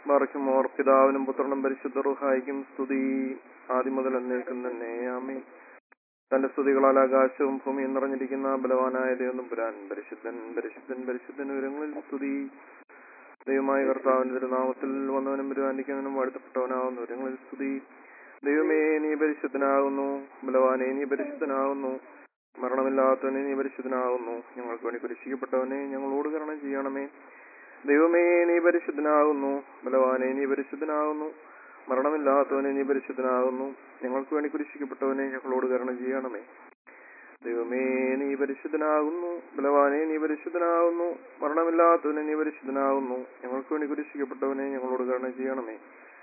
മറയ്ക്കുമോർ പിതാവിനും പുത്രനും പരിശുദ്ധ റുഹായിക്കും സ്തുതി ആദ്യം മുതൽ എന്നേക്കും തന്നെ ആമേ തന്റെ സ്തുതികളാൽ ആകാശവും ഭൂമിയും നിറഞ്ഞിരിക്കുന്ന ബലവാനായ ദൈവം പുരാൻ പരിശുദ്ധൻ പരിശുദ്ധൻ പരിശുദ്ധൻ വിവരങ്ങളിൽ സ്തുതി ദൈവമായ കർത്താവിന്റെ തിരുനാമത്തിൽ വന്നവനും വരുവാനിക്കുന്നവനും വാഴ്ത്തപ്പെട്ടവനാവുന്നു വിവരങ്ങളിൽ സ്തുതി ദൈവമേ നീ പരിശുദ്ധനാകുന്നു ബലവാനെ നീ പരിശുദ്ധനാകുന്നു മരണമില്ലാത്തവനെ നീ പരിശുദ്ധനാകുന്നു ഞങ്ങൾക്ക് വേണ്ടി കുരിശിക്കപ്പെട്ടവനെ ഞങ്ങളോട് കരണം ചെയ്യണമേ ദൈവമേ നീ പരിശുദ്ധനാകുന്നു ബലവാനെ നീ പരിശുദ്ധനാകുന്നു മരണമില്ലാത്തവനെ നീ പരിശുദ്ധനാകുന്നു ഞങ്ങൾക്ക് വേണ്ടി കുരിശിക്കപ്പെട്ടവനെ ഞങ്ങളോട് കരണം ചെയ്യണമേ ദൈവമേ നീ പരിശുദ്ധനാകുന്നു ബലവാനെ നീ പരിശുദ്ധനാകുന്നു മരണമില്ലാത്തവനെ നീ പരിശുദ്ധനാകുന്നു ഞങ്ങൾക്ക് വേണ്ടി കുരിശിക്കപ്പെട്ടവനെ ഞങ്ങളോട് കരണം ചെയ്യണമേ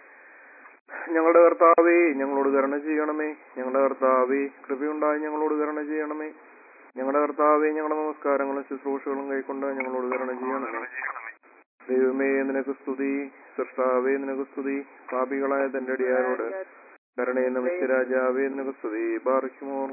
ഞങ്ങളുടെ കർത്താവേ ഞങ്ങളോട് കരുണ ചെയ്യണമേ ഞങ്ങളുടെ കർത്താവേ കൃപയുണ്ടായി ഞങ്ങളോട് കരുണ ചെയ്യണമേ ഞങ്ങളുടെ കർത്താവേ ഞങ്ങളുടെ നമസ്കാരങ്ങളും ശുശ്രൂഷകളും കൈക്കൊണ്ട് ഞങ്ങളോട് കരുണ ചെയ്യണമേ ദൈവമേ നിനക്ക് സ്തുതി സൃഷ്ടാവേ നിനക്ക് സ്തുതി പാപികളായ തന്റെ അടിയാരോട് കരുണയെ നമിച്ച രാജാവേ നിനക്ക് സ്തുതി ബാറിക്കുമോർ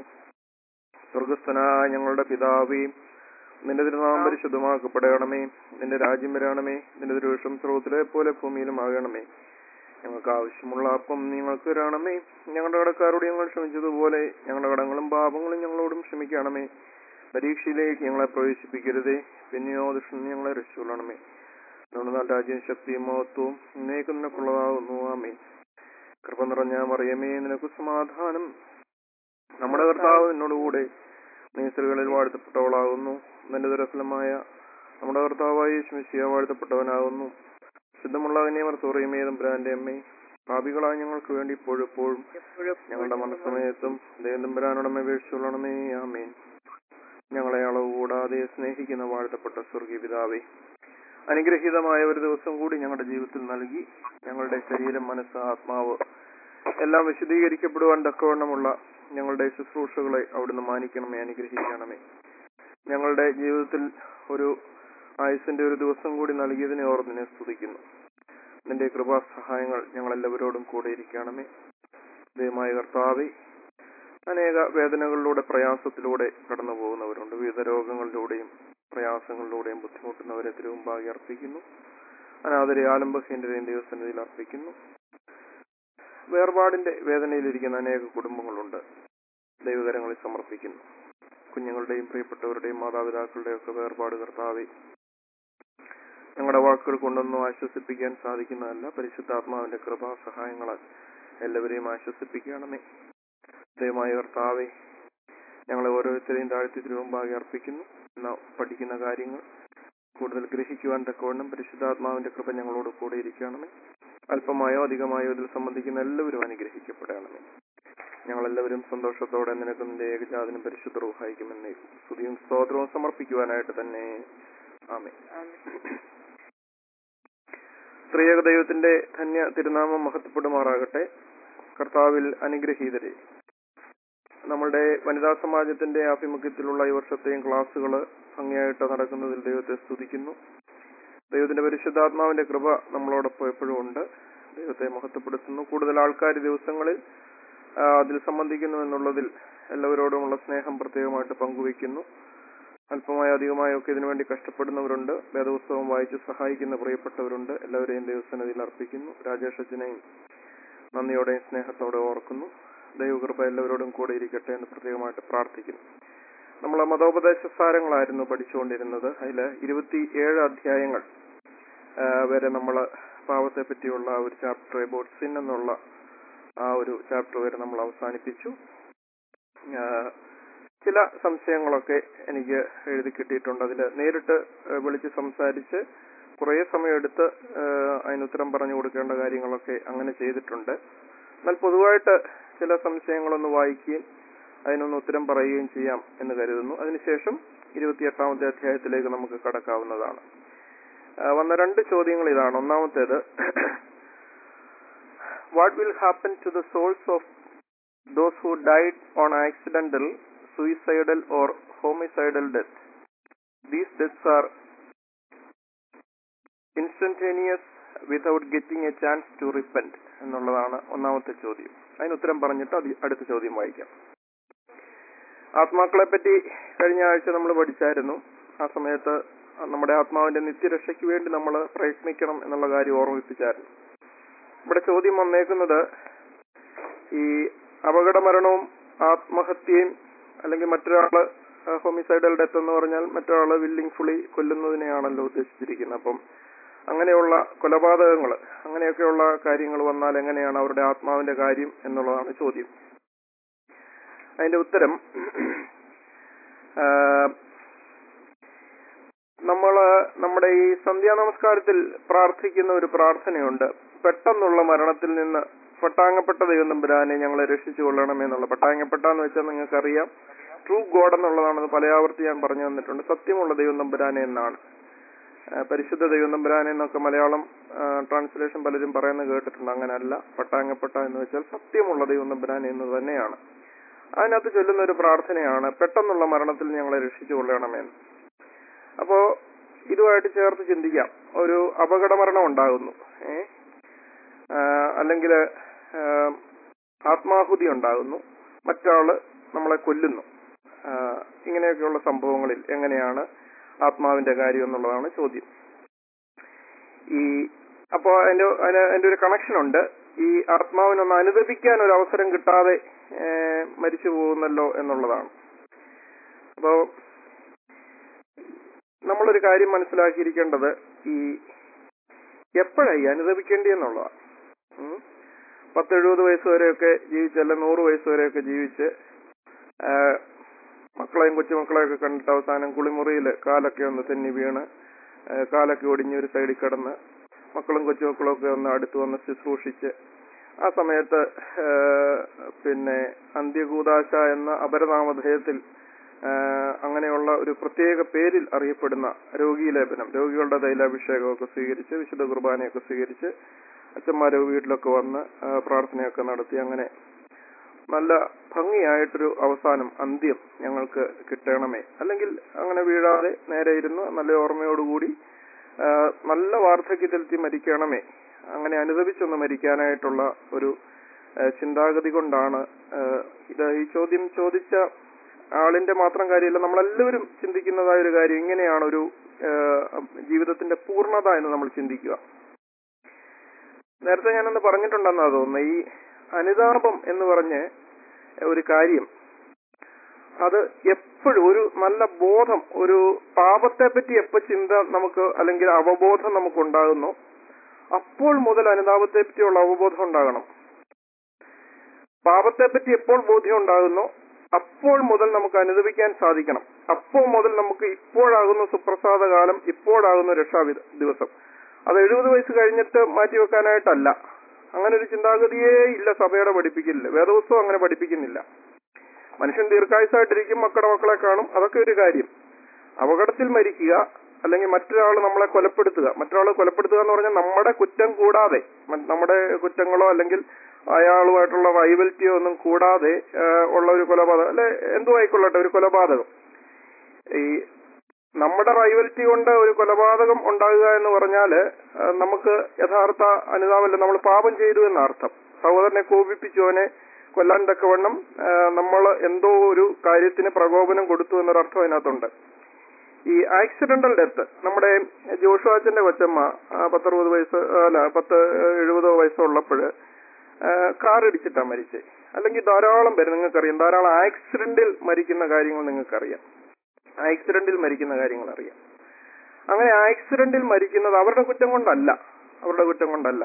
സ്വർഗസ്ഥനായ ഞങ്ങളുടെ പിതാവേ നിന്റെ തിരുനാമം പരിശുദ്ധമാക്കപ്പെടണമേ നിന്റെ രാജ്യം വരണമേ നിന്റെ തിരുവിഷം സ്രോതത്തിലെ പോലെ ഭൂമിയിലും ആകണമേ ഞങ്ങൾക്ക് ആവശ്യമുള്ള അപ്പം നിങ്ങൾക്ക് തരണമേ ഞങ്ങളുടെ കടക്കാരോട് ഞങ്ങൾ ക്ഷമിച്ചതുപോലെ ഞങ്ങളുടെ കടങ്ങളും പാപങ്ങളും ഞങ്ങളോടും ക്ഷമിക്കണമേ പരീക്ഷയിലേക്ക് ഞങ്ങളെ പ്രവേശിപ്പിക്കരുതേ പിന്നെയോ ദുഷ്ടൻ ഞങ്ങളെ രക്ഷിക്കൊള്ളണമേ നമ്മുടെ നല്ല രാജ്യം ശക്തിയും മഹത്വവും ഇന്നേക്ക് നിനക്കുള്ളതാകുന്നു ആമേ കൃപ നിറഞ്ഞ മറിയമേ നിനക്ക് സമാധാനം നമ്മുടെ കർത്താവ് നിന്നോടുകൂടെ നീ സ്ത്രീകളിൽ വാഴ്ത്തപ്പെട്ടവളാകുന്നു നിന്റെ ദുരഫലമായ നമ്മുടെ കർത്താവായ ശിമിശിയ വാഴ്ത്തപ്പെട്ടവനാകുന്നു ശുദ്ധമുള്ള കന്യമർ തുറയുമേതും ബ്രാൻഡ് അമ്മേ പാപികളായ ഞങ്ങൾക്ക് വേണ്ടി ഇപ്പോഴും എപ്പോഴും ഞങ്ങളുടെ മനസ്സമയത്തും ദേവതമ്പരാനോടമേ വീഴ്ചയുള്ളണമേ ആമേൻ ഞങ്ങളെ അളവ് കൂടാതെ സ്നേഹിക്കുന്ന വാഴ്ത്തപ്പെട്ട സ്വർഗീയ പിതാവേ അനുഗ്രഹീതമായ ഒരു ദിവസം കൂടി ഞങ്ങളുടെ ജീവിതത്തിൽ നൽകി ഞങ്ങളുടെ ശരീരം മനസ്സ് ആത്മാവ് എല്ലാം വിശദീകരിക്കപ്പെടുവാൻ തക്കവണ്ണമുള്ള ഞങ്ങളുടെ ശുശ്രൂഷകളെ അവിടുന്ന് മാനിക്കണമേ അനുഗ്രഹിക്കണമേ ഞങ്ങളുടെ ജീവിതത്തിൽ ഒരു ആയുസിന്റെ ഒരു ദിവസം കൂടി നൽകിയതിനെ ഓർന്നിനെ സ്തുതിക്കുന്നു നിന്റെ കൃപാ സഹായങ്ങൾ ഞങ്ങൾ എല്ലാവരോടും കൂടെ ഇരിക്കണമേ ദയമായ കർത്താവെ അനേക വേദനകളിലൂടെ പ്രയാസത്തിലൂടെ കടന്നു പോകുന്നവരുണ്ട് വിവിധ രോഗങ്ങളിലൂടെയും പ്രയാസങ്ങളിലൂടെയും ബുദ്ധിമുട്ടുന്നവരെ തിരുമുമ്പാകെ അർപ്പിക്കുന്നു അനാഥരെ ആലംബഹീനരെയും ദൈവസന്നിധിയിൽ അർപ്പിക്കുന്നു വേർപാടിന്റെ വേദനയിലിരിക്കുന്ന അനേക കുടുംബങ്ങളുണ്ട് ദൈവകരങ്ങളിൽ സമർപ്പിക്കുന്നു കുഞ്ഞുങ്ങളുടെയും പ്രിയപ്പെട്ടവരുടെയും മാതാപിതാക്കളുടെയും ഒക്കെ വേർപാട് കർത്താവെ ഞങ്ങളുടെ വാക്കുകൾ കൊണ്ടൊന്നും ആശ്വസിപ്പിക്കാൻ സാധിക്കുന്നതല്ല പരിശുദ്ധാത്മാവിന്റെ കൃപാ സഹായങ്ങളാൽ എല്ലാവരെയും ആശ്വസിപ്പിക്കണമേ ദയമായ കർത്താവെ ഞങ്ങളെ ഓരോരുത്തരെയും താഴ്ത്തി തിരുവമ്പാകെ അർപ്പിക്കുന്നു എന്ന പഠിക്കുന്ന കാര്യങ്ങൾ കൂടുതൽ ഗ്രഹിക്കുവാൻ തക്കവണ്ണം പരിശുദ്ധാത്മാവിന്റെ കൃപ ഞങ്ങളോട് കൂടെ ഇരിക്കണമേ അല്പമായോ അധികമായോ ഇതിൽ സംബന്ധിക്കുന്ന എല്ലാവരും അനുഗ്രഹിക്കപ്പെടണമേ ഞങ്ങളെല്ലാവരും സന്തോഷത്തോടെ നിനക്ക് നിന്റെ ഏകജാതനും പരിശുദ്ധ റൂഹായിക്കുമെന്നേ സ്തുതിയും സ്തോത്രവും സമർപ്പിക്കുവാനായിട്ട് തന്നെ ആമേ സ്ത്രീയക ദൈവത്തിന്റെ ധന്യ തിരുനാമം മഹത്വപ്പെടുമാറാകട്ടെ കർത്താവിൽ അനുഗ്രഹീതരെ നമ്മളുടെ വനിതാ സമാജത്തിന്റെ ആഭിമുഖ്യത്തിലുള്ള ഈ വർഷത്തെയും ക്ലാസ്സുകൾ ഭംഗിയായിട്ട് നടക്കുന്നതിൽ ദൈവത്തെ സ്തുതിക്കുന്നു ദൈവത്തിന്റെ പരിശുദ്ധാത്മാവിന്റെ കൃപ നമ്മളോടൊപ്പം എപ്പോഴും ഉണ്ട് ദൈവത്തെ മഹത്വപ്പെടുത്തുന്നു കൂടുതൽ ആൾക്കാർ ഈ ദിവസങ്ങളിൽ ആ, അതിൽ സംബന്ധിക്കുന്നു എന്നുള്ളതിൽ എല്ലാവരോടുമുള്ള സ്നേഹം പ്രത്യേകമായിട്ട് പങ്കുവയ്ക്കുന്നു അല്പമായോ അധികമായോ ഒക്കെ ഇതിനുവേണ്ടി കഷ്ടപ്പെടുന്നവരുണ്ട് വേദപുസ്തകം വായിച്ച് സഹായിക്കുന്ന പ്രിയപ്പെട്ടവരുണ്ട് എല്ലാവരെയും ദൈവസന്നിധിയിൽ അർപ്പിക്കുന്നു രാജേഷ് അച്ഛനെയും നന്ദിയോടെയും സ്നേഹത്തോടെ ഓർക്കുന്നു ദൈവകൃപ എല്ലാവരോടും കൂടെ ഇരിക്കട്ടെ എന്ന് പ്രത്യേകമായിട്ട് പ്രാർത്ഥിക്കുന്നു നമ്മൾ മതോപദേശ സാരങ്ങളായിരുന്നു പഠിച്ചുകൊണ്ടിരുന്നത് അതിൽ ഇരുപത്തി ഏഴ് അധ്യായങ്ങൾ ആ, വരെ നമ്മൾ പാവത്തെ പറ്റിയുള്ള ആ ഒരു ചാപ്റ്റർ എബൌട്ട് സിൻ എന്നുള്ള ആ ഒരു ചാപ്റ്റർ വരെ നമ്മൾ അവസാനിപ്പിച്ചു ആ, ചില സംശയങ്ങളൊക്കെ എനിക്ക് എഴുതി കിട്ടിയിട്ടുണ്ട് അതിൽ നേരിട്ട് ആ, വിളിച്ച് സംസാരിച്ച് കുറേ സമയമെടുത്ത് ആ, അതിന് ഉത്തരം പറഞ്ഞു കൊടുക്കേണ്ട കാര്യങ്ങളൊക്കെ അങ്ങനെ ചെയ്തിട്ടുണ്ട് എന്നാൽ പൊതുവായിട്ട് ചില സംശയങ്ങളൊന്ന് വായിക്കുകയും അതിനൊന്ന് ഉത്തരം പറയുകയും ചെയ്യാം എന്ന് കരുതുന്നു അതിനുശേഷം ഇരുപത്തിയെട്ടാമത്തെ അധ്യായത്തിലേക്ക് നമുക്ക് കടക്കാവുന്നതാണ് ആ, വന്ന രണ്ട് ചോദ്യങ്ങൾ ഇതാണ് ഒന്നാമത്തേത് what will happen to the souls of those who died on accidental, suicidal or homicidal death. These deaths are instantaneous without getting a chance to repent എന്നുള്ളതാണ് ഒന്നാമത്തെ ചോദ്യം അതിന് ഉത്തരം പറഞ്ഞിട്ട് അത് അടുത്ത ചോദ്യം വായിക്കാം ആത്മാക്കളെ പറ്റി കഴിഞ്ഞ ആഴ്ച നമ്മൾ പഠിച്ചായിരുന്നു ആ സമയത്ത് നമ്മുടെ ആത്മാവിന്റെ നിത്യരക്ഷയ്ക്ക് വേണ്ടി നമ്മൾ പ്രയത്നിക്കണം എന്നുള്ള കാര്യം ഓർമ്മിപ്പിച്ചായിരുന്നു ഇവിടെ ചോദ്യം വന്നേക്കുന്നത് ഈ അപകട മരണവും ആത്മഹത്യയും അല്ലെങ്കിൽ മറ്റൊരാള് ഹോമിസൈഡൽ ഡെത്ത് എന്ന് പറഞ്ഞാൽ മറ്റൊരാള് വില്ലിംഗ് ഫുള്ളി കൊല്ലുന്നതിനെയാണല്ലോ ഉദ്ദേശിച്ചിരിക്കുന്നത് അപ്പം അങ്ങനെയുള്ള കൊലപാതകങ്ങൾ അങ്ങനെയൊക്കെയുള്ള കാര്യങ്ങൾ വന്നാൽ എങ്ങനെയാണ് അവരുടെ ആത്മാവിന്റെ കാര്യം എന്നുള്ളതാണ് ചോദ്യം അതിന്റെ ഉത്തരം നമ്മൾ നമ്മുടെ ഈ സന്ധ്യാ നമസ്കാരത്തിൽ പ്രാർത്ഥിക്കുന്ന ഒരു പ്രാർത്ഥനയുണ്ട് പെട്ടെന്നുള്ള മരണത്തിൽ നിന്ന് പട്ടാങ്ങപ്പെട്ട ദൈവം തമ്പുരാനെ ഞങ്ങളെ രക്ഷിച്ചു കൊള്ളണമേ എന്നുള്ള പട്ടാങ്ങപ്പെട്ട എന്ന് വെച്ചാൽ നിങ്ങൾക്കറിയാം ട്രൂ ഗോഡ് എന്നുള്ളതാണെന്ന് പലയാവർത്തി ഞാൻ പറഞ്ഞു തന്നിട്ടുണ്ട് സത്യമുള്ള ദൈവം തമ്പുരാനെ എന്നാണ് ആ, പരിശുദ്ധ ദൈവം തമ്പുരാനെ എന്നൊക്കെ മലയാളം ട്രാൻസ്ലേഷൻ പലരും പറയുന്നത് കേട്ടിട്ടുണ്ട് അങ്ങനെയല്ല പട്ടാങ്ങപ്പെട്ട എന്ന് വെച്ചാൽ സത്യമുള്ള ദൈവം തമ്പുരാനെ എന്ന് തന്നെയാണ് അതിനകത്ത് ചൊല്ലുന്ന ഒരു പ്രാർത്ഥനയാണ് പെട്ടെന്നുള്ള മരണത്തിൽ ഞങ്ങളെ രക്ഷിച്ചു കൊള്ളണമെന്ന് അപ്പോ ഇതുമായിട്ട് ചേർത്ത് ചിന്തിക്കാം ഒരു അപകട മരണം ഉണ്ടാകുന്നു ഏ അല്ലെങ്കിൽ ആത്മാഹുതി ഉണ്ടാകുന്നു മറ്റാള് നമ്മളെ കൊല്ലുന്നു ആ, ഇങ്ങനെയൊക്കെയുള്ള സംഭവങ്ങളിൽ എങ്ങനെയാണ് ആത്മാവിന്റെ കാര്യം എന്നുള്ളതാണ് ചോദ്യം ഈ അപ്പോ അതിന്റെ അതിന് അതിന്റെ ഒരു കണക്ഷൻ ഉണ്ട് ഈ ആത്മാവിനൊന്ന് അനുദപിക്കാൻ ഒരു അവസരം കിട്ടാതെ ഏ, മരിച്ചു പോകുന്നല്ലോ എന്നുള്ളതാണ് അപ്പോ നമ്മളൊരു കാര്യം മനസ്സിലാക്കിയിരിക്കേണ്ടത് ഈ എപ്പോഴായി അനുദപിക്കേണ്ടി എന്നുള്ളതാണ് ഉം. പത്ത് എഴുപത് വയസ്സ് വരെയൊക്കെ ജീവിച്ച് അല്ല നൂറ് വയസ്സ് വരെയൊക്കെ ജീവിച്ച് ആ, മക്കളെയും കൊച്ചുമക്കളെയൊക്കെ കണ്ടിട്ട് അവസാനം കുളിമുറിയിൽ കാലൊക്കെ ഒന്ന് തെന്നി വീണ് ആ, കാലൊക്കെ ഒടിഞ്ഞ് ഒരു സൈഡിൽ കിടന്ന് മക്കളും കൊച്ചുമക്കളും ഒക്കെ ഒന്ന് അടുത്ത് വന്ന് ശുശ്രൂഷിച്ച് ആ സമയത്ത് ആ, പിന്നെ അന്ത്യകൂദാശ എന്ന അപരനാമധേയത്തിൽ ആ, അങ്ങനെയുള്ള ഒരു പ്രത്യേക പേരിൽ അറിയപ്പെടുന്ന രോഗീലേപനം രോഗികളുടെ തൈലാഭിഷേകമൊക്കെ സ്വീകരിച്ച് വിശുദ്ധ കുർബാനയൊക്കെ സ്വീകരിച്ച് അച്ഛന്മാരെ വീട്ടിലൊക്കെ വന്ന് ആ, പ്രാർത്ഥനയൊക്കെ നടത്തി അങ്ങനെ നല്ല ഭംഗിയായിട്ടൊരു അവസാനം അന്ത്യം ഞങ്ങൾക്ക് കിട്ടണമേ അല്ലെങ്കിൽ അങ്ങനെ വീഴാതെ നേരെ ഇരുന്ന് നല്ല ഓർമ്മയോടുകൂടി ആ, നല്ല വാർദ്ധക്യത്തിലെത്തി മരിക്കണമേ അങ്ങനെ അനുദപിച്ചൊന്ന് മരിക്കാനായിട്ടുള്ള ഒരു ആ, ചിന്താഗതി കൊണ്ടാണ് ആ, ഇത് ഈ ചോദ്യം ചോദിച്ച ആളിന്റെ മാത്രം കാര്യമല്ല നമ്മളെല്ലാവരും ചിന്തിക്കുന്നതായ ഒരു കാര്യം ഇങ്ങനെയാണ് ഒരു ആ, ജീവിതത്തിന്റെ പൂർണ്ണത എന്ന് നമ്മൾ ചിന്തിക്കുക നേരത്തെ ഞാനൊന്ന് പറഞ്ഞിട്ടുണ്ടെന്നാ തോന്നുന്നത് ഈ അനുതാപം എന്ന് പറഞ്ഞ് ഒരു കാര്യം അത് എപ്പോഴും ഒരു നല്ല ബോധം ഒരു പാപത്തെ പറ്റി എപ്പോ ചിന്ത നമുക്ക് അല്ലെങ്കിൽ അവബോധം നമുക്ക് ഉണ്ടാകുന്നു അപ്പോൾ മുതൽ അനുതാപത്തെ പറ്റിയുള്ള അവബോധം ഉണ്ടാകണം പാപത്തെ പറ്റി എപ്പോൾ ബോധ്യം ഉണ്ടാകുന്നു അപ്പോൾ മുതൽ നമുക്ക് അനുദപിക്കാൻ സാധിക്കണം അപ്പോൾ മുതൽ നമുക്ക് ഇപ്പോഴാകുന്ന സുപ്രസാദ കാലം ഇപ്പോഴാകുന്ന രക്ഷാ വി- ദിവസം അത് എഴുപത് വയസ്സ് കഴിഞ്ഞിട്ട് മാറ്റിവെക്കാനായിട്ടല്ല അങ്ങനെ ഒരു ചിന്താഗതിയേ ഇല്ല സഭയുടെ പഠിപ്പിക്കില്ല വേദപുസ്തകം അങ്ങനെ പഠിപ്പിക്കുന്നില്ല മനുഷ്യൻ ദീർഘായുസായിട്ടിരിക്കും മക്കളുടെ മക്കളെ കാണും അതൊക്കെ ഒരു കാര്യം അപകടത്തിൽ മരിക്കുക അല്ലെങ്കിൽ മറ്റൊരാൾ നമ്മളെ കൊലപ്പെടുത്തുക മറ്റൊരാൾ കൊലപ്പെടുത്തുക എന്ന് പറഞ്ഞാൽ നമ്മുടെ കുറ്റം കൂടാതെ മ- നമ്മുടെ കുറ്റങ്ങളോ അല്ലെങ്കിൽ അയാളുമായിട്ടുള്ള റൈവൽറ്റിയോ ഒന്നും കൂടാതെ ആ, ഉള്ള ഒരു കൊലപാതകം അല്ലെ എന്തോ ആയിക്കൊള്ളട്ടെ ഒരു കൊലപാതകം ഈ നമ്മുടെ റൈവൽറ്റി കൊണ്ട് ഒരു കൊലപാതകം ഉണ്ടാകുക എന്ന് പറഞ്ഞാല് ആ, നമുക്ക് യഥാർത്ഥ അനുതാപമല്ല നമ്മൾ പാപം ചെയ്തു എന്ന അർത്ഥം സഹോദരനെ കോപിപ്പിച്ചു അവനെ കൊല്ലാൻ തക്കവണ്ണം നമ്മൾ എന്തോ ഒരു കാര്യത്തിന് പ്രകോപനം കൊടുത്തു എന്നൊരർത്ഥം അതിനകത്തുണ്ട് ഈ ആക്സിഡന്റൽ ഡെത്ത് നമ്മുടെ ജോഷുവാച്ചന്റെ കൊച്ചമ്മ ആ, പത്തറുപത് വയസ്സ് അല്ല പത്ത് എഴുപതോ വയസ്സുള്ളപ്പോഴ് കാർ ഇടിച്ചിട്ടാ മരിച്ചേ അല്ലെങ്കിൽ ധാരാളം പേര് നിങ്ങൾക്കറിയാം ധാരാളം ആക്സിഡന്റിൽ മരിക്കുന്ന കാര്യങ്ങൾ നിങ്ങൾക്കറിയാം ആക്സിഡന്റിൽ മരിക്കുന്ന കാര്യങ്ങൾ അറിയാം അങ്ങനെ ആക്സിഡന്റിൽ മരിക്കുന്നത് അവരുടെ കുറ്റം കൊണ്ടല്ല അവരുടെ കുറ്റം കൊണ്ടല്ല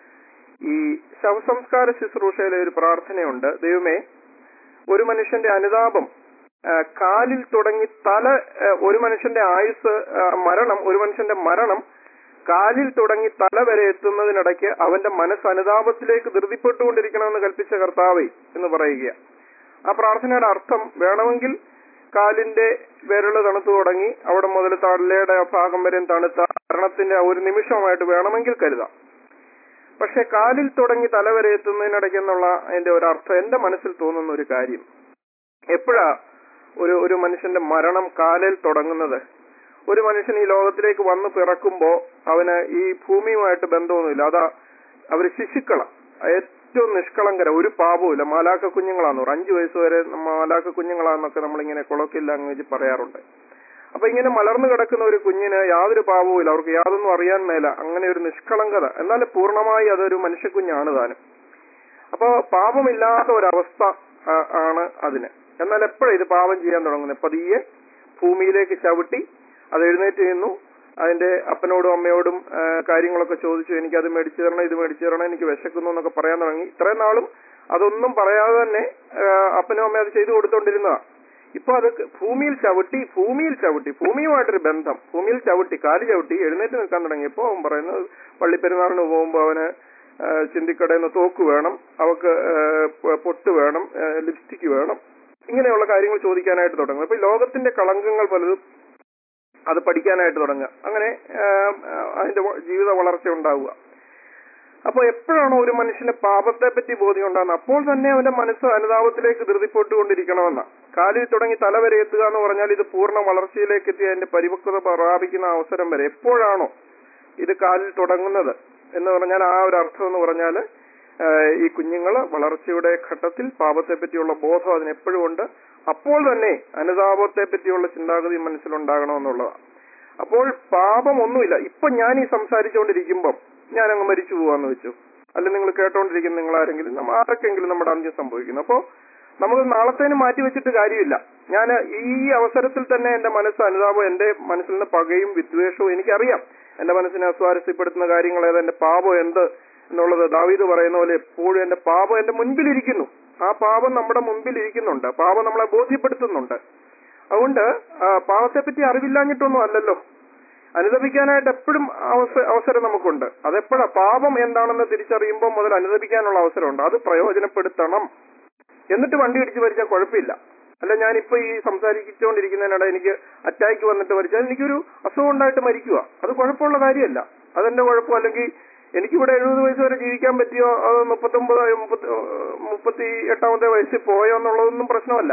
ഈ ശവസംസ്കാര ശുശ്രൂഷയിലെ ഒരു പ്രാർത്ഥനയുണ്ട് ദൈവമേ ഒരു മനുഷ്യന്റെ അനുതാപം ആ, കാലിൽ തുടങ്ങി തല ആ, ഒരു മനുഷ്യന്റെ ആയുസ് ആ, മരണം ഒരു മനുഷ്യന്റെ മരണം കാലിൽ തുടങ്ങി തല വരെ എത്തുന്നതിനിടയ്ക്ക് അവന്റെ മനസ്സ് അനുതാപത്തിലേക്ക് ധൃതിപ്പെട്ടുകൊണ്ടിരിക്കണമെന്ന് കൽപ്പിച്ച കർത്താവേ എന്ന് പറയുക ആ പ്രാർത്ഥനയുടെ അർത്ഥം വേണമെങ്കിൽ കാലിന്റെ വിരല് തണുത്തു തുടങ്ങി അവിടെ മുതൽ തള്ളയുടെ ആ ഭാഗം വരെയും തണുത്ത മരണത്തിന്റെ ആ ഒരു നിമിഷമായിട്ട് വേണമെങ്കിൽ കരുതാം പക്ഷെ കാലിൽ തുടങ്ങി തല വരെ എത്തുന്നതിനിടയ്ക്ക് എന്നുള്ള അതിന്റെ ഒരു അർത്ഥം എന്റെ മനസ്സിൽ തോന്നുന്ന ഒരു കാര്യം എപ്പോഴാ ഒരു ഒരു മനുഷ്യന്റെ മരണം കാലിൽ തുടങ്ങുന്നത് ഒരു മനുഷ്യൻ ഈ ലോകത്തിലേക്ക് വന്ന് പിറക്കുമ്പോ അവന് ഈ ഭൂമിയുമായിട്ട് ബന്ധമൊന്നുമില്ല അതാ അവര് ശിശുക്കള ഏറ്റവും നിഷ്കളങ്കര ഒരു പാപവുമില്ല മാലാക്ക കുഞ്ഞുങ്ങളാന്ന് പറയും അഞ്ചു വയസ്സ് വരെ മാലാക്ക കുഞ്ഞുങ്ങളാന്നൊക്കെ നമ്മളിങ്ങനെ കൊളക്കിൽ ലാംഗ്വേജ് പറയാറുണ്ട് അപ്പൊ ഇങ്ങനെ മലർന്നു കിടക്കുന്ന ഒരു കുഞ്ഞിന് യാതൊരു പാപവും ഇല്ല അവർക്ക് യാതൊന്നും അറിയാൻ മേല അങ്ങനെ ഒരു നിഷ്കളങ്കത എന്നാൽ പൂർണ്ണമായി അതൊരു മനുഷ്യക്കുഞ്ഞാണ് താനും അപ്പോ പാപമില്ലാത്ത ഒരവസ്ഥ ആ, ആണ് അതിന് എന്നാൽ എപ്പോഴാണ് ഇത് പാപം ചെയ്യാൻ തുടങ്ങുന്നത് പതിയെ ഭൂമിയിലേക്ക് ചവിട്ടി അത് എഴുന്നേറ്റ് നിന്നു അതിന്റെ അപ്പനോടും അമ്മയോടും ആ, കാര്യങ്ങളൊക്കെ ചോദിച്ചു എനിക്ക് അത് മേടിച്ചു തരണം ഇത് മേടിച്ചു തരണം എനിക്ക് വിശക്കുന്നു എന്നൊക്കെ പറയാൻ തുടങ്ങി ഇത്രയും നാളും അതൊന്നും പറയാതെ തന്നെ ആ, അപ്പനും അമ്മയും അത് ചെയ്തു കൊടുത്തോണ്ടിരുന്നതാ ഇപ്പൊ അത് ഭൂമിയിൽ ചവിട്ടി ഭൂമിയിൽ ചവിട്ടി ഭൂമിയുമായിട്ടൊരു ബന്ധം ഭൂമിയിൽ ചവിട്ടി കാല് ചവിട്ടി എഴുന്നേറ്റ് നിൽക്കാൻ തുടങ്ങിയപ്പോ അവൻ പറയുന്നത് പള്ളിപ്പെരുന്നാളിന് പോകുമ്പോ അവന് ആ, ചിന്തിക്കടയിൽ നിന്ന് തോക്ക് വേണം അവക്ക് ആ, പൊ- പൊട്ട് വേണം ലിപ്സ്റ്റിക് വേണം ഇങ്ങനെയുള്ള കാര്യങ്ങൾ ചോദിക്കാനായിട്ട് തുടങ്ങും അപ്പൊ ഈ ലോകത്തിന്റെ കളങ്കങ്ങൾ പലതും അത് പഠിക്കാനായിട്ട് തുടങ്ങുക അങ്ങനെ ആ, ആ, അതിന്റെ വ- ജീവിത വളർച്ച ഉണ്ടാവുക അപ്പൊ എപ്പോഴാണോ ഒരു മനുഷ്യന് പാപത്തെ പറ്റി ബോധ്യം ഉണ്ടാകുന്നത് അപ്പോൾ തന്നെ അവന്റെ മനസ്സ് അനുതാപത്തിലേക്ക് ധൃതിപ്പെട്ടുകൊണ്ടിരിക്കണമെന്ന കാലിൽ തുടങ്ങി തല വരെ എത്തുക എന്ന് പറഞ്ഞാൽ ഇത് പൂർണ്ണ വളർച്ചയിലേക്ക് എത്തി അതിന്റെ പരിപക്വത പ്രാപിക്കുന്ന അവസരം വരെ എപ്പോഴാണോ ഇത് കാലിൽ തുടങ്ങുന്നത് എന്ന് പറഞ്ഞാൽ ആ ഒരു അർത്ഥം എന്ന് പറഞ്ഞാൽ ഈ കുഞ്ഞുങ്ങള് വളർച്ചയുടെ ഘട്ടത്തിൽ പാപത്തെ പറ്റിയുള്ള ബോധം അതിനെപ്പോഴും ഉണ്ട് അപ്പോൾ തന്നെ അനുതാപത്തെ പറ്റിയുള്ള ചിന്താഗതി മനസ്സിലുണ്ടാകണമെന്നുള്ളതാണ് അപ്പോൾ പാപം ഒന്നുമില്ല ഇപ്പൊ ഞാൻ ഈ സംസാരിച്ചുകൊണ്ടിരിക്കുമ്പം ഞാൻ അങ്ങ് മരിച്ചു പോവാന്ന് വെച്ചു അല്ലെ നിങ്ങൾ കേട്ടോണ്ടിരിക്കുന്ന നിങ്ങൾ ആരെങ്കിലും നമ്മ- ആർക്കെങ്കിലും നമ്മുടെ അന്ത്യം സംഭവിക്കുന്നു അപ്പോ നമുക്ക് നാളത്തേന് മാറ്റി വെച്ചിട്ട് കാര്യമില്ല ഞാൻ ഈ അവസരത്തിൽ തന്നെ എന്റെ മനസ്സ് അനുതാപം എന്റെ മനസ്സിൽ നിന്ന് പകയും വിദ്വേഷവും എനിക്കറിയാം എന്റെ മനസ്സിനെ അസ്വാരസ്യപ്പെടുത്തുന്ന കാര്യങ്ങൾ ഏത് എന്റെ പാപം എന്ത് എന്നുള്ളത് ദാവീദ് പറയുന്ന പോലെ എപ്പോഴും എന്റെ പാപം എന്റെ മുൻപിലിരിക്കുന്നു ആ പാപം നമ്മുടെ മുമ്പിൽ ഇരിക്കുന്നുണ്ട് പാപം നമ്മളെ ബോധ്യപ്പെടുത്തുന്നുണ്ട് അതുകൊണ്ട് ആ, പാപത്തെപ്പറ്റി അറിവില്ലാഞ്ഞിട്ടൊന്നും അല്ലല്ലോ അനുദപിക്കാനായിട്ട് എപ്പോഴും അവസ- അവസരം നമുക്കുണ്ട് അതെപ്പോഴാ പാപം എന്താണെന്ന് തിരിച്ചറിയുമ്പോൾ മുതൽ അനുദപിക്കാനുള്ള അവസരമുണ്ട് അത് പ്രയോജനപ്പെടുത്തണം എന്നിട്ട് വണ്ടി ഇടിച്ച് മരിച്ചാൽ കുഴപ്പമില്ല അല്ല ഞാനിപ്പോ ഈ സംസാരിച്ചുകൊണ്ടിരിക്കുന്നതിനിടെ എനിക്ക് അറ്റാക്ക് വന്നിട്ട് മരിച്ചാൽ എനിക്കൊരു അസുഖം ഉണ്ടായിട്ട് മരിക്കുക അത് കുഴപ്പമുള്ള കാര്യമല്ല അതെന്റെ കുഴപ്പം അല്ലെങ്കിൽ എനിക്കിവിടെ എഴുപത് വയസ്സ് വരെ ജീവിക്കാൻ പറ്റിയോ അത് മുപ്പത്തൊമ്പത് മുപ്പത്തി മുപ്പത്തി എട്ടാമത്തെ വയസ്സിൽ പോയോ എന്നുള്ളതൊന്നും പ്രശ്നമല്ല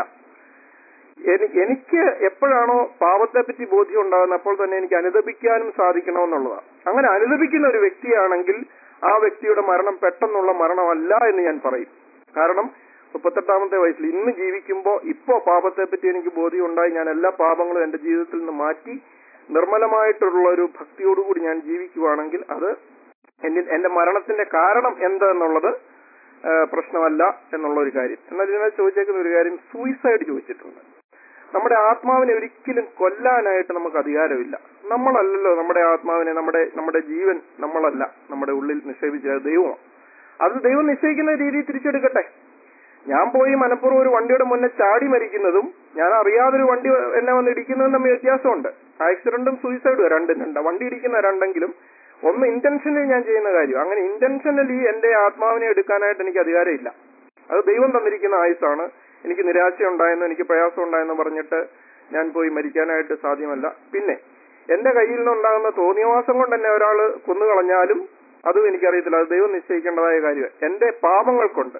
എനിക്ക് എനിക്ക് എപ്പോഴാണോ പാപത്തെ പറ്റി ബോധ്യം ഉണ്ടാകുന്നത് അപ്പോൾ തന്നെ എനിക്ക് അനുദപിക്കാനും സാധിക്കണമെന്നുള്ളതാണ് അങ്ങനെ അനുദപിക്കുന്ന ഒരു വ്യക്തിയാണെങ്കിൽ ആ വ്യക്തിയുടെ മരണം പെട്ടെന്നുള്ള മരണമല്ല എന്ന് ഞാൻ പറയും കാരണം മുപ്പത്തെട്ടാമത്തെ വയസ്സിൽ ഇന്ന് ജീവിക്കുമ്പോൾ ഇപ്പോ പാപത്തെ പറ്റി എനിക്ക് ബോധ്യം ഉണ്ടായി ഞാൻ എല്ലാ പാപങ്ങളും എന്റെ ജീവിതത്തിൽ നിന്ന് മാറ്റി നിർമ്മലമായിട്ടുള്ള ഒരു ഭക്തിയോടുകൂടി ഞാൻ ജീവിക്കുവാണെങ്കിൽ അത് എന്നിൽ എന്റെ മരണത്തിന്റെ കാരണം എന്ത് എന്നുള്ളത് ആ, പ്രശ്നമല്ല എന്നുള്ള ഒരു കാര്യം എന്നാൽ ഇതിനകത്ത് ചോദിച്ചേക്കുന്ന ഒരു കാര്യം സൂയിസൈഡ് ചോദിച്ചിട്ടുണ്ട് നമ്മുടെ ആത്മാവിനെ ഒരിക്കലും കൊല്ലാനായിട്ട് നമുക്ക് അധികാരമില്ല നമ്മളല്ലല്ലോ നമ്മുടെ ആത്മാവിനെ നമ്മുടെ നമ്മുടെ ജീവൻ നമ്മളല്ല നമ്മുടെ ഉള്ളിൽ നിക്ഷേപിച്ച ദൈവമാണ് അത് ദൈവം നിശ്ചയിക്കുന്ന രീതിയിൽ തിരിച്ചെടുക്കട്ടെ ഞാൻ പോയി മനഃപൂർവ്വം ഒരു വണ്ടിയുടെ മുന്നേ ചാടി മരിക്കുന്നതും ഞാൻ അറിയാതൊരു വണ്ടി എന്നെ വന്ന് ഇടിക്കുന്നതും തമ്മിൽ വ്യത്യാസമുണ്ട് ആക്സിഡന്റും സൂയിസൈഡും രണ്ടും രണ്ടാ വണ്ടി ഇടിക്കുന്ന രണ്ടെങ്കിലും ഒന്ന് ഇന്റൻഷനലി ഞാൻ ചെയ്യുന്ന കാര്യം അങ്ങനെ ഇന്റൻഷനലി എന്റെ ആത്മാവിനെ എടുക്കാനായിട്ട് എനിക്ക് അധികാരമില്ല അത് ദൈവം തന്നിരിക്കുന്ന ആയുസാണ് എനിക്ക് നിരാശ ഉണ്ടായെന്ന് എനിക്ക് പ്രയാസം ഉണ്ടായെന്ന് പറഞ്ഞിട്ട് ഞാൻ പോയി മരിക്കാനായിട്ട് സാധ്യമല്ല പിന്നെ എന്റെ കയ്യിൽ നിന്നുണ്ടാകുന്ന തോന്നിയവാസം കൊണ്ട് എന്നെ ഒരാൾ കൊന്നുകളഞ്ഞാലും അതും എനിക്കറിയത്തില്ല അത് ദൈവം നിശ്ചയിക്കേണ്ടതായ കാര്യം എന്റെ പാപങ്ങൾ കൊണ്ട്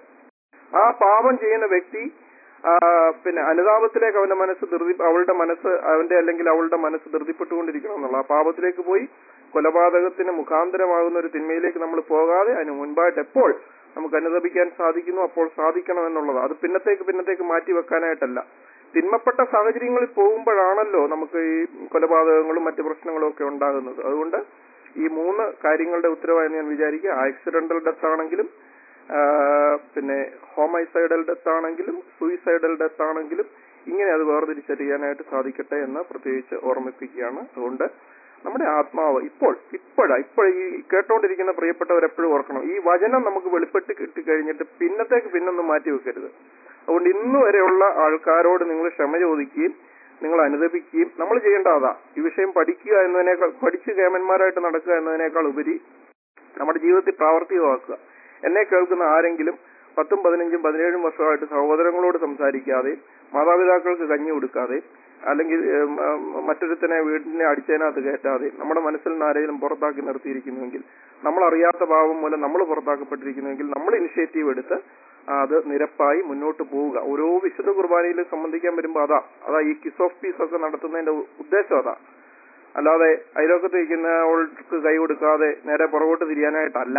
ആ പാപം ചെയ്യുന്ന വ്യക്തി ആ, പിന്നെ അനുതാപത്തിലേക്ക് അവന്റെ മനസ്സ് ധൃതി അവളുടെ മനസ്സ് അവന്റെ അല്ലെങ്കിൽ അവളുടെ മനസ്സ് ധൃതിപ്പെട്ടുകൊണ്ടിരിക്കണം എന്നുള്ള ആ പാപത്തിലേക്ക് പോയി കൊലപാതകത്തിന് മുഖാന്തരമാകുന്ന ഒരു തിന്മയിലേക്ക് നമ്മൾ പോകാതെ അതിന് മുൻപായിട്ട് എപ്പോൾ നമുക്ക് അനുദപിക്കാൻ സാധിക്കുന്നു അപ്പോൾ സാധിക്കണം എന്നുള്ളത് അത് പിന്നത്തേക്ക് പിന്നത്തേക്ക് മാറ്റി വെക്കാനായിട്ടല്ല തിന്മപ്പെട്ട സാഹചര്യങ്ങളിൽ പോകുമ്പോഴാണല്ലോ നമുക്ക് ഈ കൊലപാതകങ്ങളും മറ്റു പ്രശ്നങ്ങളും ഒക്കെ ഉണ്ടാകുന്നത് അതുകൊണ്ട് ഈ മൂന്ന് കാര്യങ്ങളുടെ ഉത്തരവായി ഞാൻ വിചാരിക്കുക ആക്സിഡന്റൽ ഡെത്ത് ആണെങ്കിലും ആ, പിന്നെ ഹോമൈസൈഡൽ ഡെത്ത് ആണെങ്കിലും സൂയിസൈഡൽ ഡെത്ത് ആണെങ്കിലും ഇങ്ങനെ അത് വേർതിരിച്ചറിയാനായിട്ട് സാധിക്കട്ടെ എന്ന് പ്രത്യേകിച്ച് ഓർമ്മിപ്പിക്കുകയാണ് അതുകൊണ്ട് നമ്മുടെ ആത്മാവ് ഇപ്പോൾ ഇപ്പോഴാ ഇപ്പോൾ ഈ കേട്ടോണ്ടിരിക്കുന്ന പ്രിയപ്പെട്ടവരെപ്പോഴും ഓർക്കണം ഈ വചനം നമുക്ക് വെളിപ്പെട്ട് കിട്ടിക്കഴിഞ്ഞിട്ട് പിന്നത്തേക്ക് പിന്നൊന്നും മാറ്റി വെക്കരുത് അതുകൊണ്ട് ഇന്ന് വരെയുള്ള ആൾക്കാരോട് നിങ്ങൾ ക്ഷമ ചോദിക്കുകയും നിങ്ങൾ അനുദപിക്കുകയും നമ്മൾ ചെയ്യേണ്ട അതാ ഈ വിഷയം പഠിക്കുക എന്നതിനേക്കാൾ പഠിച്ച് കേമന്മാരായിട്ട് നടക്കുക എന്നതിനേക്കാൾ ഉപരി നമ്മുടെ ജീവിതത്തിൽ പ്രാവർത്തികമാക്കുക എന്നെ കേൾക്കുന്ന ആരെങ്കിലും പത്തും പതിനഞ്ചും പതിനേഴും വർഷമായിട്ട് സഹോദരങ്ങളോട് സംസാരിക്കാതെ മാതാപിതാക്കൾക്ക് കഞ്ഞി കൊടുക്കാതെ അല്ലെങ്കിൽ ഏം, ആം, മറ്റൊരുത്തനെ വീടിനെ അടിച്ചതിനകത്ത് കയറ്റാതെ നമ്മുടെ മനസ്സിൽ നിന്ന് ആരെങ്കിലും പുറത്താക്കി നിർത്തിയിരിക്കുന്നുവെങ്കിൽ നമ്മൾ അറിയാത്ത പാവം മൂലം നമ്മൾ പുറത്താക്കപ്പെട്ടിരിക്കുന്നുവെങ്കിൽ നമ്മൾ ഇനിഷ്യേറ്റീവ് എടുത്ത് അത് നിരപ്പായി മുന്നോട്ട് പോവുക ഓരോ വിശുദ്ധ കുർബാനയിലും സംബന്ധിക്കാൻ വരുമ്പോൾ അതാ അതാ ഈ കിസ് ഓഫ് പീസ് ഒക്കെ നടത്തുന്നതിന്റെ ഉ- ഉദ്ദേശം അതാ അല്ലാതെ അയലോക്കത്ത് ഇരിക്കുന്നവൾക്ക് കൈ കൊടുക്കാതെ നേരെ പുറകോട്ട് തിരിയാനായിട്ടല്ല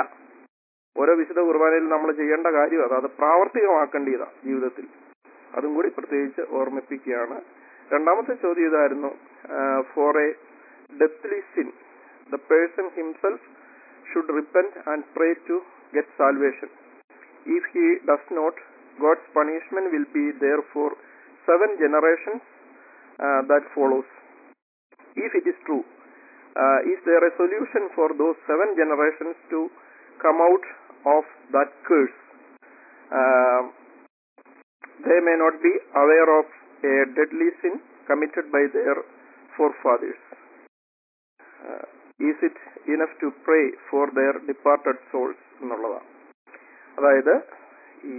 ഓരോ വിശുദ്ധ കുർബാനയിലും നമ്മൾ ചെയ്യേണ്ട കാര്യം അതാ അത് പ്രാവർത്തികമാക്കേണ്ടതാ ജീവിതത്തിൽ അതും കൂടി പ്രത്യേകിച്ച് ഓർമ്മിപ്പിക്കുകയാണ് രണ്ടാമത്തെ ചോദ്യം ഇതായിരുന്നു for a deathly sin the person himself should repent and pray to get salvation if he does not God's punishment will be there for seven generations that follows if it is true, uh, is there a solution for those seven generations to come out of that curse? Uh, they may not be aware of a deadly sin committed by their forefathers. Uh, is it enough to pray for their departed souls എന്നുള്ളതാണ് അതായത് ഈ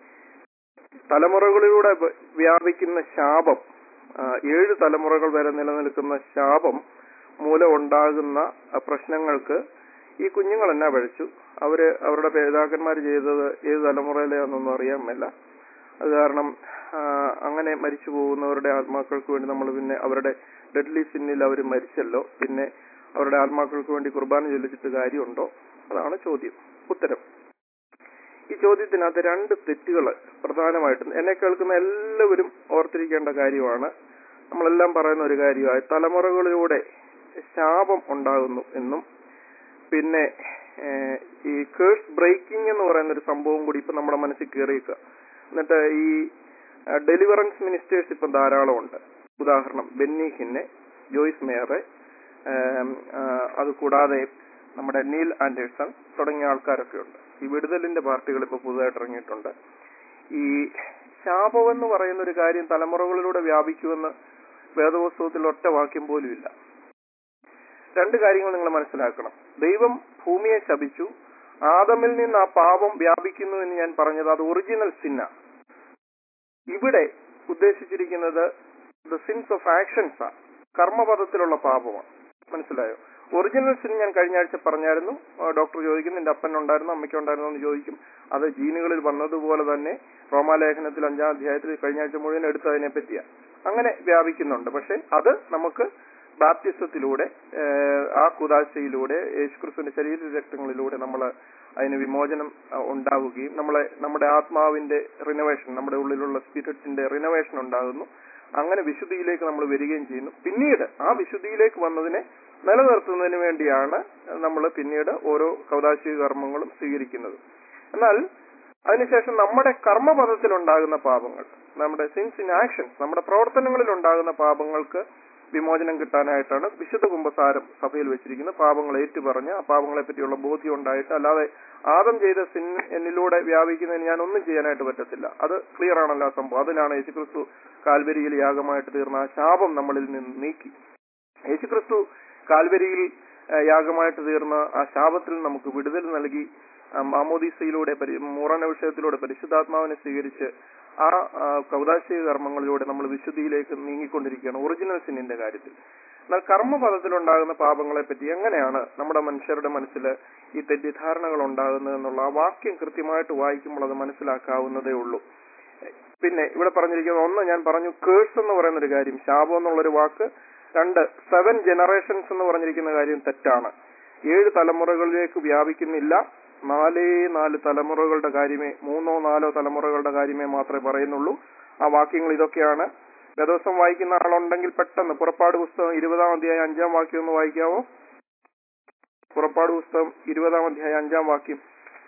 തലമുറകളിലൂടെ വ- വ്യാപിക്കുന്ന ശാപം ആ, ഏഴ് തലമുറകൾ വരെ നിലനിൽക്കുന്ന ശാപം മൂലം ഉണ്ടാകുന്ന ആ, പ്രശ്നങ്ങൾക്ക് ഈ കുഞ്ഞുങ്ങൾ എന്നാ പഴിച്ചു അവര് അവരുടെ പിതാക്കന്മാർ ചെയ്തത് ഏത് തലമുറയിലാണെന്നൊന്നും അറിയാൻ മേല അത് കാരണം ആ, അങ്ങനെ മരിച്ചു പോകുന്നവരുടെ ആത്മാക്കൾക്ക് വേണ്ടി നമ്മൾ പിന്നെ അവരുടെ ഡെഡ്ലി സിന്നിൽ അവർ മരിച്ചല്ലോ പിന്നെ അവരുടെ ആത്മാക്കൾക്ക് വേണ്ടി കുർബാന ചൊല്ലിച്ചിട്ട് കാര്യമുണ്ടോ അതാണ് ചോദ്യം ഉത്തരം ഈ ചോദ്യത്തിനകത്ത് രണ്ട് തെറ്റുകൾ പ്രധാനമായിട്ടും എന്നെ കേൾക്കുന്ന എല്ലാവരും ഓർത്തിരിക്കേണ്ട കാര്യമാണ് നമ്മളെല്ലാം പറയുന്ന ഒരു കാര്യമായി തലമുറകളിലൂടെ ശാപം ഉണ്ടാകുന്നു എന്നും പിന്നെ ഏഹ്, ഈ കേഴ്സ് ബ്രേക്കിംഗ് എന്ന് പറയുന്ന ഒരു സംഭവം കൂടി ഇപ്പൊ നമ്മുടെ മനസ്സിൽ കയറിയേക്കുക എന്നിട്ട് ഈ ഡെലിവറൻസ് മിനിസ്റ്റേഴ്സ് ഇപ്പം ധാരാളം ഉണ്ട് ഉദാഹരണം ബെന്നി ഹിന്നെ ജോയ്സ് മേയറെ ഏം, ആ, അത് കൂടാതെ നമ്മുടെ നീൽ ആൻഡേഴ്സൺ തുടങ്ങിയ ആൾക്കാരൊക്കെ ഉണ്ട് ഈ വിടുതലിന്റെ പാർട്ടികൾ ഇപ്പൊ പുതുതായിട്ട് ഇറങ്ങിയിട്ടുണ്ട് ഈ ശാപം എന്ന് പറയുന്ന ഒരു കാര്യം തലമുറകളിലൂടെ വ്യാപിക്കുമെന്ന് വേദപുസ്തകത്തിൽ ഒറ്റ വാക്യം പോലും ഇല്ല രണ്ട് കാര്യങ്ങൾ നിങ്ങൾ മനസ്സിലാക്കണം ദൈവം ഭൂമിയെ ശപിച്ചു ആദമിൽ നിന്ന് ആ പാപം വ്യാപിക്കുന്നു എന്ന് ഞാൻ പറഞ്ഞത് അത് ഒറിജിനൽ സിന്ന ഇവിടെ ഉദ്ദേശിച്ചിരിക്കുന്നത് ദ സിൻസ് ഓഫ് ആക്ഷൻസ് ആ കർമ്മപദത്തിലുള്ള പാപമാണ് മനസ്സിലായോ ഒറിജിനൽ സിൻ ഞാൻ കഴിഞ്ഞ ആഴ്ച പറഞ്ഞായിരുന്നു ആ, ഡോക്ടർ ചോദിക്കും നിന്റെ അപ്പൻ ഉണ്ടായിരുന്നു അമ്മയ്ക്ക് ഉണ്ടായിരുന്നു എന്ന് ചോദിക്കും അത് ജീനുകളിൽ വന്നതുപോലെ തന്നെ റോമാലേഖനത്തിൽ അഞ്ചാം അധ്യായത്തിൽ കഴിഞ്ഞ ആഴ്ച മുഴുവൻ എടുത്തതിനെ പറ്റിയാ അങ്ങനെ വ്യാപിക്കുന്നുണ്ട് പക്ഷെ അത് നമുക്ക് ബാപ്റ്റിസത്തിലൂടെ ഏഹ്, ആ കുതാശയിലൂടെ യേശുക്രിസ്തുവിന്റെ ശരീര രക്തങ്ങളിലൂടെ നമ്മൾ അതിന് വിമോചനം ആ, ഉണ്ടാവുകയും നമ്മളെ നമ്മുടെ ആത്മാവിന്റെ റിനോവേഷൻ നമ്മുടെ ഉള്ളിലുള്ള സ്പിരിറ്റിന്റെ റിനോവേഷൻ ഉണ്ടാകുന്നു അങ്ങനെ വിശുദ്ധിയിലേക്ക് നമ്മൾ വരികയും ചെയ്യുന്നു പിന്നീട് ആ വിശുദ്ധിയിലേക്ക് വന്നതിനെ നിലനിർത്തുന്നതിന് വേണ്ടിയാണ് നമ്മൾ പിന്നീട് ഓരോ കൗതാശിക കർമ്മങ്ങളും സ്വീകരിക്കുന്നത് എന്നാൽ അതിനുശേഷം നമ്മുടെ കർമ്മപദത്തിൽ ഉണ്ടാകുന്ന പാപങ്ങൾ നമ്മുടെ സിൻസ് ഇൻ ആക്ഷൻസ് നമ്മുടെ പ്രവർത്തനങ്ങളിൽ ഉണ്ടാകുന്ന പാപങ്ങൾക്ക് വിമോചനം കിട്ടാനായിട്ടാണ് വിശുദ്ധ കുംഭസാരം സഭയിൽ വെച്ചിരിക്കുന്നത് പാപങ്ങൾ ഏറ്റുപറഞ്ഞ് ആ പാപങ്ങളെ പറ്റിയുള്ള ബോധ്യം ഉണ്ടായിട്ട് അല്ലാതെ ആദം ചെയ്ത സിൻ എന്നിലൂടെ വ്യാപിക്കുന്നതിന് ഞാൻ ഒന്നും ചെയ്യാനായിട്ട് പറ്റത്തില്ല അത് ക്ലിയർ ആണല്ലോ ആ സംഭവം അതിനാണ് യേശുക്രിസ്തു കാൽവരിയിൽ യാഗമായിട്ട് തീർന്ന ആ ശാപം നമ്മളിൽ നിന്ന് നീക്കി യേശുക്രിസ്തു കാൽവരിയിൽ ആ, യാഗമായിട്ട് തീർന്ന ആ ശാപത്തിൽ നമുക്ക് വിടുതൽ നൽകി ആ, മാമോദീസയിലൂടെ പരി- മൂറന വിഷയത്തിലൂടെ പരിശുദ്ധാത്മാവിനെ സ്വീകരിച്ച് ആ ആ, കൗതാശിക കർമ്മങ്ങളിലൂടെ നമ്മൾ വിശുദ്ധിയിലേക്ക് നീങ്ങിക്കൊണ്ടിരിക്കുകയാണ് ഒറിജിനൽ സിന്നിന്റെ കാര്യത്തിൽ എന്നാൽ കർമ്മപദത്തിലുണ്ടാകുന്ന പാപങ്ങളെ പറ്റി എങ്ങനെയാണ് നമ്മുടെ മനുഷ്യരുടെ മനസ്സിൽ ഈ തെറ്റിദ്ധാരണകൾ ഉണ്ടാകുന്നത് എന്നുള്ള ആ വാക്യം കൃത്യമായിട്ട് വായിക്കുമ്പോൾ അത് മനസ്സിലാക്കാവുന്നതേ ഉള്ളൂ പിന്നെ ഇവിടെ പറഞ്ഞിരിക്കുന്ന ഒന്ന് ഞാൻ പറഞ്ഞു കേഴ്സ് എന്ന് പറയുന്ന ഒരു കാര്യം ശാപം എന്നുള്ളൊരു വാക്ക് രണ്ട് സെവൻ ജനറേഷൻസ് എന്ന് പറഞ്ഞിരിക്കുന്ന കാര്യം തെറ്റാണ് ഏഴ് തലമുറകളിലേക്ക് വ്യാപിക്കുന്നില്ല നാലേ നാല് തലമുറകളുടെ കാര്യമേ മൂന്നോ നാലോ തലമുറകളുടെ കാര്യമേ മാത്രമേ പറയുന്നുള്ളൂ ആ വാക്യങ്ങൾ ഇതൊക്കെയാണ് വേദോസം വായിക്കുന്ന ആളുണ്ടെങ്കിൽ പെട്ടെന്ന് പുറപ്പാട് പുസ്തകം ഇരുപതാം അധ്യായം അഞ്ചാം വാക്യം ഒന്ന് വായിക്കാവോ പുറപ്പാട് പുസ്തകം ഇരുപതാം അധ്യായം അഞ്ചാം വാക്യം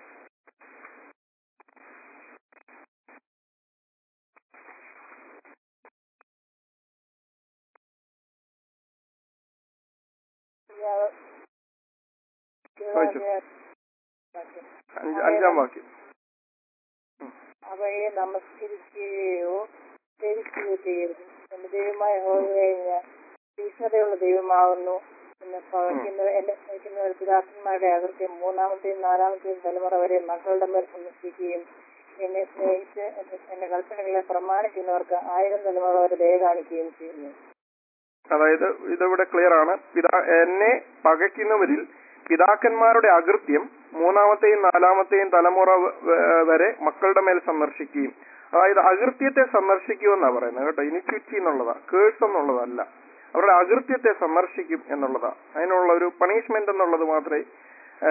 വായിച്ചു. അഞ്ച്- അഞ്ചാം വാക്യം അവയെ നമസ്കരിക്കുകയോ സേവിക്കുകയോ ചെയ്യരുത് എന്റെ ദൈവമായ ഹോവയെ ഞാൻ തീക്ഷ്ണതയുള്ള ദൈവമാകുന്നു എന്ന് പകയ്ക്കുന്ന എന്റെ പകയ്ക്കുന്നവർ പിതാക്കന്മാരുടെ അകൃത്യം മൂന്നാമത്തെയും നാലാമത്തെയും തലമുറ വരെ മക്കളുടെ മേൽ സന്ദർശിക്കുകയും എന്നെ സ്നേഹിച്ച് എന്റെ എന്റെ കൽപ്പനകളെ പ്രമാണിക്കുന്നവർക്ക് ആയിരം തലമുറ വരെ ദയ കാണിക്കുകയും ചെയ്യുന്നു അതായത് ഇതിവിടെ ക്ലിയർ ആണ് പിതാ എന്നെ പകയ്ക്കുന്നവരിൽ പിതാക്കന്മാരുടെ അകൃത്യം മൂന്നാമത്തെയും നാലാമത്തെയും തലമുറ വ- വ- വരെ മക്കളുടെ മേൽ സന്ദർശിക്കുകയും അതായത് അകൃത്യത്തെ സന്ദർശിക്കുമെന്നാ പറയുന്നത് കേട്ടോ ഇനിക്വിറ്റി എന്നുള്ളതാ കേഴ്സ് എന്നുള്ളതല്ല അവരുടെ അകൃത്യത്തെ സന്ദർശിക്കും എന്നുള്ളതാ അതിനുള്ള ഒരു പണിഷ്മെന്റ് എന്നുള്ളത് മാത്രമേ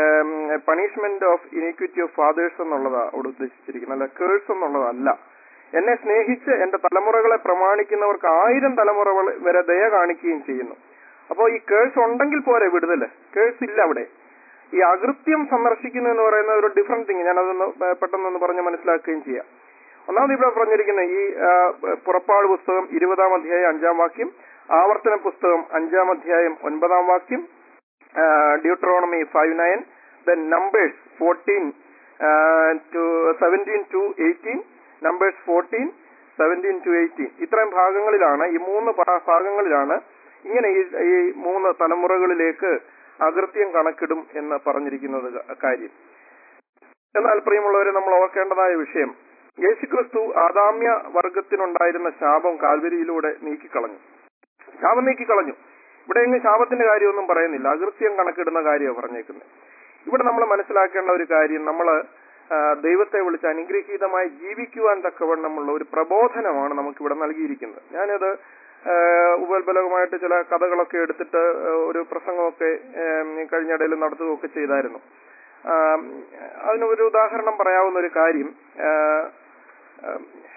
punishment of iniquity of fathers എന്നുള്ളതാ അവിടെ ഉദ്ദേശിച്ചിരിക്കുന്നത് അല്ല കേഴ്സ് എന്നുള്ളതല്ല എന്നെ സ്നേഹിച്ച് എന്റെ തലമുറകളെ പ്രമാണിക്കുന്നവർക്ക് ആയിരം തലമുറ വരെ ദയ കാണിക്കുകയും ചെയ്യുന്നു അപ്പോൾ ഈ കേഴ്സ് ഉണ്ടെങ്കിൽ പോരെ വിടുതല് കേഴ്സ് ഇല്ല അവിടെ ഈ അകൃത്യം സന്ദർശിക്കുന്നു എന്ന് പറയുന്ന ഒരു ഡിഫറെന്റ് തിങ് ഞാനതൊന്ന് പെ- പെട്ടെന്നൊന്ന് പറഞ്ഞ് മനസ്സിലാക്കുകയും ചെയ്യാം ഒന്നാമത് ഇവിടെ പറഞ്ഞിരിക്കുന്ന ഈ ആ, പുറപ്പാട് പുസ്തകം ഇരുപതാം അധ്യായം അഞ്ചാം വാക്യം ആവർത്തന പുസ്തകം അഞ്ചാം അധ്യായം ഒൻപതാം വാക്യം Deuteronomy five nine then Numbers fourteen to seventeen to eighteen Numbers fourteen seventeen to eighteen ഇത്രയും ഭാഗങ്ങളിലാണ് ഈ മൂന്ന് ഭാ- ഭാഗങ്ങളിലാണ് ഇങ്ങനെ ഈ ഈ മൂന്ന് തലമുറകളിലേക്ക് അകൃത്യം കണക്കിടും എന്ന് പറഞ്ഞിരിക്കുന്നത് ക- കാര്യം എന്നാൽ പ്രിയമുള്ളവരെ നമ്മൾ ഓർക്കേണ്ടതായ വിഷയം യേശുക്രിസ്തു ആദാമ്യ വർഗത്തിനുണ്ടായിരുന്ന ശാപം കാൽവരിയിലൂടെ നീക്കിക്കളഞ്ഞു ശാപം നീക്കിക്കളഞ്ഞു ഇവിടെ എങ്ങും ശാപത്തിന്റെ കാര്യമൊന്നും പറയുന്നില്ല അകൃത്യം കണക്കിടുന്ന കാര്യമാണ് പറഞ്ഞേക്കുന്നത് ഇവിടെ നമ്മൾ മനസ്സിലാക്കേണ്ട ഒരു കാര്യം നമ്മൾ ദൈവത്തെ വിളിച്ച് അനുഗ്രഹീതമായി ജീവിക്കുവാൻ തക്കവണ്ണമുള്ള ഒരു പ്രബോധനമാണ് നമുക്കിവിടെ നൽകിയിരിക്കുന്നത് ഞാനത് ആ, ഉപോത്ബലകമായിട്ട് ചില കഥകളൊക്കെ എടുത്തിട്ട് ആ, ഒരു പ്രസംഗമൊക്കെ ഏം, കഴിഞ്ഞിടയിൽ നടത്തുകയൊക്കെ ചെയ്തായിരുന്നു ആ, അതിനൊരു ഉദാഹരണം പറയാവുന്ന ഒരു കാര്യം ആ, ആ,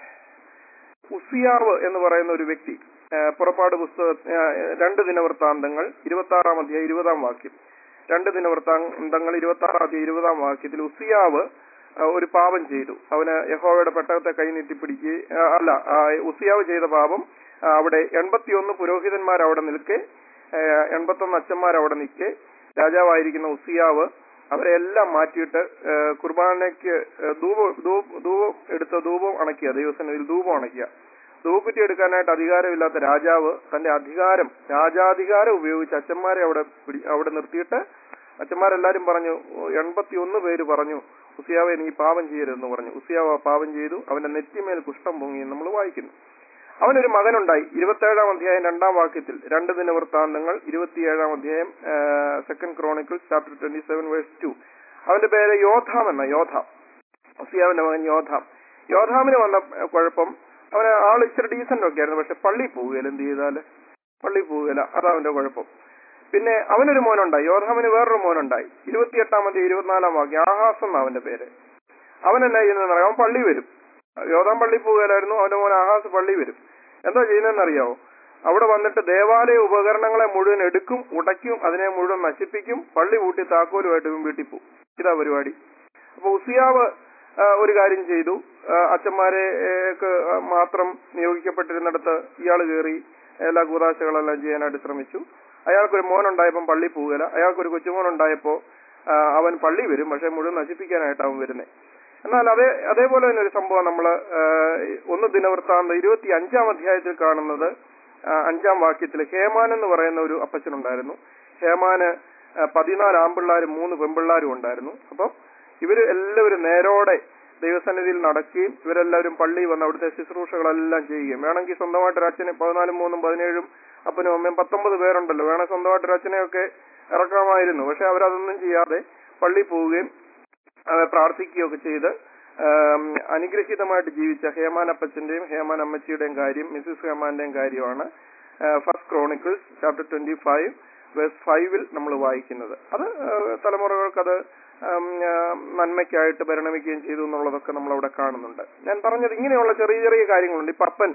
ഉസിയാവ് എന്ന് പറയുന്ന ഒരു വ്യക്തി ആ, പുറപ്പാട് പുസ്തക ആ, രണ്ട് ദിനവൃത്താന്തങ്ങൾ ഇരുപത്തി ആറാം അധ്യായം ഇരുപതാം വാക്യം രണ്ട് ദിനവൃത്താന്തങ്ങൾ ഇരുപത്തി ആറാം അധ്യായം ഇരുപതാം വാക്യത്തിൽ ഉസിയാവ് ആ, ഒരു പാപം ചെയ്തു അവന് യഹോവയുടെ പെട്ടകത്തെ കൈ നീട്ടിപ്പിടിക്കുക ആ, അല്ല ആ, ഉസിയാവ് ചെയ്ത പാപം ആ, അവിടെ എൺപത്തിയൊന്ന് പുരോഹിതന്മാർ അവിടെ നിൽക്കെ ആ, എൺപത്തൊന്ന് അച്ഛന്മാർ അവിടെ നിൽക്കെ രാജാവായിരിക്കുന്ന ഉസിയാവ് അവരെ എല്ലാം മാറ്റിയിട്ട് ആ, കുർബാനയ്ക്ക് ആ, ധൂപം ധൂപ- ധൂപം എടുത്ത ധൂപം അണക്കിയ ദൈവസന്നിധിയിൽ ധൂപം അണക്കിയ ധൂക്കുറ്റി എടുക്കാനായിട്ട് അധികാരമില്ലാത്ത രാജാവ് തന്റെ അധികാരം രാജാധികാരം ഉപയോഗിച്ച് അച്ഛന്മാരെ അവിടെ പിടി- അവിടെ നിർത്തിയിട്ട് അച്ഛന്മാരെല്ലാരും പറഞ്ഞു എൺപത്തി ഒന്ന് പേര് പറഞ്ഞു ഉസിയാവെ നീ പാപം ചെയ്യരുതെന്ന് പറഞ്ഞു ഉസിയാവ് ആ പാപം ചെയ്തു അവന്റെ നെറ്റിമേൽ കുഷ്ഠം പൊങ്ങി എന്ന് നമ്മൾ വായിക്കുന്നു അവനൊരു മകനുണ്ടായി ഇരുപത്തേഴാം അധ്യായം രണ്ടാം വാക്യത്തിൽ രണ്ട് ദിനവൃത്താന്തങ്ങൾ ഇരുപത്തിയേഴാം അധ്യായം second Chronicles chapter twenty seven verse two അവന്റെ പേര് യോധാം എന്ന യോധാം ഉസിയാവിന്റെ മകൻ യോധാം യോധാമിന് വന്ന ഏഹ്, കുഴപ്പം അവന് ആൾ ഇച്ചിരി ഡീസന്റ് ഒക്കെ ആയിരുന്നു പക്ഷെ പള്ളി പോവുകയില്ല എന്ത് ചെയ്താല് പള്ളി പോവുകയില്ല അതാ അവന്റെ കുഴപ്പം പിന്നെ അവനൊരു മോനുണ്ടായി യോധാമിന് വേറൊരു മോനുണ്ടായി ഇരുപത്തിയെട്ടാമത്തെ ഇരുപത്തിനാലാം വാക്യം ആഹാസ് എന്ന അവന്റെ പേര് അവൻ എന്നാ ചെയ്യുന്നതെന്ന് അറിയാം അവൻ പള്ളി വരും യോധാം പള്ളി പോവുകയില്ലായിരുന്നു അവന്റെ മോൻ ആഹാസ് പള്ളി വരും എന്താ ചെയ്യുന്നതെന്ന് അറിയാവോ അവിടെ വന്നിട്ട് ദേവാലയ ഉപകരണങ്ങളെ മുഴുവൻ എടുക്കും ഉടയ്ക്കും അതിനെ മുഴുവൻ നശിപ്പിക്കും പള്ളി പൂട്ടി താക്കോലുമായിട്ട് ഇവൻ വീട്ടിൽ പോകും ഇതാ പരിപാടി അപ്പൊ ഉസിയാവ് ആ, ഒരു കാര്യം ചെയ്തു ആ, അച്ഛന്മാരെ ഏ, ക്ക് മാത്രം നിയോഗിക്കപ്പെട്ടിരുന്നിടത്ത് ഇയാൾ കയറി എല്ലാ കൂതാശകളെല്ലാം ചെയ്യാനായിട്ട് ശ്രമിച്ചു അയാൾക്കൊരു മോനുണ്ടായപ്പം പള്ളി പോവുകയില്ല അയാൾക്കൊരു കൊച്ചുമോനുണ്ടായപ്പോ ആ, അവൻ പള്ളി വരും പക്ഷെ മുഴുവൻ നശിപ്പിക്കാനായിട്ട് അവൻ വരുന്നത് എന്നാൽ അതേ അതേപോലെ തന്നെ ഒരു സംഭവം നമ്മൾ ഒന്ന് ദിനവൃത്താന്തം ഇരുപത്തി അഞ്ചാം അധ്യായത്തിൽ കാണുന്നത് ആ, അഞ്ചാം വാക്യത്തിൽ ഹേമാൻ എന്ന് പറയുന്ന ഒരു അപ്പച്ചനുണ്ടായിരുന്നു ഹേമാന് ആ, പതിനാല് ആമ്പിള്ളാരും മൂന്ന് പെമ്പിള്ളാരും ഉണ്ടായിരുന്നു അപ്പം ഇവര് എല്ലാവരും നേരോടെ ദൈവസന്നിധിയിൽ നടക്കുകയും ഇവരെല്ലാവരും പള്ളിയിൽ വന്ന് അവിടുത്തെ ശുശ്രൂഷകളെല്ലാം ചെയ്യുകയും വേണമെങ്കിൽ സ്വന്തമായിട്ട് ഒരു അച്ഛനെ പതിനാലും മൂന്നും പതിനേഴും അപ്പനും അമ്മയും പത്തൊമ്പത് പേരുണ്ടല്ലോ വേണേൽ സ്വന്തമായിട്ട് ഒരു അച്ഛനെയൊക്കെ ഇറക്കാമായിരുന്നു പക്ഷെ അവരതൊന്നും ചെയ്യാതെ പള്ളി പോവുകയും ആ, പ്രാർത്ഥിക്കുകയൊക്കെ ചെയ്ത് ആം, അനുഗ്രഹീതമായിട്ട് ജീവിച്ച ഹേമാൻ അപ്പച്ചന്റെയും ഹേമാൻ അമ്മച്ചിയുടെയും കാര്യം മിസ്സിസ് ഹേമാന്റെയും കാര്യമാണ് first Chronicles chapter twenty five verse ഫൈവിൽ നമ്മൾ വായിക്കുന്നത് അത് ആ, തലമുറകൾക്ക് അത് ആം, ആ, നന്മയ്ക്കായിട്ട് പരിണമിക്കുകയും ചെയ്തു എന്നുള്ളതൊക്കെ നമ്മൾ അവിടെ കാണുന്നുണ്ട് ഞാൻ പറഞ്ഞത് ഇങ്ങനെയുള്ള ചെറിയ ചെറിയ കാര്യങ്ങളുണ്ട് ഇപ്പൊ അപ്പൻ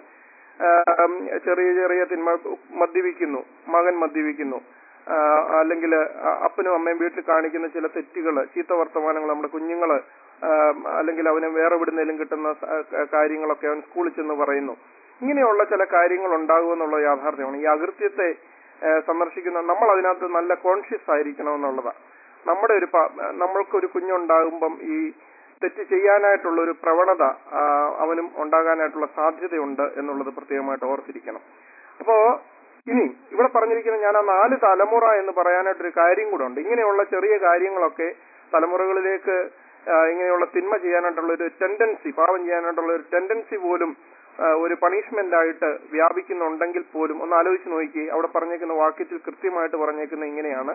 ആം, ചെറിയ ചെറിയ തിന്മ മദ്യപിക്കുന്നു മകൻ മദ്യപിക്കുന്നു അല്ലെങ്കിൽ അപ്പനും അമ്മയും വീട്ടിൽ കാണിക്കുന്ന ചില തെറ്റുകൾ ചീത്ത വർത്തമാനങ്ങൾ നമ്മുടെ കുഞ്ഞുങ്ങള് ആം, അല്ലെങ്കിൽ അവന് വേറെ എവിടുന്നേലും കിട്ടുന്ന സ- ആ, കാര്യങ്ങളൊക്കെ അവൻ സ്കൂളിൽ ചെന്ന് പറയുന്നു ഇങ്ങനെയുള്ള ചില കാര്യങ്ങൾ ഉണ്ടാകുമെന്നുള്ള യാഥാർത്ഥ്യമാണ് ഈ അകൃത്യത്തെ ആ, സന്ദർശിക്കുന്ന നമ്മൾ അതിനകത്ത് നല്ല കോൺഷ്യസ് ആയിരിക്കണം എന്നുള്ളതാണ് നമ്മുടെ ഒരു പ- നമ്മൾക്കൊരു കുഞ്ഞുണ്ടാകുമ്പം ഈ തെറ്റ് ചെയ്യാനായിട്ടുള്ള ഒരു പ്രവണത ആ, അവനും ഉണ്ടാകാനായിട്ടുള്ള സാധ്യതയുണ്ട് എന്നുള്ളത് പ്രത്യേകമായിട്ട് ഓർത്തിരിക്കണം അപ്പോ ഇനി ഇവിടെ പറഞ്ഞിരിക്കുന്ന ഞാൻ ആ നാല് തലമുറ എന്ന് പറയാനായിട്ടൊരു കാര്യം കൂടെ ഉണ്ട് ഇങ്ങനെയുള്ള ചെറിയ കാര്യങ്ങളൊക്കെ തലമുറകളിലേക്ക് ആ, ഇങ്ങനെയുള്ള തിന്മ ചെയ്യാനായിട്ടുള്ള ഒരു ടെൻഡൻസി പാവം ചെയ്യാനായിട്ടുള്ള ഒരു ടെൻഡൻസി പോലും ആ, ഒരു പണിഷ്മെന്റ് ആയിട്ട് വ്യാപിക്കുന്നുണ്ടെങ്കിൽ പോലും ഒന്ന് ആലോചിച്ച് നോക്കി അവിടെ പറഞ്ഞേക്കുന്ന വാക്യത്തിൽ കൃത്യമായിട്ട് പറഞ്ഞേക്കുന്ന ഇങ്ങനെയാണ്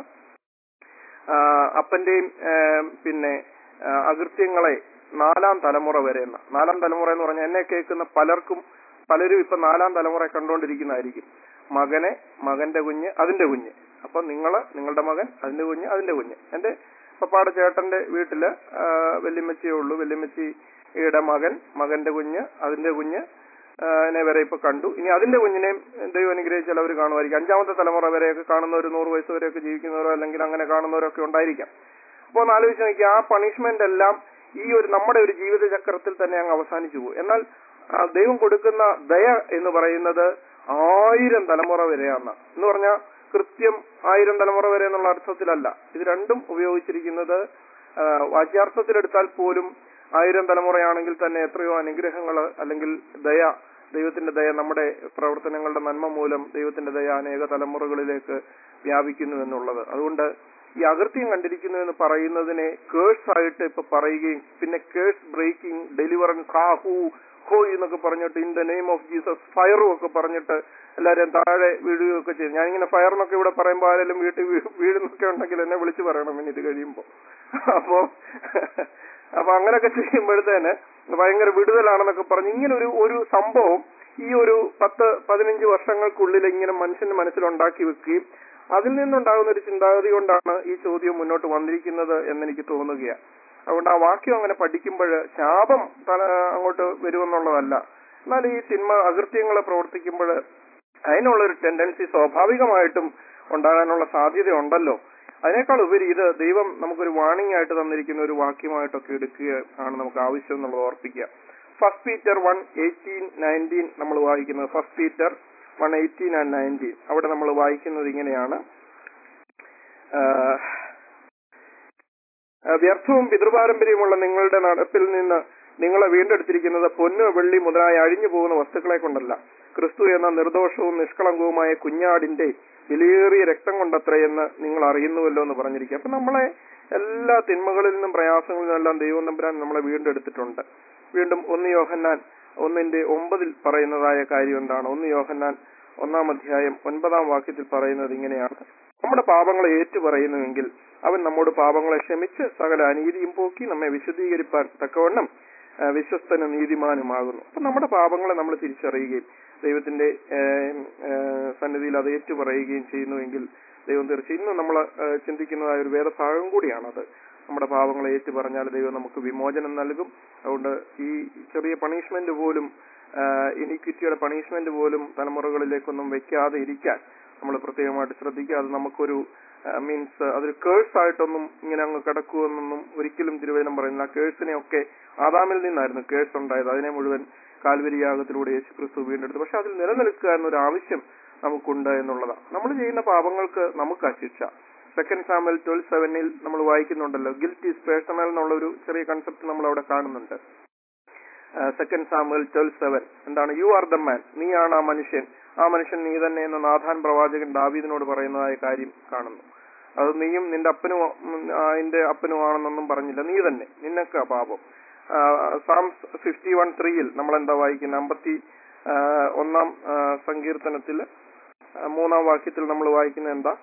ആ, അപ്പന്റെയും ആ, പിന്നെ ആ, അകൃത്യങ്ങളെ നാലാം തലമുറ വരെ എന്ന നാലാം തലമുറ എന്ന് പറഞ്ഞാൽ എന്നെ കേൾക്കുന്ന പലർക്കും പലരും ഇപ്പൊ നാലാം തലമുറ കണ്ടുകൊണ്ടിരിക്കുന്നതായിരിക്കും മകനെ മകന്റെ കുഞ്ഞ് അതിന്റെ കുഞ്ഞ് അപ്പൊ നിങ്ങള് നിങ്ങളുടെ മകൻ അതിന്റെ കുഞ്ഞ് അതിന്റെ കുഞ്ഞ് എന്റെ പപ്പാടെ ചേട്ടന്റെ വീട്ടില് ആ, വല്യമ്മച്ചിയേ ഉള്ളൂ വല്യമ്മച്ചി യുടെ മകൻ മകന്റെ കുഞ്ഞ് അതിന്റെ കുഞ്ഞ് ആ, നെ വരെ ഇപ്പൊ കണ്ടു ഇനി അതിന്റെ കുഞ്ഞിനെയും ദൈവം അനുഗ്രഹിച്ചാൽ അവർ കാണുമായിരിക്കും അഞ്ചാമത്തെ തലമുറ വരെയൊക്കെ കാണുന്നവർ നൂറ് വയസ്സ് വരെയൊക്കെ ജീവിക്കുന്നവരോ അല്ലെങ്കിൽ അങ്ങനെ കാണുന്നവരൊക്കെ ഉണ്ടായിരിക്കാം അപ്പോൾ ഒന്ന് ആലോചിച്ച് നോക്കി ആ പണിഷ്മെന്റ് എല്ലാം ഈ ഒരു നമ്മുടെ ഒരു ജീവിത ചക്രത്തിൽ തന്നെ അങ്ങ് അവസാനിച്ചു പോകും എന്നാൽ ആ, ദൈവം കൊടുക്കുന്ന ദയ എന്ന് പറയുന്നത് ആയിരം തലമുറ വരെയാണ് എന്ന് പറഞ്ഞാൽ കൃത്യം ആയിരം തലമുറ വരെ എന്നുള്ള അർത്ഥത്തിലല്ല ഇത് രണ്ടും ഉപയോഗിച്ചിരിക്കുന്നത് ആ, വാച്യാർത്ഥത്തിലെടുത്താൽ പോലും ആയിരം തലമുറയാണെങ്കിൽ തന്നെ എത്രയോ അനുഗ്രഹങ്ങൾ അല്ലെങ്കിൽ ദയ ദൈവത്തിന്റെ ദയ നമ്മുടെ പ്രവർത്തനങ്ങളുടെ നന്മ മൂലം ദൈവത്തിന്റെ ദയ അനേക തലമുറകളിലേക്ക് വ്യാപിക്കുന്നു എന്നുള്ളത് അതുകൊണ്ട് ഈ അകൃത്യം കണ്ടിരിക്കുന്നു എന്ന് പറയുന്നതിനെ കേഴ്സ് ആയിട്ട് ഇപ്പൊ പറയുകയും പിന്നെ കേഴ്സ് ബ്രേക്കിംഗ് ഡെലിവറൻസ് ഹാ ഹൂ ഹോ എന്നൊക്കെ പറഞ്ഞിട്ട് in the name of Jesus ഫയറും ഒക്കെ പറഞ്ഞിട്ട് എല്ലാവരും താഴെ വീഴുകയൊക്കെ ചെയ്തു ഞാനിങ്ങനെ ഫയർ എന്നൊക്കെ ഇവിടെ പറയുമ്പോൾ ആരെങ്കിലും വീട്ടിൽ വീ- വീഴുന്നൊക്കെ ഉണ്ടെങ്കിൽ എന്നെ വിളിച്ചു പറയണം ഇനി ഇത് കഴിയുമ്പോ അപ്പോ അപ്പൊ അങ്ങനെയൊക്കെ ചെയ്യുമ്പോഴത്തേന് ഭയങ്കര വിടുതലാണെന്നൊക്കെ പറഞ്ഞ് ഇങ്ങനെ ഒരു ഒരു സംഭവം ഈ ഒരു പത്ത് പതിനഞ്ച് വർഷങ്ങൾക്കുള്ളിൽ ഇങ്ങനെ മനുഷ്യന്റെ മനസ്സിലുണ്ടാക്കി വെക്കുകയും അതിൽ നിന്നുണ്ടാകുന്ന ഒരു ചിന്താഗതി കൊണ്ടാണ് ഈ ചോദ്യം മുന്നോട്ട് വന്നിരിക്കുന്നത് എന്നെനിക്ക് തോന്നുകയാണ് അതുകൊണ്ട് ആ വാക്യം അങ്ങനെ പഠിക്കുമ്പോൾ ശാപം തല അങ്ങോട്ട് വരുമെന്നുള്ളതല്ല എന്നാൽ ഈ തിന്മ അകൃത്യങ്ങളെ പ്രവർത്തിക്കുമ്പോൾ അതിനുള്ള ഒരു ടെൻഡൻസി സ്വാഭാവികമായിട്ടും ഉണ്ടാകാനുള്ള സാധ്യത ഉണ്ടല്ലോ അതിനേക്കാൾ ഉപരി ഇത് ദൈവം നമുക്കൊരു വാണിംഗ് ആയിട്ട് തന്നിരിക്കുന്ന ഒരു വാക്യമായിട്ടൊക്കെ എടുക്കുക ആണ് നമുക്ക് ആവശ്യം എന്നുള്ളത് ഓർപ്പിക്കുക first Peter one eighteen nineteen നമ്മൾ വായിക്കുന്നത് first Peter one eighteen and nineteen അവിടെ നമ്മൾ വായിക്കുന്നത് ഇങ്ങനെയാണ് ആഹ്, ആഹ്, വ്യർത്ഥവും പിതൃപാരമ്പര്യമുള്ള നിങ്ങളുടെ നടപ്പിൽ നിന്ന് നിങ്ങളെ വീണ്ടെടുത്തിരിക്കുന്നത് പൊന്ന് വെള്ളി മുതലായ അഴിഞ്ഞു പോകുന്ന വസ്തുക്കളെ കൊണ്ടല്ല ക്രിസ്തു എന്ന നിർദോഷവും നിഷ്കളങ്കവുമായ കുഞ്ഞാടിന്റെ വിലയേറിയ രക്തം കൊണ്ടത്രയെന്ന് നിങ്ങൾ അറിയുന്നുവല്ലോ എന്ന് പറഞ്ഞിരിക്കുക അപ്പൊ നമ്മളെ എല്ലാ തിന്മകളിൽ നിന്നും പ്രയാസങ്ങളിൽ നിന്നെല്ലാം ദൈവം തമ്പുരാൻ നമ്മളെ വീണ്ടെടുത്തിട്ടുണ്ട് വീണ്ടും ഒന്ന് യോഹന്നാൻ ഒന്നിന്റെ ഒമ്പതിൽ പറയുന്നതായ കാര്യം എന്താണ് ഒന്ന് യോഹന്നാൻ ഒന്നാം അധ്യായം ഒൻപതാം വാക്യത്തിൽ പറയുന്നത് ഇങ്ങനെയാണ് നമ്മുടെ പാപങ്ങളെ ഏറ്റു പറയുന്നുവെങ്കിൽ അവൻ നമ്മോട് പാപങ്ങളെ ക്ഷമിച്ച് സകല അനീതിയും പോക്കി നമ്മെ വിശദീകരിപ്പാൻ തക്കവണ്ണം ആ, വിശ്വസ്തനും നീതിമാനുമാകുന്നു അപ്പൊ നമ്മുടെ പാപങ്ങളെ നമ്മൾ തിരിച്ചറിയുകയും ദൈവത്തിന്റെ ഏം, ഏ, സന്നിധിയിൽ അത് ഏറ്റു പറയുകയും ചെയ്യുന്നുവെങ്കിൽ ദൈവം തീർച്ചയായും ഇന്ന് നമ്മൾ ചിന്തിക്കുന്നതായ ഒരു വേദഭാഗം കൂടിയാണത് നമ്മുടെ പാപങ്ങളെ ഏറ്റു പറഞ്ഞാൽ ദൈവം നമുക്ക് വിമോചനം നൽകും അതുകൊണ്ട് ഈ ചെറിയ പണിഷ്മെന്റ് പോലും ഇനിക്വിറ്റിയുടെ പണിഷ്മെന്റ് പോലും തലമുറകളിലേക്കൊന്നും വെക്കാതെ ഇരിക്കാൻ നമ്മൾ പ്രത്യേകമായിട്ട് ശ്രദ്ധിക്കുക അത് നമുക്കൊരു മീൻസ് അതൊരു കേഴ്സ് ആയിട്ടൊന്നും ഇങ്ങനെ അങ്ങ് കിടക്കുമെന്നൊന്നും ഒരിക്കലും തിരുവേദനം പറയുന്നില്ല ആ കേഴ്സിനെ ഒക്കെ ആദാമിൽ നിന്നായിരുന്നു കേഴ്സ് ഉണ്ടായത് അതിനെ മുഴുവൻ കാൽവരി യാഗത്തിലൂടെ യേശു ക്രിസ്തു വീണ്ടെടുത്തു പക്ഷെ അതിൽ നിലനിൽക്കുക എന്നൊരു ആവശ്യം നമുക്കുണ്ട് എന്നുള്ളതാണ് നമ്മൾ ചെയ്യുന്ന പാപങ്ങൾക്ക് നമുക്ക് ശിക്ഷ സെക്കൻഡ് സാമ്പൽ ട്വൽവ് സെവനിൽ നമ്മൾ വായിക്കുന്നുണ്ടല്ലോ ഗിൽറ്റ് ഈസ് പേഴ്സണൽ എന്നുള്ള ഒരു ചെറിയ കൺസെപ്റ്റ് നമ്മൾ അവിടെ കാണുന്നുണ്ട് സെക്കൻഡ് സാമുവൽ ട്വൽവ് സെവൻ എന്താണ് യു ആർ ദ മാൻ നീയാണ് ആ മനുഷ്യൻ ആ മനുഷ്യൻ നീ തന്നെ എന്ന് നാഥാൻ പ്രവാചകൻ ദാവീദിനോട് പറയുന്നതായ കാര്യം കാണുന്നു അത് നീയും നിന്റെ അപ്പനും ഉം, അതിന്റെ അപ്പനുമാണെന്നൊന്നും പറഞ്ഞില്ല നീ തന്നെ നിന്നൊക്കെ പാപം സാംസ് ഫിഫ്റ്റി വൺ ത്രീയിൽ നമ്മൾ എന്താ വായിക്കുന്നത് അമ്പത്തി ആ, ഒന്നാം ആ, സങ്കീർത്തനത്തിൽ ആ, മൂന്നാം വാക്യത്തിൽ നമ്മൾ വായിക്കുന്നത് എന്താ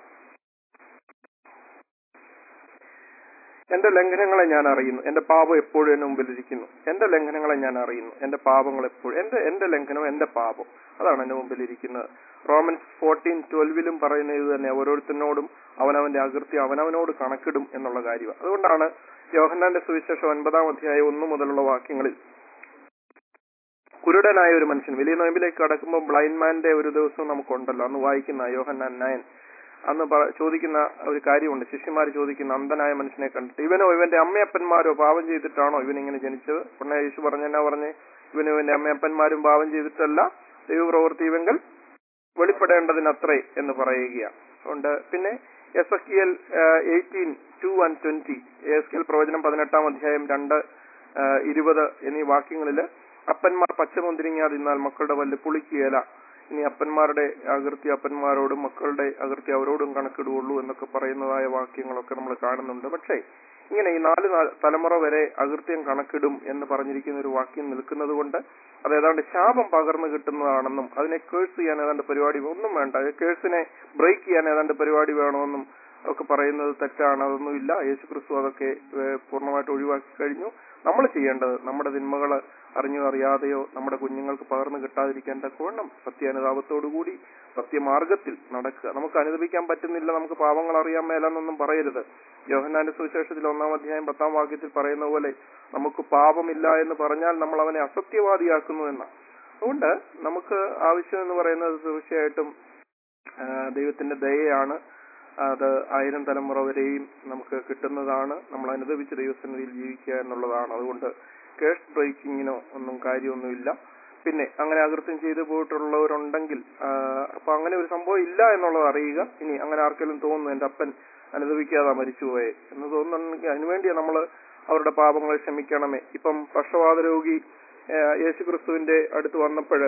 എന്റെ ലംഘനങ്ങളെ ഞാൻ അറിയുന്നു എന്റെ പാപം എപ്പോഴും എന്റെ മുമ്പിലിരിക്കുന്നു എന്റെ ലംഘനങ്ങളെ ഞാൻ അറിയുന്നു എന്റെ പാപങ്ങൾ എപ്പോഴും എന്റെ എന്റെ ലംഘനം എന്റെ പാപം അതാണ് എന്റെ മുമ്പിലിരിക്കുന്നത് റോമൻസ് ഫോർട്ടീൻ ട്വൽവിലും പറയുന്ന ഇത് തന്നെ ഓരോരുത്തരോടും അവനവന്റെ അകൃത്യം അവനവനോട് കണക്കിടും എന്നുള്ള കാര്യമാണ് അതുകൊണ്ടാണ് യോഹന്നാന്റെ സുവിശേഷം ഒൻപതാം അധ്യായം ഒന്നു മുതലുള്ള വാക്യങ്ങളിൽ കുരുടനായ ഒരു മനുഷ്യൻ വലിയ നോയമ്പിലേക്ക് കടക്കുമ്പോൾ ബ്ലൈൻഡ് മാന്റെ ഒരു ദിവസം നമുക്കുണ്ടല്ലോ അന്ന് വായിക്കുന്ന യോഹന്നാൻ നയൻ അന്ന് പറ- ചോദിക്കുന്ന ഒരു കാര്യമുണ്ട് ശിഷ്യന്മാർ ചോദിക്കുന്ന അന്ധനായ മനുഷ്യനെ കണ്ടിട്ട് ഇവനോ ഇവന്റെ അമ്മയപ്പന്മാരോ പാപം ചെയ്തിട്ടാണോ ഇവൻ ഇങ്ങനെ ജനിച്ചത് ഉടനെ യേശു പറഞ്ഞ എന്നാ പറഞ്ഞ് ഇവനും ഇവന്റെ അമ്മയപ്പന്മാരും പാപം ചെയ്തിട്ടല്ല ദൈവപ്രവൃത്തി ഇവങ്കൽ വെളിപ്പെടേണ്ടതിനത്രേ എന്ന് പറയുകയാണ് അതുകൊണ്ട് പിന്നെ Ezekiel eighteen two and twenty Ezekiel പ്രവചനം പതിനെട്ടാം അധ്യായം രണ്ട് ആ, ഇരുപത് എന്നീ വാക്യങ്ങളില് അപ്പന്മാർ പച്ചമുന്തിരിങ്ങാ തിന്നാൽ മക്കളുടെ വല്ല് പുളിക്കുകയില ഇനി അപ്പന്മാരുടെ അകൃത്യ അപ്പന്മാരോടും മക്കളുടെ അകൃത്യ അവരോടും കണക്കിടുകയുള്ളൂ എന്നൊക്കെ പറയുന്നതായ വാക്യങ്ങളൊക്കെ നമ്മൾ കാണുന്നുണ്ട് പക്ഷേ ഇങ്ങനെ ഈ നാല് നാ- തലമുറ വരെ അകൃത്യം കണക്കിടും എന്ന് പറഞ്ഞിരിക്കുന്ന ഒരു വാക്യം നിൽക്കുന്നത് കൊണ്ട് അത് ഏതാണ്ട് ശാപം പകർന്നു കിട്ടുന്നതാണെന്നും അതിനെ കേഴ്സ് ചെയ്യാൻ ഏതാണ്ട് പരിപാടി ഒന്നും വേണ്ട കേഴ്സിനെ ബ്രേക്ക് ചെയ്യാൻ ഏതാണ്ട് പരിപാടി വേണമെന്നും ഒക്കെ പറയുന്നത് തെറ്റാണ് അതൊന്നുമില്ല യേശു ക്രിസ്തു അതൊക്കെ ഏഹ്, പൂർണ്ണമായിട്ട് ഒഴിവാക്കി കഴിഞ്ഞു നമ്മൾ ചെയ്യേണ്ടത് നമ്മുടെ തിന്മകൾ അറിഞ്ഞോ അറിയാതെയോ നമ്മുടെ കുഞ്ഞുങ്ങൾക്ക് പകർന്നു കിട്ടാതിരിക്കാൻ തക്കവണ്ണം സത്യാനുതാപത്തോടുകൂടി സത്യമാർഗത്തിൽ നടക്കുക നമുക്ക് അനുദപിക്കാൻ പറ്റുന്നില്ല നമുക്ക് പാവങ്ങൾ അറിയാൻ മേലെന്നൊന്നും പറയരുത് യോഹന്നാന്റെ സുവിശേഷത്തിൽ ഒന്നാം അധ്യായം പത്താം വാക്യത്തിൽ പറയുന്ന പോലെ നമുക്ക് പാപമില്ല എന്ന് പറഞ്ഞാൽ നമ്മൾ അവനെ അസത്യവാദിയാക്കുന്നു എന്ന അതുകൊണ്ട് നമുക്ക് ആവശ്യം എന്ന് പറയുന്നത് തീർച്ചയായിട്ടും ആ, ദൈവത്തിന്റെ ദയയാണ് അത് ആയിരം തലമുറ വരെയും നമുക്ക് കിട്ടുന്നതാണ് നമ്മൾ അനുഭവിച്ച ദൈവസന്നിധിയിൽ ജീവിക്കുക എന്നുള്ളതാണ് അതുകൊണ്ട് കേസ് ബ്രേക്കിങ്ങിനോ ഒന്നും കാര്യമൊന്നുമില്ല പിന്നെ അങ്ങനെ അകൃത്യം ചെയ്തു പോയിട്ടുള്ളവരുണ്ടെങ്കിൽ ആ, അപ്പൊ അങ്ങനെ ഒരു സംഭവം ഇല്ല എന്നുള്ളത് അറിയുക ഇനി അങ്ങനെ ആർക്കെങ്കിലും തോന്നുന്നു എന്റെ അപ്പൻ അനുഭവിക്കാതെ മരിച്ചുപോയെ എന്ന് തോന്നുന്നുണ്ടെങ്കിൽ അതിനുവേണ്ടിയാ നമ്മൾ അവരുടെ പാപങ്ങൾ ക്ഷമിക്കണമേ ഇപ്പം പക്ഷവാത രോഗി യേശു ക്രിസ്തുവിന്റെ അടുത്ത് വന്നപ്പോഴ്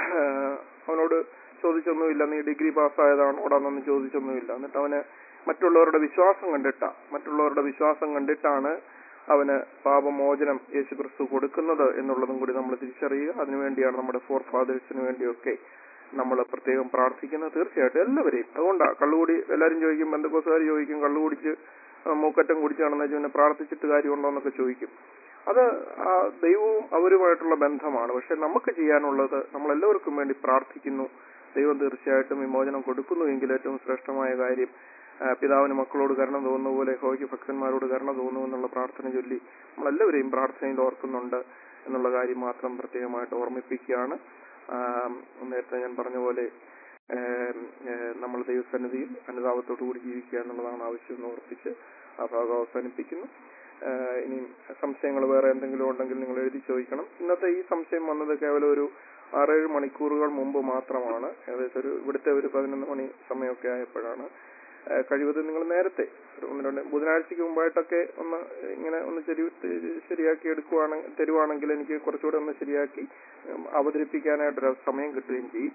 അവനോട് ചോദിച്ചൊന്നുമില്ല നീ ഡിഗ്രി പാസ്സായതാണോടാന്നൊന്നും ചോദിച്ചൊന്നുമില്ല എന്നിട്ട് അവന് മറ്റുള്ളവരുടെ വിശ്വാസം കണ്ടിട്ടാ മറ്റുള്ളവരുടെ വിശ്വാസം കണ്ടിട്ടാണ് അവന് പാപമോചനം യേശു ക്രിസ്തു കൊടുക്കുന്നത് എന്നുള്ളതും കൂടി നമ്മൾ തിരിച്ചറിയുക അതിനുവേണ്ടിയാണ് നമ്മുടെ ഫോർ ഫാദേഴ്സിന് വേണ്ടിയൊക്കെ നമ്മൾ പ്രത്യേകം പ്രാർത്ഥിക്കുന്നത് തീർച്ചയായിട്ടും എല്ലാവരെയും അതുകൊണ്ടാ കള്ളുകൂടി എല്ലാവരും ചോദിക്കും ബന്ധുക്കോസുകാർ ചോദിക്കും കള്ളുകുടിച്ച് ആ, മൂക്കറ്റം കുടിച്ചാണെന്ന് വെച്ചാൽ പിന്നെ പ്രാർത്ഥിച്ചിട്ട് കാര്യമുണ്ടോ എന്നൊക്കെ ചോദിക്കും അത് ആ ദൈവവും അവരുമായിട്ടുള്ള ബന്ധമാണ് പക്ഷെ നമുക്ക് ചെയ്യാനുള്ളത് നമ്മൾ എല്ലാവർക്കും വേണ്ടി പ്രാർത്ഥിക്കുന്നു ദൈവം തീർച്ചയായിട്ടും വിമോചനം കൊടുക്കുന്നു എങ്കിൽ ഏറ്റവും ശ്രേഷ്ഠമായ കാര്യം ആ, പിതാവിന് മക്കളോട് കരുണ തോന്നുന്ന പോലെ ഹോയ്ക്ക് ഭക്തന്മാരോട് കരുണ തോന്നുന്നു എന്നുള്ള പ്രാർത്ഥന ചൊല്ലി നമ്മളെല്ലാവരെയും പ്രാർത്ഥനയിൽ ഓർക്കുന്നുണ്ട് എന്നുള്ള കാര്യം മാത്രം പ്രത്യേകമായിട്ട് ഓർമ്മിപ്പിക്കുകയാണ് ആ, നേരത്തെ ഞാൻ പറഞ്ഞ പോലെ ഏം, ഏ, നമ്മൾ ദൈവസന്നിധിയിൽ അനുതാപത്തോടു കൂടി ജീവിക്കുക എന്നുള്ളതാണ് ആവശ്യം എന്ന് ഓർപ്പിച്ച് ആ ഭാഗം അവസാനിപ്പിക്കുന്നു ആ, ഇനി സംശയങ്ങൾ വേറെ എന്തെങ്കിലും ഉണ്ടെങ്കിൽ നിങ്ങൾ എഴുതി ചോദിക്കണം ഇന്നത്തെ ഈ സംശയം വന്നത് കേവലം ഒരു ആറേഴ് മണിക്കൂറുകൾ മുമ്പ് മാത്രമാണ് ഏകദേശം ഒരു ഇവിടുത്തെ ഒരു പതിനൊന്ന് മണി സമയമൊക്കെ ആയപ്പോഴാണ് ആ, കഴിവതും നിങ്ങൾ നേരത്തെ ഒരു ഒന്ന് രണ്ട് ബുധനാഴ്ചക്ക് മുമ്പായിട്ടൊക്കെ ഒന്ന് ഇങ്ങനെ ഒന്ന് ശരി ശരിയാക്കി എടുക്കുവാണെങ്കിൽ തരുവാണെങ്കിൽ എനിക്ക് കുറച്ചുകൂടെ ഒന്ന് ശരിയാക്കി ഉം, അവതരിപ്പിക്കാനായിട്ടൊരു സമയം കിട്ടുകയും ചെയ്യും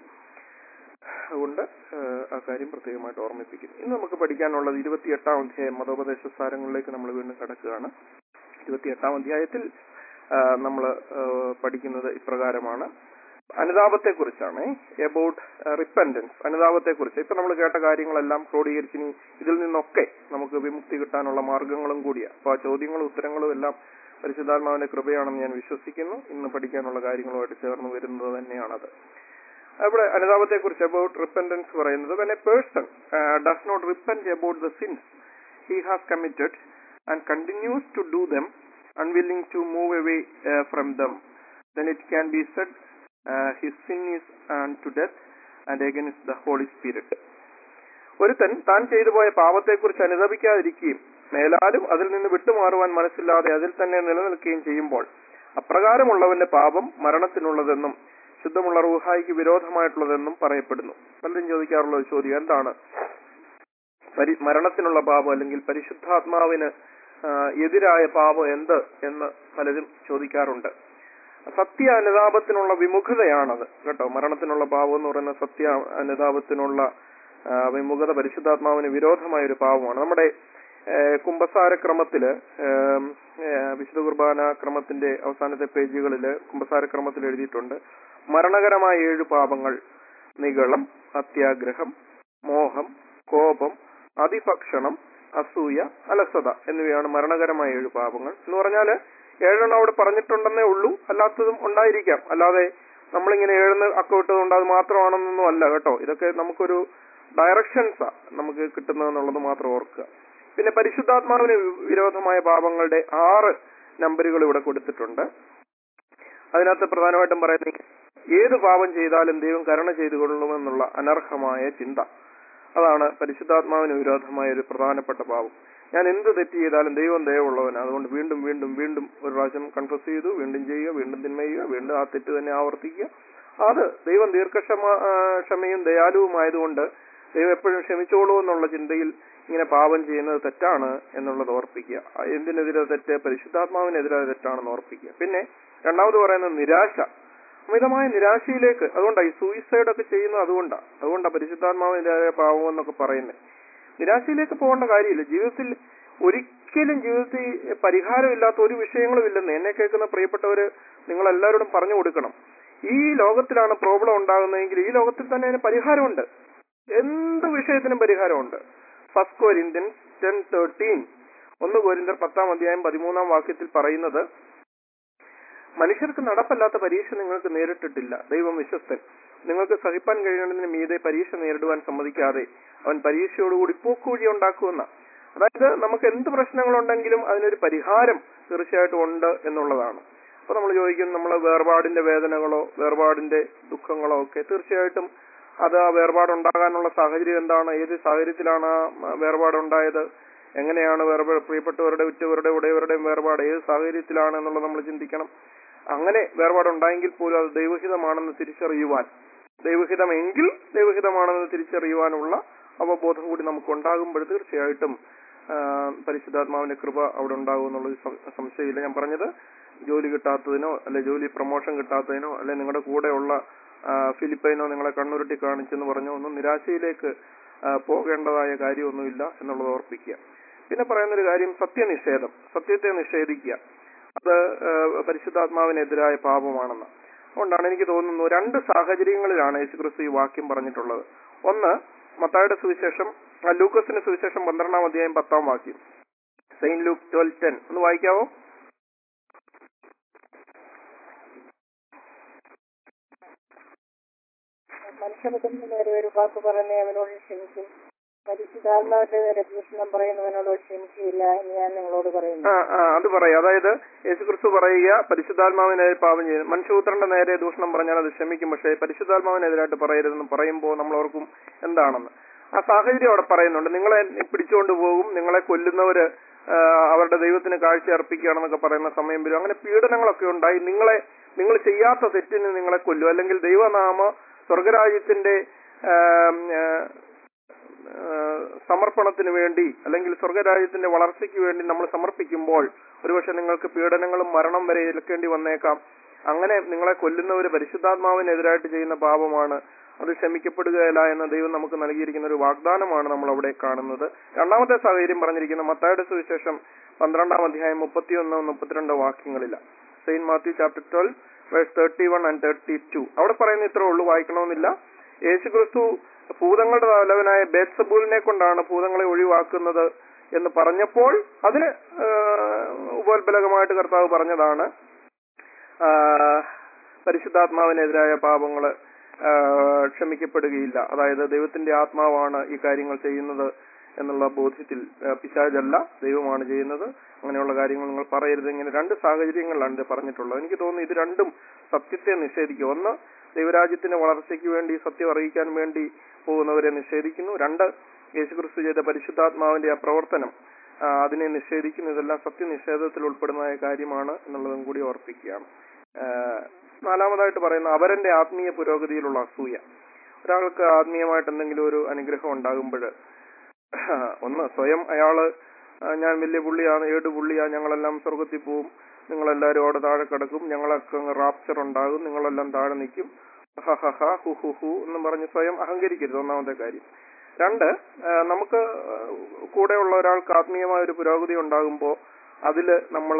അതുകൊണ്ട് ഏഹ്, ആ കാര്യം പ്രത്യേകമായിട്ട് ഓർമ്മിപ്പിക്കുന്നു ഇന്ന് നമുക്ക് പഠിക്കാനുള്ളത് ഇരുപത്തിയെട്ടാം അധ്യായം മതോപദേശ സാരങ്ങളിലേക്ക് നമ്മൾ വീണ്ടും കടക്കുകയാണ് ഇരുപത്തിയെട്ടാം അധ്യായത്തിൽ നമ്മൾ പഠിക്കുന്നത് ഇപ്രകാരമാണ് അനുതാപത്തെ കുറിച്ചാണ് എബൌട്ട് റിപ്പൻഡൻസ് അനുതാപത്തെ കുറിച്ച് ഇപ്പൊ നമ്മൾ കേട്ട കാര്യങ്ങളെല്ലാം ക്രോഡീകരിച്ച് ഇനി ഇതിൽ നിന്നൊക്കെ നമുക്ക് വിമുക്തി കിട്ടാനുള്ള മാർഗങ്ങളും കൂടിയാണ് അപ്പൊ ആ ചോദ്യങ്ങളും ഉത്തരങ്ങളും എല്ലാം പരിശുദ്ധാത്മാവിന്റെ കൃപയാണെന്ന് ഞാൻ വിശ്വസിക്കുന്നു ഇന്ന് പഠിക്കാനുള്ള കാര്യങ്ങളുമായിട്ട് ചേർന്ന് വരുന്നത് തന്നെയാണത് അവിടെ അനുതാപത്തെ കുറിച്ച് അബൌട്ട് റിപ്പൻഡൻസ് പറയുന്നത് when a person does not repent about the sins he has committed and continues to do them unwilling to move away from them then it can be said uh, his sin is unto death and against the Holy Spirit. ഒരുത്തൻ താൻ ചെയ്തു പോയ പാപത്തെക്കുറിച്ച് അനുദപിക്കാതിരിക്കുകയും മേലാലും അതിൽ നിന്ന് വിട്ടുമാറുവാൻ മനസ്സില്ലാതെ അതിൽ തന്നെ നിലനിൽക്കുകയും ചെയ്യുമ്പോൾ അപ്രകാരമുള്ളവന്റെ പാപം മരണത്തിനുള്ളതെന്നും ശുദ്ധമുള്ള റൂഹായിക്ക് വിരോധമായിട്ടുള്ളതെന്നും പറയപ്പെടുന്നു പലരും ചോദിക്കാറുള്ള ഒരു ചോദ്യം എന്താണ് പരി മരണത്തിനുള്ള പാപം അല്ലെങ്കിൽ പരിശുദ്ധാത്മാവിന് ആ, എതിരായ പാപം എന്ത് എന്ന് പലരും ചോദിക്കാറുണ്ട് സത്യ അനുതാപത്തിനുള്ള വിമുഖതയാണത് കേട്ടോ മരണത്തിനുള്ള പാപം എന്ന് പറയുന്ന സത്യ അനുതാപത്തിനുള്ള ആ, വിമുഖത പരിശുദ്ധാത്മാവിന് വിരോധമായ ഒരു പാപമാണ് നമ്മുടെ ഏ, കുമ്പസാരക്രമത്തില് ഏം, ഏ, വിശുദ്ധ കുർബാന ക്രമത്തിന്റെ അവസാനത്തെ പേജുകളില് കുമ്പസാരക്രമത്തിൽ എഴുതിയിട്ടുണ്ട് മരണകരമായ ഏഴ് പാപങ്ങൾ നിഗളം അത്യാഗ്രഹം മോഹം കോപം അതിഭക്ഷണം അസൂയ അലസത എന്നിവയാണ് മരണകരമായ ഏഴ് പാപങ്ങൾ എന്ന് പറഞ്ഞാല് ഏഴെണ്ണം അവിടെ പറഞ്ഞിട്ടുണ്ടെന്നേ ഉള്ളൂ അല്ലാത്തതും ഉണ്ടായിരിക്കാം അല്ലാതെ നമ്മളിങ്ങനെ ഏഴെന്ന് അക്കമിട്ടതുകൊണ്ട് അത് മാത്രമാണെന്നൊന്നും അല്ല കേട്ടോ ഇതൊക്കെ നമുക്കൊരു ഡയറക്ഷൻസാ നമുക്ക് കിട്ടുന്നതെന്നുള്ളത് മാത്രം ഓർക്കുക പിന്നെ പരിശുദ്ധാത്മാവിന് വി- വിരോധമായ പാപങ്ങളുടെ ആറ് നമ്പറുകൾ ഇവിടെ കൊടുത്തിട്ടുണ്ട് അതിനകത്ത് പ്രധാനമായിട്ടും പറയുന്നത് ഏത് പാപം ചെയ്താലും ദൈവം കരുണ ചെയ്തു കൊള്ളുമെന്നുള്ള അനർഹമായ ചിന്ത അതാണ് പരിശുദ്ധാത്മാവിന് വിരോധമായ ഒരു പ്രധാനപ്പെട്ട പാപം ഞാൻ എന്ത് തെറ്റ് ചെയ്താലും ദൈവം ദയവുള്ളവനാണ് അതുകൊണ്ട് വീണ്ടും വീണ്ടും വീണ്ടും ഒരു പ്രാവശ്യം കൺഫസ് ചെയ്തു വീണ്ടും ചെയ്യുക വീണ്ടും തിന്മ ചെയ്യുക വീണ്ടും ആ തെറ്റ് തന്നെ ആവർത്തിക്കുക അത് ദൈവം ദീർഘക്ഷമ ആ, ക്ഷമയും ദയാലുവുമായതുകൊണ്ട് ദൈവം എപ്പോഴും ക്ഷമിച്ചോളൂ എന്നുള്ള ചിന്തയിൽ ഇങ്ങനെ പാപം ചെയ്യുന്നത് തെറ്റാണ് എന്നുള്ളത് ഓർപ്പിക്കുക ആ, എന്തിനെതിരെ തെറ്റ് പരിശുദ്ധാത്മാവിനെതിരെ തെറ്റാണെന്ന് ഓർപ്പിക്കുക പിന്നെ രണ്ടാമത് പറയുന്നത് നിരാശ അമിതമായ നിരാശയിലേക്ക് അതുകൊണ്ടാണ് ഈ സൂയിസൈഡ് ഒക്കെ ചെയ്യുന്നത് അതുകൊണ്ടാണ് അതുകൊണ്ടാണ് പരിശുദ്ധാത്മാവിനെതിരായ പാവം എന്നൊക്കെ പറയുന്നത് നിരാശയിലേക്ക് പോകേണ്ട കാര്യമില്ല ജീവിതത്തിൽ ഒരിക്കലും ജീവിതത്തിൽ പരിഹാരമില്ലാത്ത ഒരു വിഷയങ്ങളും ഇല്ലെന്ന് എന്നെ കേൾക്കുന്ന പ്രിയപ്പെട്ടവര് നിങ്ങൾ എല്ലാവരോടും പറഞ്ഞു കൊടുക്കണം ഈ ലോകത്തിലാണ് പ്രോബ്ലം ഉണ്ടാകുന്നതെങ്കിൽ ഈ ലോകത്തിൽ തന്നെ അതിന് പരിഹാരമുണ്ട് എന്ത് വിഷയത്തിനും പരിഹാരമുണ്ട് ഫസ്റ്റ് കോരിന്ത്യൻസ് ടെൻ തേർട്ടീൻ ഒന്ന് കോരിന്തർ പത്താം അധ്യായം പതിമൂന്നാം വാക്യത്തിൽ പറയുന്നത് മനുഷ്യർക്ക് നടപ്പല്ലാത്ത പരീക്ഷ നിങ്ങൾക്ക് നേരിട്ടിട്ടില്ല ദൈവം വിശ്വസ്തൻ നിങ്ങൾക്ക് സഹിപ്പാൻ കഴിയുന്നതിന് മീതെ പരീക്ഷ നേരിടുവാൻ സമ്മതിക്കാതെ അവൻ പരീക്ഷയോടുകൂടി പോക്കുവഴി ഉണ്ടാക്കുമെന്ന അതായത് നമുക്ക് എന്ത് പ്രശ്നങ്ങളുണ്ടെങ്കിലും അതിനൊരു പരിഹാരം തീർച്ചയായിട്ടും ഉണ്ട് എന്നുള്ളതാണ് അപ്പൊ നമ്മൾ ചോദിക്കും നമ്മൾ വേർപാടിന്റെ വേദനകളോ വേർപാടിന്റെ ദുഃഖങ്ങളോ ഒക്കെ തീർച്ചയായിട്ടും അത് ആ വേർപാടുണ്ടാകാനുള്ള സാഹചര്യം എന്താണ് ഏത് സാഹചര്യത്തിലാണ് ആ വേർപാടുണ്ടായത് എങ്ങനെയാണ് വേർപാട് പ്രിയപ്പെട്ടവരുടെ ഉറ്റവരുടെ ഉടയവരുടെയും വേർപാട് ഏത് സാഹചര്യത്തിലാണ് എന്നുള്ളത് നമ്മൾ ചിന്തിക്കണം അങ്ങനെ വേർപാടുണ്ടായെങ്കിൽ പോലും അത് ദൈവഹിതമാണെന്ന് തിരിച്ചറിയുവാൻ ദൈവഹിതമെങ്കിൽ ദൈവഹിതമാണെന്ന് തിരിച്ചറിയുവാനുള്ള അവബോധം കൂടി നമുക്ക് ഉണ്ടാകുമ്പോൾ തീർച്ചയായിട്ടും ആ, പരിശുദ്ധാത്മാവിന്റെ കൃപ അവിടെ ഉണ്ടാകും എന്നുള്ളത് സം- സംശയമില്ല ഞാൻ പറഞ്ഞത് ജോലി കിട്ടാത്തതിനോ അല്ലെ ജോലി പ്രൊമോഷൻ കിട്ടാത്തതിനോ അല്ലെ നിങ്ങളുടെ കൂടെയുള്ള ആ, ഫിലിപ്പൈനോ നിങ്ങളെ കണ്ണുരുട്ടി കാണിച്ചെന്ന് പറഞ്ഞോ ഒന്നും നിരാശയിലേക്ക് ആ, പോകേണ്ടതായ കാര്യമൊന്നുമില്ല എന്നുള്ളത് ഓർപ്പിക്കുക പിന്നെ പറയുന്നൊരു കാര്യം സത്യനിഷേധം സത്യത്തെ നിഷേധിക്കുക അത് ആ, പരിശുദ്ധാത്മാവിനെതിരായ പാപമാണെന്ന് അതുകൊണ്ടാണ് എനിക്ക് തോന്നുന്നു രണ്ട് സാഹചര്യങ്ങളിലാണ് യേശുക്രിസ്തു ഈ വാക്യം പറഞ്ഞിട്ടുള്ളത് ഒന്ന് മത്തായുടെ സുവിശേഷം ആ, ലൂക്കസിന്റെ സുവിശേഷം പന്ത്രണ്ടാം അധ്യായം പത്താം വാക്യം സെയിന്റ് ലൂക്ക് ട്വൽവ് ടെൻ ഒന്ന് വായിക്കാവോ മനുഷ്യപുത്രന്റെ നേരെ ഒരു വാക്ക് പറയുന്ന അവനോട് ക്ഷമിക്കും പരിശുദ്ധാത്മാവിന്റെ നേരെ ദൂഷണം പറയുന്നവനോട് ക്ഷമിക്കുകയില്ല എന്ന് ഞാൻ നിങ്ങളോട് പറയുന്നു ആ ആ അത് പറയാം അതായത് യേശുക്രിസ്തു പറയുക പരിശുദ്ധാത്മാവിനെതിരെ പാപം ചെയ്യുന്നു മനുഷ്യപുത്രന്റെ നേരെ ദൂഷണം പറഞ്ഞാൽ അത് ക്ഷമിക്കും പക്ഷേ പരിശുദ്ധാത്മാവിനെതിരായിട്ട് പറയരുതെന്ന് പറയുമ്പോൾ നമ്മൾ ഓർക്കും എന്താണെന്ന് ആ സാഹചര്യം അവിടെ പറയുന്നുണ്ട് നിങ്ങളെ പിടിച്ചുകൊണ്ട് പോകും നിങ്ങളെ കൊല്ലുന്നവര് ആ, അവരുടെ ദൈവത്തിന് കാഴ്ച അർപ്പിക്കുകയാണെന്നൊക്കെ പറയുന്ന സമയം വരും അങ്ങനെ പീഡനങ്ങളൊക്കെ ഉണ്ടായി നിങ്ങളെ നിങ്ങൾ ചെയ്യാത്ത തെറ്റിന് നിങ്ങളെ കൊല്ലും അല്ലെങ്കിൽ ദൈവനാമ സ്വർഗരാജ്യത്തിന്റെ ആം, ആ, ആഹ് സമർപ്പണത്തിന് വേണ്ടി അല്ലെങ്കിൽ സ്വർഗരാജ്യത്തിന്റെ വളർച്ചയ്ക്ക് വേണ്ടി നമ്മൾ സമർപ്പിക്കുമ്പോൾ ഒരുപക്ഷെ നിങ്ങൾക്ക് പീഡനങ്ങളും മരണം വരെ ഏൽക്കേണ്ടി വന്നേക്കാം അങ്ങനെ നിങ്ങളെ കൊല്ലുന്നവര് പരിശുദ്ധാത്മാവിനെതിരായിട്ട് ചെയ്യുന്ന പാപമാണ് അത് ക്ഷമിക്കപ്പെടുകയില്ല എന്ന ദൈവം നമുക്ക് നൽകിയിരിക്കുന്ന ഒരു വാഗ്ദാനമാണ് നമ്മൾ അവിടെ കാണുന്നത് രണ്ടാമത്തെ സാഹചര്യം പറഞ്ഞിരിക്കുന്ന മത്തായുടെ സുവിശേഷം പന്ത്രണ്ടാം അധ്യായം മുപ്പത്തിയൊന്ന് മുപ്പത്തിരണ്ട് വാക്യങ്ങളില്ല Saint Matthew chapter twelve verse thirty one and thirty two അവിടെ പറയുന്ന ഇത്രേ ഉള്ളൂ വായിക്കണമെന്നില്ല യേശുക്രിസ്തു ഭൂതങ്ങളുടെ തലവനായ ബേത്സബൂലിനെ കൊണ്ടാണ് ഭൂതങ്ങളെ ഒഴിവാക്കുന്നത് എന്ന് പറഞ്ഞപ്പോൾ അതിന് ആ, ഉപോത്ബലകമായിട്ട് കർത്താവ് പറഞ്ഞതാണ് ആ, പരിശുദ്ധാത്മാവിനെതിരായ പാപങ്ങള് ആ, ക്ഷമിക്കപ്പെടുകയില്ല അതായത് ദൈവത്തിന്റെ ആത്മാവാണ് ഈ കാര്യങ്ങൾ ചെയ്യുന്നത് എന്നുള്ള ബോധ്യത്തിൽ ആ, പിശാചല്ല ദൈവമാണ് ചെയ്യുന്നത് അങ്ങനെയുള്ള കാര്യങ്ങൾ നിങ്ങൾ പറയരുത് ഇങ്ങനെ രണ്ട് സാഹചര്യങ്ങളിലാണ് ഇത് പറഞ്ഞിട്ടുള്ളത് എനിക്ക് തോന്നുന്നു ഇത് രണ്ടും സത്യത്തെ നിഷേധിക്കുക ഒന്ന് ദൈവരാജ്യത്തിന്റെ വളർച്ചയ്ക്ക് വേണ്ടി സത്യം അറിയിക്കാൻ വേണ്ടി പോകുന്നവരെ നിഷേധിക്കുന്നു രണ്ട് യേശുക്രിസ്തു ചെയ്ത പരിശുദ്ധാത്മാവിന്റെ ആ പ്രവർത്തനം ആ, അതിനെ നിഷേധിക്കുന്നു ഇതെല്ലാം സത്യനിഷേധത്തിൽ ഉൾപ്പെടുന്ന കാര്യമാണ് എന്നുള്ളതും കൂടി ഓർപ്പിക്കുകയാണ് ആ, നാലാമതായിട്ട് പറയുന്ന അവരന്റെ ആത്മീയ പുരോഗതിയിലുള്ള അസൂയ ഒരാൾക്ക് ആത്മീയമായിട്ട് എന്തെങ്കിലും ഒരു അനുഗ്രഹം ഉണ്ടാകുമ്പോൾ ഒന്ന് സ്വയം അയാള് ആ, ഞാൻ വലിയ പുള്ളിയാണ് ഏട് പുള്ളിയാ ഞങ്ങളെല്ലാം സ്വർഗത്തിൽ പോവും നിങ്ങളെല്ലാവരും അവിടെ താഴെ കിടക്കും ഞങ്ങളൊക്കെ റാപ്ചർ ഉണ്ടാകും നിങ്ങളെല്ലാം താഴെ നിൽക്കും ഹ ഹ ഹ ഹു ഹു ഹു എന്ന് പറഞ്ഞ് സ്വയം അഹങ്കരിക്കരുത് ഒന്നാമത്തെ കാര്യം രണ്ട് ആ, നമുക്ക് ആ, കൂടെയുള്ള ഒരാൾക്ക് ആത്മീയമായ ഒരു പുരോഗതി ഉണ്ടാകുമ്പോൾ അതില് നമ്മൾ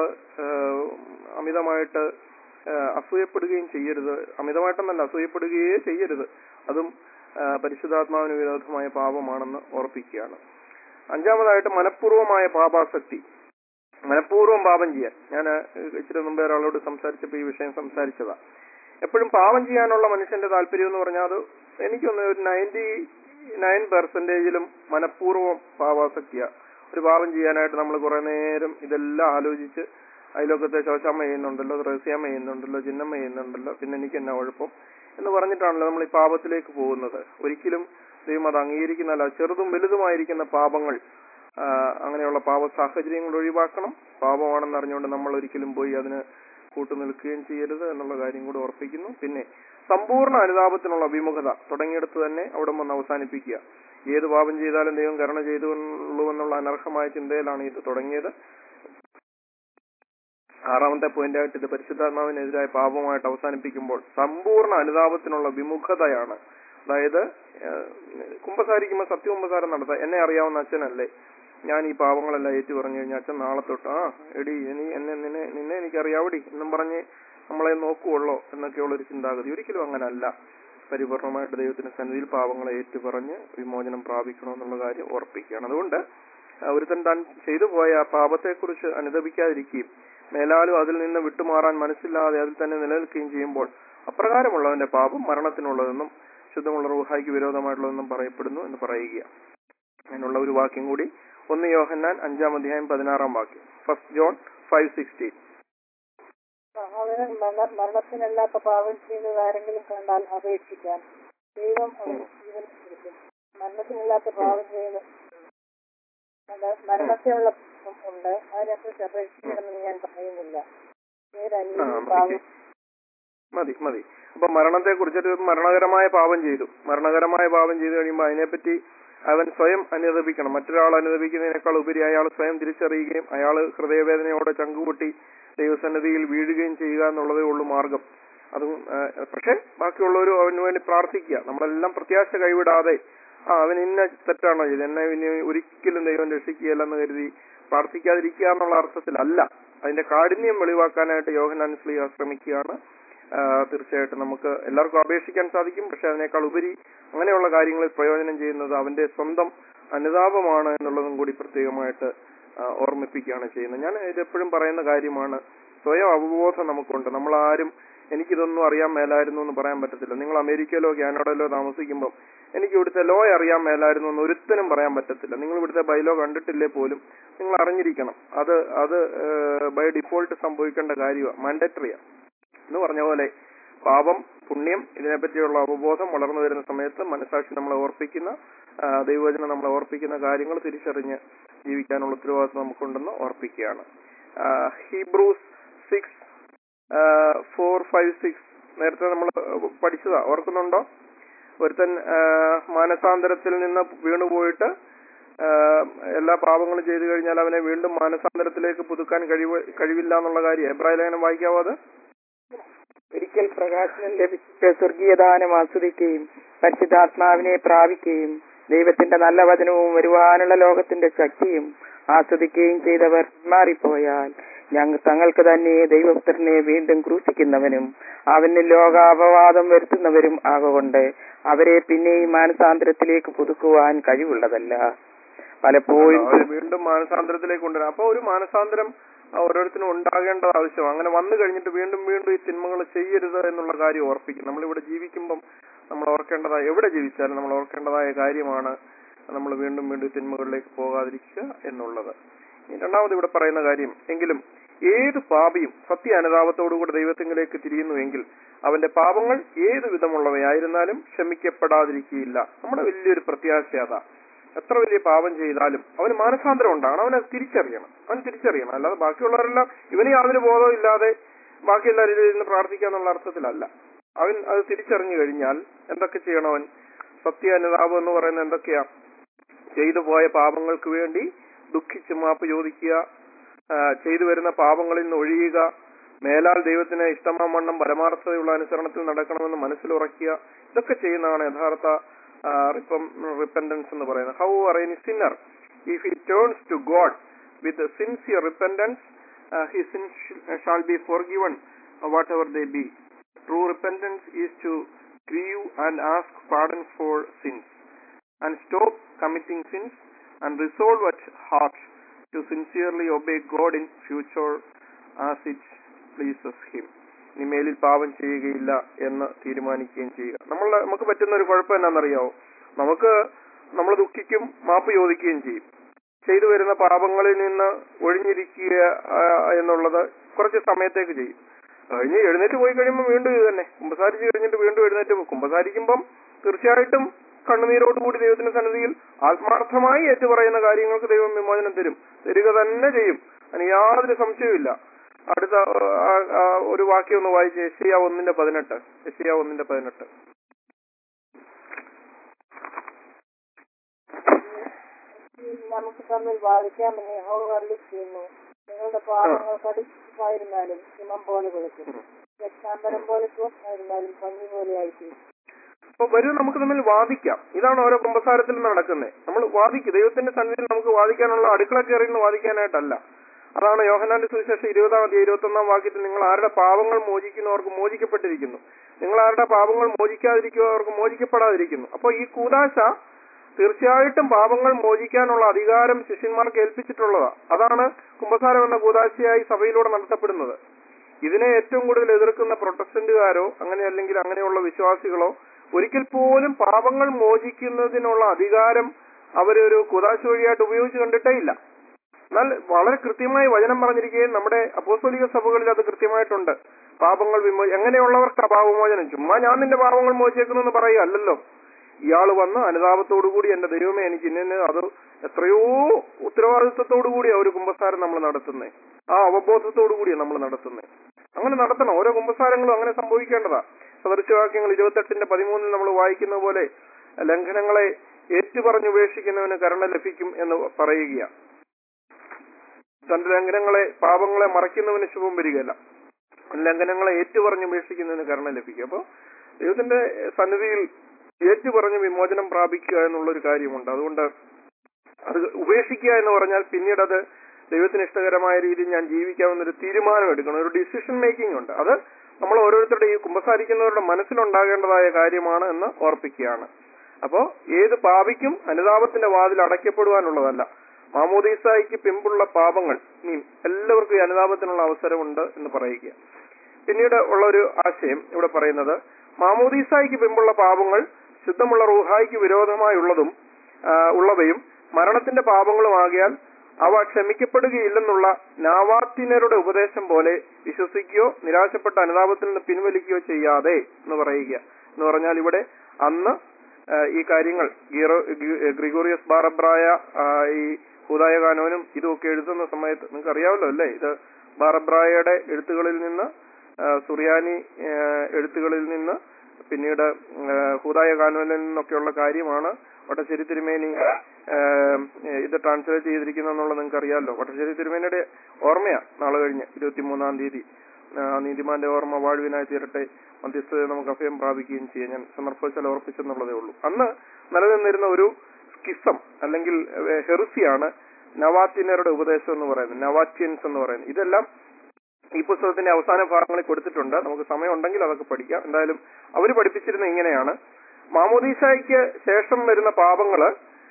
അമിതമായിട്ട് ആ, അസൂയപ്പെടുകയും ചെയ്യരുത് അമിതമായിട്ടെന്നല്ല അസൂയപ്പെടുകയേ ചെയ്യരുത് അതും ആ, പരിശുദ്ധാത്മാവിന് വിരോധമായ പാപമാണെന്ന് ഓർപ്പിക്കുകയാണ് അഞ്ചാമതായിട്ട് മനഃപൂർവമായ പാപാസക്തി മനഃപൂർവ്വം പാപം ചെയ്യാൻ ഞാൻ ഇച്ചിരി മുമ്പേ ഒരാളോട് സംസാരിച്ചപ്പോൾ ഈ വിഷയം സംസാരിച്ചതാ എപ്പോഴും പാപം ചെയ്യാനുള്ള മനുഷ്യന്റെ താല്പര്യം എന്ന് പറഞ്ഞാൽ അത് എനിക്കൊന്ന് ഒരു നയൻറ്റി നയൻ പെർസെന്റേജിലും മനഃപൂർവ്വം പാപാസക്തിയാ ഒരു പാപം ചെയ്യാനായിട്ട് നമ്മൾ കുറെ നേരം ഇതെല്ലാം ആലോചിച്ച് അയലോക്കത്തെ ശോശാമ്മ ചെയ്യുന്നുണ്ടല്ലോ റസിയാമ്മ ചെയ്യുന്നുണ്ടല്ലോ ചിന്നമ്മ ചെയ്യുന്നുണ്ടല്ലോ പിന്നെ എനിക്ക് എന്നാ കുഴപ്പം എന്ന് പറഞ്ഞിട്ടാണല്ലോ നമ്മൾ ഈ പാപത്തിലേക്ക് പോകുന്നത് ഒരിക്കലും ദൈവം അത് അംഗീകരിക്കുന്നല്ല ചെറുതും വലുതുമായിരിക്കുന്ന പാപങ്ങൾ ആ, അങ്ങനെയുള്ള പാപ സാഹചര്യങ്ങൾ ഒഴിവാക്കണം പാപമാണെന്ന് അറിഞ്ഞുകൊണ്ട് നമ്മൾ ഒരിക്കലും പോയി അതിന് കൂട്ടു നിൽക്കുകയും ചെയ്യരുത് എന്നുള്ള കാര്യം കൂടി ഓർപ്പിക്കുന്നു പിന്നെ സമ്പൂർണ്ണ അനുതാപത്തിനുള്ള വിമുഖത തുടങ്ങിയെടുത്ത് തന്നെ അവിടെ വന്ന് അവസാനിപ്പിക്കുക ഏത് പാപം ചെയ്താലും ദൈവം കരുണ ചെയ്തുള്ളൂ എന്നുള്ള അനർഹമായ ചിന്തയിലാണ് ഇത് തുടങ്ങിയത് ആറാമത്തെ പോയിന്റ് ആയിട്ട് ഇത് പരിശുദ്ധാത്മാവിനെതിരായ പാപമായിട്ട് അവസാനിപ്പിക്കുമ്പോൾ സമ്പൂർണ്ണ അനുതാപത്തിനുള്ള വിമുഖതയാണ് അതായത് ഏഹ്, കുമ്പസാരിക്കുമ്പോൾ സത്യകുമ്പസാരം നടത്താം എന്നെ അറിയാവുന്ന അച്ഛനല്ലേ ഞാൻ ഈ പാവങ്ങളെല്ലാം ഏറ്റു പറഞ്ഞു കഴിഞ്ഞാൽ അച്ഛൻ നാളെ തൊട്ട് ആ എടി ഇനി എന്നെ നിന്നെ നിന്നെ എനിക്ക് അറിയാവടി എന്നും പറഞ്ഞ് നമ്മളെ നോക്കുവുള്ളോ എന്നൊക്കെയുള്ള ഒരു ചിന്താഗതി ഒരിക്കലും അങ്ങനല്ല പരിപൂർണമായിട്ട് ദൈവത്തിന്റെ സന്നിധിയിൽ പാവങ്ങളെ ഏറ്റുപറഞ്ഞ് വിമോചനം പ്രാപിക്കണമെന്നുള്ള കാര്യം ഓർപ്പിക്കുകയാണ് അതുകൊണ്ട് ആ, ഒരുത്തൻ താൻ ചെയ്തു പോയ ആ പാപത്തെക്കുറിച്ച് അനുദപിക്കാതിരിക്കുകയും മേലാലും അതിൽ നിന്ന് വിട്ടുമാറാൻ മനസ്സില്ലാതെ അതിൽ തന്നെ നിലനിൽക്കുകയും ചെയ്യുമ്പോൾ അപ്രകാരമുള്ളവന്റെ പാപം മരണത്തിനുള്ളതെന്നും ശുദ്ധമുള്ള റൂഹായിക്ക് വിരോധമായിട്ടുള്ളതെന്നും പറയപ്പെടുന്നു എന്ന് പറയുക അതിനുള്ള ഒരു വാക്യം കൂടി ഒന്ന് യോഹന്നാൻ അഞ്ചാം അധ്യായം പതിനാറാം വാക്യം ഫസ്റ്റ് ജോൺ ഫൈവ് സിക്സ്റ്റീൻ അവന് മരണ മരണത്തിനല്ലാത്ത പാപം ചെയ്യുന്നത് ആരെങ്കിലും കണ്ടാൽ അപേക്ഷിക്കാൻ ദൈവം അവന് ജീവൻ കൊടുക്കും മരണത്തിനല്ലാത്ത പാപം ചെയ്യുന്ന അത് മരണത്തിനുള്ള പാപം ഉണ്ട് അതിനെക്കുറിച്ച് അപേക്ഷിക്കണമെന്ന് ഞാൻ പറയുന്നില്ല ഏതനിയും പാപം മതി മതി അപ്പൊ മരണത്തെ കുറിച്ചിട്ട് മരണകരമായ പാപം ചെയ്തു മരണകരമായ പാപം ചെയ്തു കഴിയുമ്പോൾ അതിനെപ്പറ്റി അവൻ സ്വയം അനുദപിക്കണം മറ്റൊരാൾ അനുദപിക്കുന്നതിനേക്കാൾ ഉപരി അയാൾ സ്വയം തിരിച്ചറിയുകയും അയാൾ ഹൃദയവേദനയോടെ ചങ്കുപൊട്ടി ദൈവസന്നിധിയിൽ വീഴുകയും ചെയ്യുക എന്നുള്ളതേ ഉള്ളൂ മാർഗം അതും ആ, പക്ഷെ ബാക്കിയുള്ളവരും അവന് വേണ്ടി പ്രാർത്ഥിക്കുക നമ്മളെല്ലാം പ്രത്യാശ കൈവിടാതെ ആ അവൻ ഇന്ന തെറ്റാണോ ചെയ്ത് എന്നെ ഇനി ഒരിക്കലും ദൈവം രക്ഷിക്കുകയല്ലെന്ന് കരുതി പ്രാർത്ഥിക്കാതിരിക്കുക എന്നുള്ള അർത്ഥത്തിലല്ല അതിന്റെ കാഠിന്യം വെളിവാക്കാനായിട്ട് യോഹനാൻ സ്ലീഹ ശ്രമിക്കുകയാണ് ആ, തീർച്ചയായിട്ടും നമുക്ക് എല്ലാവർക്കും അപേക്ഷിക്കാൻ സാധിക്കും പക്ഷെ അതിനേക്കാൾ ഉപരി അങ്ങനെയുള്ള കാര്യങ്ങളിൽ പ്രയോജനം ചെയ്യുന്നത് അവന്റെ സ്വന്തം അനുതാപമാണ് എന്നുള്ളതും കൂടി പ്രത്യേകമായിട്ട് ആ, ഓർമ്മിപ്പിക്കുകയാണ് ചെയ്യുന്നത് ഞാൻ ഇത് എപ്പോഴും പറയുന്ന കാര്യമാണ് സ്വയം അവബോധം നമുക്കുണ്ട് നമ്മൾ ആരും എനിക്കിതൊന്നും അറിയാൻ മേലായിരുന്നു എന്ന് പറയാൻ പറ്റത്തില്ല നിങ്ങൾ അമേരിക്കയിലോ കാനഡയിലോ താമസിക്കുമ്പോൾ എനിക്ക് ഇവിടുത്തെ ലോ അറിയാൻ മേലായിരുന്നു എന്ന് ഒരുത്തനും പറയാൻ പറ്റത്തില്ല നിങ്ങൾ ഇവിടുത്തെ ബൈലോ കണ്ടിട്ടില്ലേ പോലും നിങ്ങൾ അറിഞ്ഞിരിക്കണം അത് അത് ബൈ ഡിഫോൾട്ട് സംഭവിക്കേണ്ട കാര്യമാണ് മാൻഡറ്ററിയാണ് എന്ന് പറഞ്ഞ പോലെ പാപം പുണ്യം ഇതിനെപ്പറ്റിയുള്ള അവബോധം വളർന്നു വരുന്ന സമയത്ത് മനസാക്ഷി നമ്മളെ ഓർപ്പിക്കുന്ന ആ, ദൈവവചനം നമ്മളെ ഓർപ്പിക്കുന്ന കാര്യങ്ങൾ തിരിച്ചറിഞ്ഞ് ജീവിക്കാനുള്ള ഉത്തരവാദിത്വം നമുക്കുണ്ടെന്ന് ഓർപ്പിക്കുകയാണ് Hebrews six four five six നേരത്തെ നമ്മൾ പഠിച്ചതാ ഓർക്കുന്നുണ്ടോ ഒരുത്തൻ ആ, മാനസാന്തരത്തിൽ നിന്ന് വീണുപോയിട്ട് ആ, എല്ലാ പാപങ്ങളും ചെയ്തു കഴിഞ്ഞാൽ അവനെ വീണ്ടും മാനസാന്തരത്തിലേക്ക് പുതുക്കാൻ കഴിവ് കഴിവില്ല എന്നുള്ള കാര്യം എബ്രാഹിം ലേഖനം വായിക്കാവോ അത് ഒരിക്കൽ പ്രകാശനം ലഭിച്ച സ്വർഗീയദാനം ആസ്വദിക്കുകയും പരിശുദ്ധാത്മാവിനെ പ്രാപിക്കുകയും ദൈവത്തിന്റെ നല്ല വചനവും വരുവാനുള്ള ലോകത്തിന്റെ ശക്തിയും ആസ്വദിക്കുകയും ചെയ്തവർ മാറിപ്പോയാൽ ഞങ്ങൾ തങ്ങൾക്ക് തന്നെ ദൈവപുത്രനെ വീണ്ടും ക്രൂശിക്കുന്നവനും അവന് ലോകാപവാദം വരുത്തുന്നവരും ആകൊണ്ട് അവരെ പിന്നെയും മാനസാന്തരത്തിലേക്ക് പുതുക്കുവാൻ കഴിവുള്ളതല്ല പലപ്പോഴും അവര് വീണ്ടും മാനസാന്തരത്തിലേക്ക് കൊണ്ടുവരാം അപ്പൊ ഒരു മാനസാന്തരം ആ, ഓരോരുത്തരും ഉണ്ടാകേണ്ടത് ആവശ്യമാണ് അങ്ങനെ വന്നു കഴിഞ്ഞിട്ട് വീണ്ടും വീണ്ടും ഈ തിന്മകൾ ചെയ്യരുത് എന്നുള്ള കാര്യം ഓർപ്പിക്കും നമ്മളിവിടെ ജീവിക്കുമ്പം നമ്മൾ ഓർക്കേണ്ടതായ എവിടെ ജീവിച്ചാലും നമ്മൾ ഓർക്കേണ്ടതായ കാര്യമാണ് നമ്മൾ വീണ്ടും വീണ്ടും ഈ തിന്മകളിലേക്ക് പോകാതിരിക്കുക എന്നുള്ളത് ഇനി രണ്ടാമത് ഇവിടെ പറയുന്ന കാര്യം എങ്കിലും ഏത് പാപിയും സത്യ അനുതാപത്തോടുകൂടി ദൈവത്തിങ്കിലേക്ക് തിരിയുന്നുവെങ്കിൽ അവന്റെ പാപങ്ങൾ ഏത് വിധമുള്ളവയായിരുന്നാലും ക്ഷമിക്കപ്പെടാതിരിക്കുകയില്ല നമ്മുടെ വലിയൊരു പ്രത്യാശ അതാ എത്ര വലിയ പാപം ചെയ്താലും അവന് മാനസാന്തരം ഉണ്ടാകണം അവനെ തിരിച്ചറിയണം അവൻ തിരിച്ചറിയണം അല്ലാതെ ബാക്കിയുള്ളവരെല്ലാം ഇവന് യാതൊരു ബോധവും ഇല്ലാതെ ബാക്കി എല്ലാവരും ഇരുന്ന് പ്രാർത്ഥിക്കുക എന്നുള്ള അർത്ഥത്തിലല്ല അവൻ അത് തിരിച്ചറിഞ്ഞു കഴിഞ്ഞാൽ എന്തൊക്കെ ചെയ്യണം അവൻ സത്യ അനുതാപം എന്ന് പറയുന്നത് എന്തൊക്കെയാ ചെയ്തു പോയ പാപങ്ങൾക്ക് വേണ്ടി ദുഃഖിച്ച് മാപ്പ് ചോദിക്കുക ആ, ചെയ്തു വരുന്ന പാപങ്ങളിൽ നിന്ന് ഒഴിയുക മേലാൽ ദൈവത്തിന് ഇഷ്ടമാവണ്ണം പരമാർത്ഥതയുള്ള അനുസരണത്തിൽ നടക്കണമെന്ന് മനസ്സിലുറക്കുക ഇതൊക്കെ ചെയ്യുന്നതാണ് യഥാർത്ഥ റിപ്പൻഡൻസ് എന്ന് പറയുന്നത് how are any sinner if he turns to God with sincere repentance he sin shall be forgiven whatever they be true repentance is to grieve and ask pardon for sins and stop committing sins and resolve at heart to sincerely obey God in future as it pleases Him. ഇനി മേലിൽ പാപം ചെയ്യുകയില്ല എന്ന് തീരുമാനിക്കുകയും ചെയ്യുക നമ്മൾ നമുക്ക് പറ്റുന്ന ഒരു കുഴപ്പം എന്നാണെന്നറിയാവോ നമുക്ക് നമ്മൾ ദുഃഖിക്കും മാപ്പ് ചോദിക്കുകയും ചെയ്യും ചെയ്തു വരുന്ന പാപങ്ങളിൽ നിന്ന് ഒഴിഞ്ഞിരിക്കുക ആ, എന്നുള്ളത് കുറച്ച് സമയത്തേക്ക് ചെയ്യും കഴിഞ്ഞ് എഴുന്നേറ്റ് പോയി കഴിയുമ്പോൾ വീണ്ടും ഇത് തന്നെ കുമ്പസാരിച്ച് കഴിഞ്ഞിട്ട് വീണ്ടും എഴുന്നേറ്റ് പോകും കുമ്പസാരിക്കുമ്പം തീർച്ചയായിട്ടും കണ്ണുനീരോടുകൂടി ദൈവത്തിന്റെ സന്നിധിയിൽ ആത്മാർത്ഥമായി ഏറ്റുപറയുന്ന കാര്യങ്ങൾക്ക് ദൈവം വിമോചനം തരും തരിക തന്നെ ചെയ്യും അതിന് യാതൊരു സംശയവുമില്ല അടുത്ത ആ, ആ, ഒരു വാക്യം ഒന്ന് വായിച്ച് എസിയ ഒന്നിന്റെ പതിനെട്ട് എസിയ ഒന്നിന്റെ പതിനെട്ട് നമുക്ക് തമ്മിൽ വാദിക്കാമെന്ന് യഹോവ അരുളി ചെയ്യുന്നു നിങ്ങളുടെ പാപങ്ങൾ കടുപ്പായിരുന്നാലും ഹിമം പോലെ വെളുക്കും രക്ഷാന്തരം പോലെ ചുവപ്പായിരുന്നാലും പഞ്ഞി പോലെ ആയിത്തീരും അപ്പൊ വരൂ നമുക്ക് തമ്മിൽ വാദിക്കാം ഇതാണ് ഓരോ കുമ്പസാരത്തിൽ നടക്കുന്നത് നമ്മൾ വാദിക്കും ദൈവത്തിന്റെ സന്നിധിയിൽ നമുക്ക് വാദിക്കാനുള്ള അടുക്കള കയറി നിന്ന് വാദിക്കാനായിട്ടല്ല അതാണ് യോഹനാന്റെ സുവിശേഷം ഇരുപതാം അധ്യായം ഇരുപത്തി ഒന്നാം വാക്യത്തിൽ നിങ്ങൾ ആരുടെ പാപങ്ങൾ മോചിക്കുന്നവർക്ക് മോചിക്കപ്പെട്ടിരിക്കുന്നു നിങ്ങൾ ആരുടെ പാപങ്ങൾ മോചിക്കാതിരിക്കുന്നവർക്ക് മോചിക്കപ്പെടാതിരിക്കുന്നു അപ്പൊ ഈ കൂതാശ തീർച്ചയായിട്ടും പാപങ്ങൾ മോചിക്കാനുള്ള അധികാരം ശിഷ്യന്മാർക്ക് ഏൽപ്പിച്ചിട്ടുള്ളതാ അതാണ് കുംഭസാരം എന്ന കൂതാശയായി സഭയിലൂടെ നടത്തപ്പെടുന്നത് ഇതിനെ ഏറ്റവും കൂടുതൽ എതിർക്കുന്ന പ്രൊട്ടസ്റ്റന്റുകാരോ അങ്ങനെ അല്ലെങ്കിൽ അങ്ങനെയുള്ള വിശ്വാസികളോ ഒരിക്കൽ പോലും പാപങ്ങൾ മോചിക്കുന്നതിനുള്ള അധികാരം അവരൊരു കുതാശ വഴിയായിട്ട് ഉപയോഗിച്ച് കണ്ടിട്ടേ ഇല്ല എന്നാൽ വളരെ കൃത്യമായി വചനം പറഞ്ഞിരിക്കുകയും നമ്മുടെ അപ്പോസ്തോലിക സഭകളിൽ അത് കൃത്യമായിട്ടുണ്ട് പാപങ്ങൾ വിമോ എങ്ങനെയുള്ളവർക്ക് പാപമോചനം ചുമ്മാ ഞാൻ നിന്റെ പാപങ്ങൾ മോചിക്കുന്നു എന്ന് പറയുക അല്ലല്ലോ ഇയാൾ വന്ന് അനുതാപത്തോടുകൂടി എന്റെ ദൈവമേ എനിക്ക് ഇന്ന അത് എത്രയോ ഉത്തരവാദിത്വത്തോടു കൂടിയാ ഒരു കുമ്പസാരം നമ്മൾ നടത്തുന്നേ ആ അവബോധത്തോടു കൂടിയാ നമ്മൾ നടത്തുന്നേ അങ്ങനെ നടത്തണം ഓരോ കുമ്പസാരങ്ങളും അങ്ങനെ സംഭവിക്കേണ്ടതാ സദൃശവാക്യങ്ങൾ ഇരുപത്തെട്ടിന്റെ പതിമൂന്നിൽ നമ്മൾ വായിക്കുന്ന പോലെ ലംഘനങ്ങളെ ഏറ്റുപറഞ്ഞുപേക്ഷിക്കുന്നവന് കരുണ ലഭിക്കും എന്ന് പറയുകയാ തന്റെ ലംഘനങ്ങളെ പാപങ്ങളെ മറയ്ക്കുന്നവന് ശുഭം വരികയല്ല ലംഘനങ്ങളെ ഏറ്റുപറഞ്ഞുപേക്ഷിക്കുന്നതിന് കരുണ ലഭിക്കും അപ്പൊ ദൈവത്തിന്റെ സന്നിധിയിൽ ഏറ്റുപറഞ്ഞ് വിമോചനം പ്രാപിക്കുക എന്നുള്ള ഒരു കാര്യമുണ്ട് അതുകൊണ്ട് അത് ഉപേക്ഷിക്കുക എന്ന് പറഞ്ഞാൽ പിന്നീട് അത് ദൈവത്തിന് ഇഷ്ടകരമായ രീതിയിൽ ഞാൻ ജീവിക്കാവുന്ന ഒരു തീരുമാനം എടുക്കണം ഒരു ഡിസിഷൻ മേക്കിംഗ് ഉണ്ട് അത് നമ്മൾ ഓരോരുത്തരുടെ ഈ കുമ്പസാരിക്കുന്നവരുടെ മനസ്സിലുണ്ടാകേണ്ടതായ കാര്യമാണ് എന്ന് ഓർപ്പിക്കുകയാണ് അപ്പോ ഏത് പാപിക്കും അനുതാപത്തിന്റെ വാതിൽ അടയ്ക്കപ്പെടുവാനുള്ളതല്ല മാമോദീസായിക്ക് പിമ്പുള്ള പാപങ്ങൾ ഇനി എല്ലാവർക്കും ഈ അനുതാപത്തിനുള്ള അവസരമുണ്ട് എന്ന് പറയുക പിന്നീട് ഉള്ള ഒരു ആശയം ഇവിടെ പറയുന്നത് മാമോദീസായിക്ക് പിമ്പുള്ള പാപങ്ങൾ ശുദ്ധമുള്ള റൂഹായിക്ക് വിരോധമായുള്ളതും ആ, ഉള്ളവയും മരണത്തിന്റെ പാപങ്ങളുമാകിയാൽ അവ ക്ഷമിക്കപ്പെടുകയില്ലെന്നുള്ള നാവാത്തിനരുടെ ഉപദേശം പോലെ വിശ്വസിക്കുകയോ നിരാശപ്പെട്ട അനുതാപത്തിൽ നിന്ന് പിൻവലിക്കുകയോ ചെയ്യാതെ എന്ന് പറയുക എന്ന് പറഞ്ഞാൽ ഇവിടെ അന്ന് ആ, ഈ കാര്യങ്ങൾ ഗീറോ- ഗി- ഗ്രിഗോറിയസ് ബാറബ്രായ ആ, ഈ ഹൂദായ കാനോനും ഇതുമൊക്കെ എഴുതുന്ന സമയത്ത് നിങ്ങൾക്ക് അറിയാമല്ലോ അല്ലേ ഇത് ബാറബ്രായയുടെ എഴുത്തുകളിൽ നിന്ന് ആ, സുറിയാനി ആ, എഴുത്തുകളിൽ നിന്ന് പിന്നീട് ആ, ഹൂദായ കാനോനിൽ നിന്നൊക്കെയുള്ള കാര്യമാണ് വട്ടശ്ശേരി തിരുമേനി ആ, ഇത് ട്രാൻസ്ലേറ്റ് ചെയ്തിരിക്കുന്ന എന്നുള്ളത് നിങ്ങൾക്ക് അറിയാമല്ലോ വട്ടശ്ശേരി തിരുമേനിയുടെ ഓർമ്മയാ നാളെ കഴിഞ്ഞ് ഇരുപത്തിമൂന്നാം തീയതി ആ, നീതിമാന്റെ ഓർമ്മ വാഴുവിനായി തീരട്ടെ മധ്യസ്ഥത നമുക്ക് അഭയം പ്രാപിക്കുകയും ചെയ്യാം ഞാൻ സമർപ്പിച്ചാൽ ഓർപ്പിച്ചെന്നുള്ളതേ ഉള്ളൂ അന്ന് നിലനിന്നിരുന്ന ഒരു സ്കിസം അല്ലെങ്കിൽ ഏഹ്, ഹെറിസിയാണ് നവാറ്റിനരുടെ ഉപദേശം എന്ന് പറയുന്നത് നവാറ്റിയൻസ് എന്ന് പറയുന്നത് ഇതെല്ലാം ഈ പുസ്തകത്തിന്റെ അവസാന ഭാഗങ്ങളിൽ കൊടുത്തിട്ടുണ്ട് നമുക്ക് സമയം ഉണ്ടെങ്കിൽ അതൊക്കെ പഠിക്കാം എന്തായാലും അവർ പഠിപ്പിച്ചിരുന്ന ഇങ്ങനെയാണ് മാമോദീസായിക്ക് ശേഷം വരുന്ന പാപങ്ങള്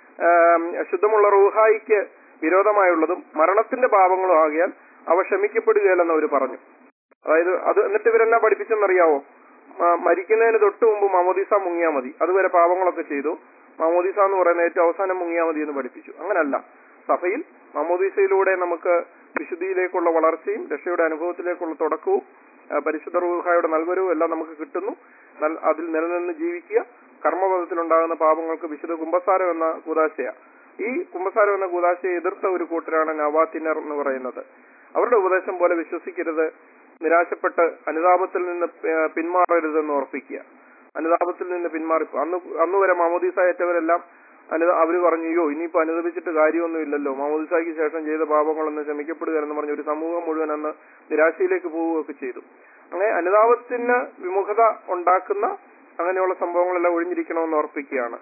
ആം, ശുദ്ധമുള്ള റൂഹായിക്ക് വിരോധമായുള്ളതും മരണത്തിന്റെ പാപങ്ങളും ആകിയാൽ അവ ക്ഷമിക്കപ്പെടുകയില്ലെന്ന് അവർ പറഞ്ഞു അതായത് അത് എന്നിട്ട് ഇവരെല്ലാം പഠിപ്പിച്ചെന്നറിയാവോ മ- മരിക്കുന്നതിന് തൊട്ട് മുമ്പ് മാമോദീസ മുങ്ങിയാ മതി അതുവരെ പാപങ്ങളൊക്കെ ചെയ്തു മാമോദീസ എന്ന് പറയുന്ന ഏറ്റവും അവസാനം മുങ്ങിയാ മതി എന്ന് പഠിപ്പിച്ചു അങ്ങനല്ല സഭയിൽ മാമോദീസയിലൂടെ നമുക്ക് വിശുദ്ധിയിലേക്കുള്ള വളർച്ചയും രക്ഷയുടെ അനുഭവത്തിലേക്കുള്ള തുടക്കവും ആ, പരിശുദ്ധ റൂഹായുടെ നൽവരവും എല്ലാം നമുക്ക് കിട്ടുന്നു നൽ- അതിൽ നിലനിന്ന് ജീവിക്കുക കർമ്മപഥത്തിലുണ്ടാകുന്ന പാപങ്ങൾക്ക് വിശുദ്ധ കുംഭസാരം എന്ന കൂതാശയ ഈ കുംഭസാരം എന്ന കൂതാശയെ എതിർത്ത ഒരു കൂട്ടരാണ് നവാത്തിനർ എന്ന് പറയുന്നത് അവരുടെ ഉപദേശം പോലെ വിശ്വസിക്കരുത് നിരാശപ്പെട്ട് അനുതാപത്തിൽ നിന്ന് പി- പിന്മാറരുതെന്ന് ഓർപ്പിക്കുക അനുതാപത്തിൽ നിന്ന് പിന്മാറി അന്ന് അന്ന് വരെ മാമോദീസ ഏറ്റവരെല്ലാം അനു അവര് പറഞ്ഞു അയ്യോ ഇനിയിപ്പോ അനുദപിച്ചിട്ട് കാര്യമൊന്നും ഇല്ലല്ലോ മാമോദിസായ്ക്ക് ശേഷം ചെയ്ത പാപങ്ങളൊന്നും ക്ഷമിക്കപ്പെടുക എന്ന് പറഞ്ഞ ഒരു സമൂഹം മുഴുവൻ അന്ന് നിരാശയിലേക്ക് പോവുകയൊക്കെ ചെയ്തു അങ്ങനെ അനുതാപത്തിന് വിമുഖത ഉണ്ടാക്കുന്ന അങ്ങനെയുള്ള സംഭവങ്ങളെല്ലാം ഒഴിഞ്ഞിരിക്കണമെന്ന് ഓർപ്പിക്കുകയാണ്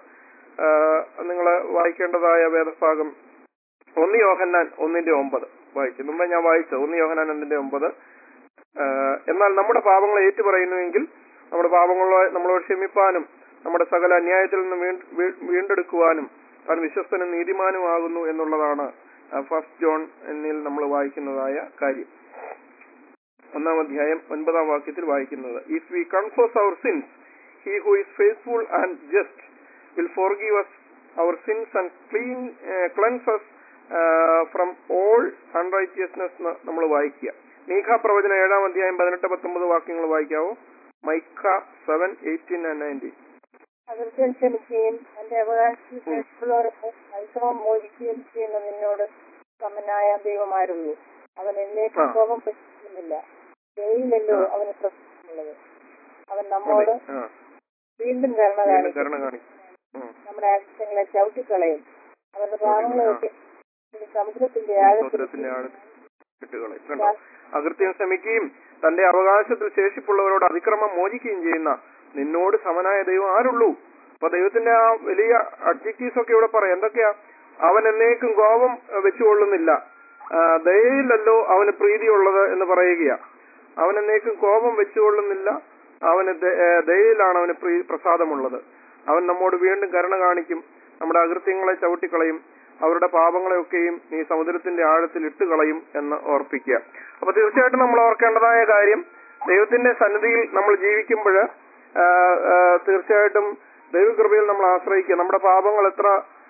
നിങ്ങൾ വായിക്കേണ്ടതായ വേദഭാഗം ഒന്ന് യോഹന്നാൻ ഒന്നിന്റെ ഒമ്പത് വായിച്ചു മുമ്പ് ഞാൻ വായിച്ചത് ഒന്ന് യോഹന്നാൻ ഒന്നിന്റെ ഒമ്പത് ആഹ് എന്നാൽ നമ്മുടെ പാപങ്ങളെ ഏറ്റുപറയുന്നുവെങ്കിൽ നമ്മുടെ പാപങ്ങളെ നമ്മളോട് ക്ഷമിപ്പാനും നമ്മുടെ സകല അന്യായത്തിൽ നിന്ന് വീണ്ട്- വീ- വീണ്ടെടുക്കുവാനും താൻ വിശ്വസ്തനും നീതിമാനുമാകുന്നു എന്നുള്ളതാണ് ഫസ്റ്റ് ജോൺ എന്നിൽ നമ്മൾ വായിക്കുന്നതായ കാര്യം ഒന്നാം അധ്യായം ഒൻപതാം വാക്യത്തിൽ വായിക്കുന്നത് if we confess our sins he who is faithful and just will forgive us our sins and clean cleanse us from all unrighteousness നമ്മൾ വായിക്കുക മീഖ പ്രവചനം ഏഴാം അധ്യായം പതിനെട്ട് പത്തൊമ്പത് വാക്യങ്ങൾ വായിക്കാവോ Micah seven eighteen and nineteen അതിർത്തിൽ ക്ഷമിക്കുകയും എന്റെ അവകാശത്തിൽ ശേഷിപ്പുള്ളവർക്ക് മത്സവം മോചിക്കുകയും ചെയ്യുന്ന നിന്നോട് സമനായ ദൈവമാരുള്ളൂ അവൻ എന്നേക്കും ആ. കോപം പറ്റുന്നില്ല ദൈവമല്ലോ ആ. അവന് പ്രശ്നമുള്ളത് അവൻ നമ്മോട് ആ വീണ്ടും കരുണ വീണ്ടും കാണിക്കും കരുണ കാണിക്കും ഉം. നമ്മുടെ ആവശ്യങ്ങളെ ചവിട്ടിക്കളയും അവരുടെ പാവങ്ങളെയൊക്കെ ഈ സമുദ്രത്തിന്റെ സമുദ്രത്തിന്റെ ആഴത്തിൽ ഇട്ടുകളെ കണ്ടോ അകൃത്യം ശ്രമിക്കുകയും തന്റെ അവകാശത്തിൽ ശേഷിപ്പുള്ളവരോട് അതിക്രമം മോചിക്കുകയും ചെയ്യുന്ന നിന്നോട് സമനായ ദൈവം ആരുള്ളൂ അപ്പൊ ദൈവത്തിന്റെ ആ വലിയ അഡ്ജക്റ്റീവ്സ് ഒക്കെ ഇവിടെ പറയാം എന്തൊക്കെയാ അവൻ എന്നേക്കും കോപം അഹ് വെച്ചുകൊള്ളുന്നില്ല ആ, ദയയിലല്ലോ അവന് പ്രീതിയുള്ളത് എന്ന് പറയുകയാ അവൻ എന്നേക്കും കോപം വെച്ചുകൊള്ളുന്നില്ല അവന് ദ- ഏ, ദയയിലാണ് അവന് പ്രീ പ്രസാദമുള്ളത് അവൻ നമ്മോട് വീണ്ടും കരുണ കാണിക്കും നമ്മുടെ അകൃത്യങ്ങളെ ചവിട്ടിക്കളയും അവരുടെ പാപങ്ങളെയൊക്കെയും നീ സമുദ്രത്തിന്റെ ആഴത്തിൽ ഇട്ടുകളയും എന്ന് ഓർപ്പിക്കുക അപ്പൊ തീർച്ചയായിട്ടും നമ്മൾ ഓർക്കേണ്ടതായ കാര്യം ദൈവത്തിന്റെ സന്നിധിയിൽ നമ്മൾ ജീവിക്കുമ്പോൾ തീർച്ചയായിട്ടും ദൈവകൃപയിൽ നമ്മൾ ആശ്രയിക്കുക നമ്മുടെ പാപങ്ങൾ എത്ര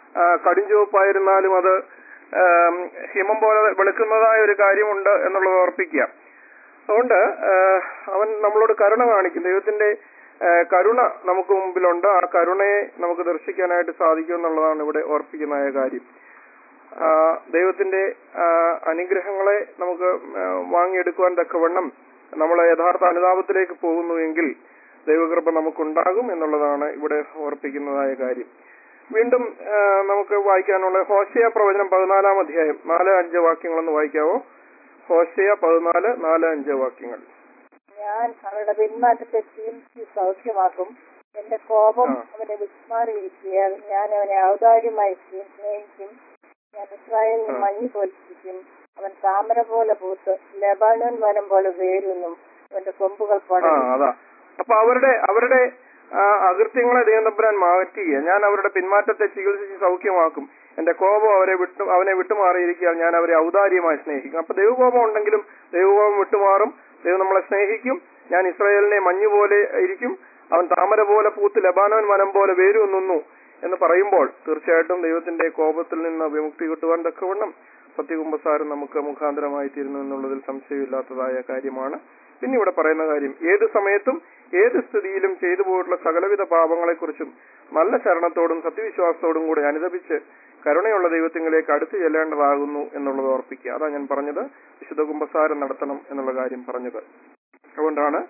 ആ, കടുംചുവപ്പായിരുന്നാലും അത് ആം, ഹിമം പോലെ വെളുക്കുന്നതായ ഒരു കാര്യമുണ്ട് എന്നുള്ളത് ഓർപ്പിക്കുക അതുകൊണ്ട് ആ, അവൻ നമ്മളോട് കരുണ കാണിക്കും ദൈവത്തിന്റെ ആ, കരുണ നമുക്ക് മുമ്പിലുണ്ട് ആ കരുണയെ നമുക്ക് ദർശിക്കാനായിട്ട് സാധിക്കും എന്നുള്ളതാണ് ഇവിടെ ഓർപ്പിക്കുന്നതായ കാര്യം ആ, ദൈവത്തിന്റെ ആ, അനുഗ്രഹങ്ങളെ നമുക്ക് ആ, വാങ്ങിയെടുക്കുവാൻ തക്കവണ്ണം നമ്മൾ യഥാർത്ഥ അനുതാപത്തിലേക്ക് പോകുന്നുവെങ്കിൽ ദൈവകൃപ നമുക്കുണ്ടാകും എന്നുള്ളതാണ് ഇവിടെ ഓർപ്പിക്കുന്നതായ കാര്യം വീണ്ടും ആ, നമുക്ക് വായിക്കാനുള്ള ഹോശയ പ്രവചനം പതിനാലാം അധ്യായം നാല് അഞ്ച് വാക്യങ്ങളൊന്ന് വായിക്കാവോ ഹോശയ പതിനാല് നാല് അഞ്ച് വാക്യങ്ങൾ ഞാൻ അവരുടെ പിന്മാറ്റത്തെ ചീൽച്ച് സൗഖ്യമാക്കും എന്റെ കോപം ആ. അവനെ വിസ്മാറിയിരിക്കുകയാൽ ഞാൻ അവനെ ഔദാര്യമായി സ്നേഹിക്കും ഞാൻ ഇസ്രായേലിന് ആ. മഞ്ഞ് പോലിരിക്കും അവൻ താമര പോലെ പൂത്ത് ലബാനോൻ വനം പോലെ വേരുന്നും അവന്റെ കൊമ്പുകൾ ആ പടരും അതാ അപ്പൊ അവരുടെ അവരുടെ ആ, അകൃത്യങ്ങളെ ദൈവം തമ്പുരാൻ മാറ്റുക ഞാൻ അവരുടെ പിന്മാറ്റത്തെ ചികിത്സിച്ച് സൗഖ്യമാക്കും എന്റെ കോപം അവരെ വിട്ടു അവനെ വിട്ടുമാറിയിരിക്കാൻ ഞാൻ അവരെ ഔദാര്യമായി സ്നേഹിക്കും അപ്പൊ ദൈവകോപം ഉണ്ടെങ്കിലും ദൈവകോപം വിട്ടുമാറും ദൈവം നമ്മളെ സ്നേഹിക്കും ഞാൻ ഇസ്രായേലിനെ മഞ്ഞ് പോലെ ഇരിക്കും അവൻ താമര പോലെ പൂത്ത് ലബാനോൻ വനം പോലെ വേരൂന്നുന്നു എന്ന് പറയുമ്പോൾ തീർച്ചയായിട്ടും ദൈവത്തിന്റെ കോപത്തിൽ നിന്ന് വിമുക്തി കിട്ടുവാൻ തക്കവണ്ണം സത്യകുംഭസാരം നമുക്ക് മുഖാന്തരമായി തീരുന്നു എന്നുള്ളതിൽ സംശയമില്ലാത്തതായ കാര്യമാണ് പിന്നെ ഇവിടെ പറയുന്ന കാര്യം ഏത് സമയത്തും ഏത് സ്ഥിതിയിലും ചെയ്തു പോയിട്ടുള്ള സകലവിധ പാപങ്ങളെക്കുറിച്ചും നല്ല ശരണത്തോടും സത്യവിശ്വാസത്തോടും കൂടെ അനുദപിച്ച് കരുണയുള്ള ദൈവത്തിങ്കിലേക്ക് അടുത്തു ചെല്ലേണ്ടതാകുന്നു എന്നുള്ളത് ഓർപ്പിക്കുക അതാ ഞാൻ പറഞ്ഞത് വിശുദ്ധ കുംഭസാരം നടത്തണം എന്നുള്ള കാര്യം പറഞ്ഞത് അതുകൊണ്ടാണ്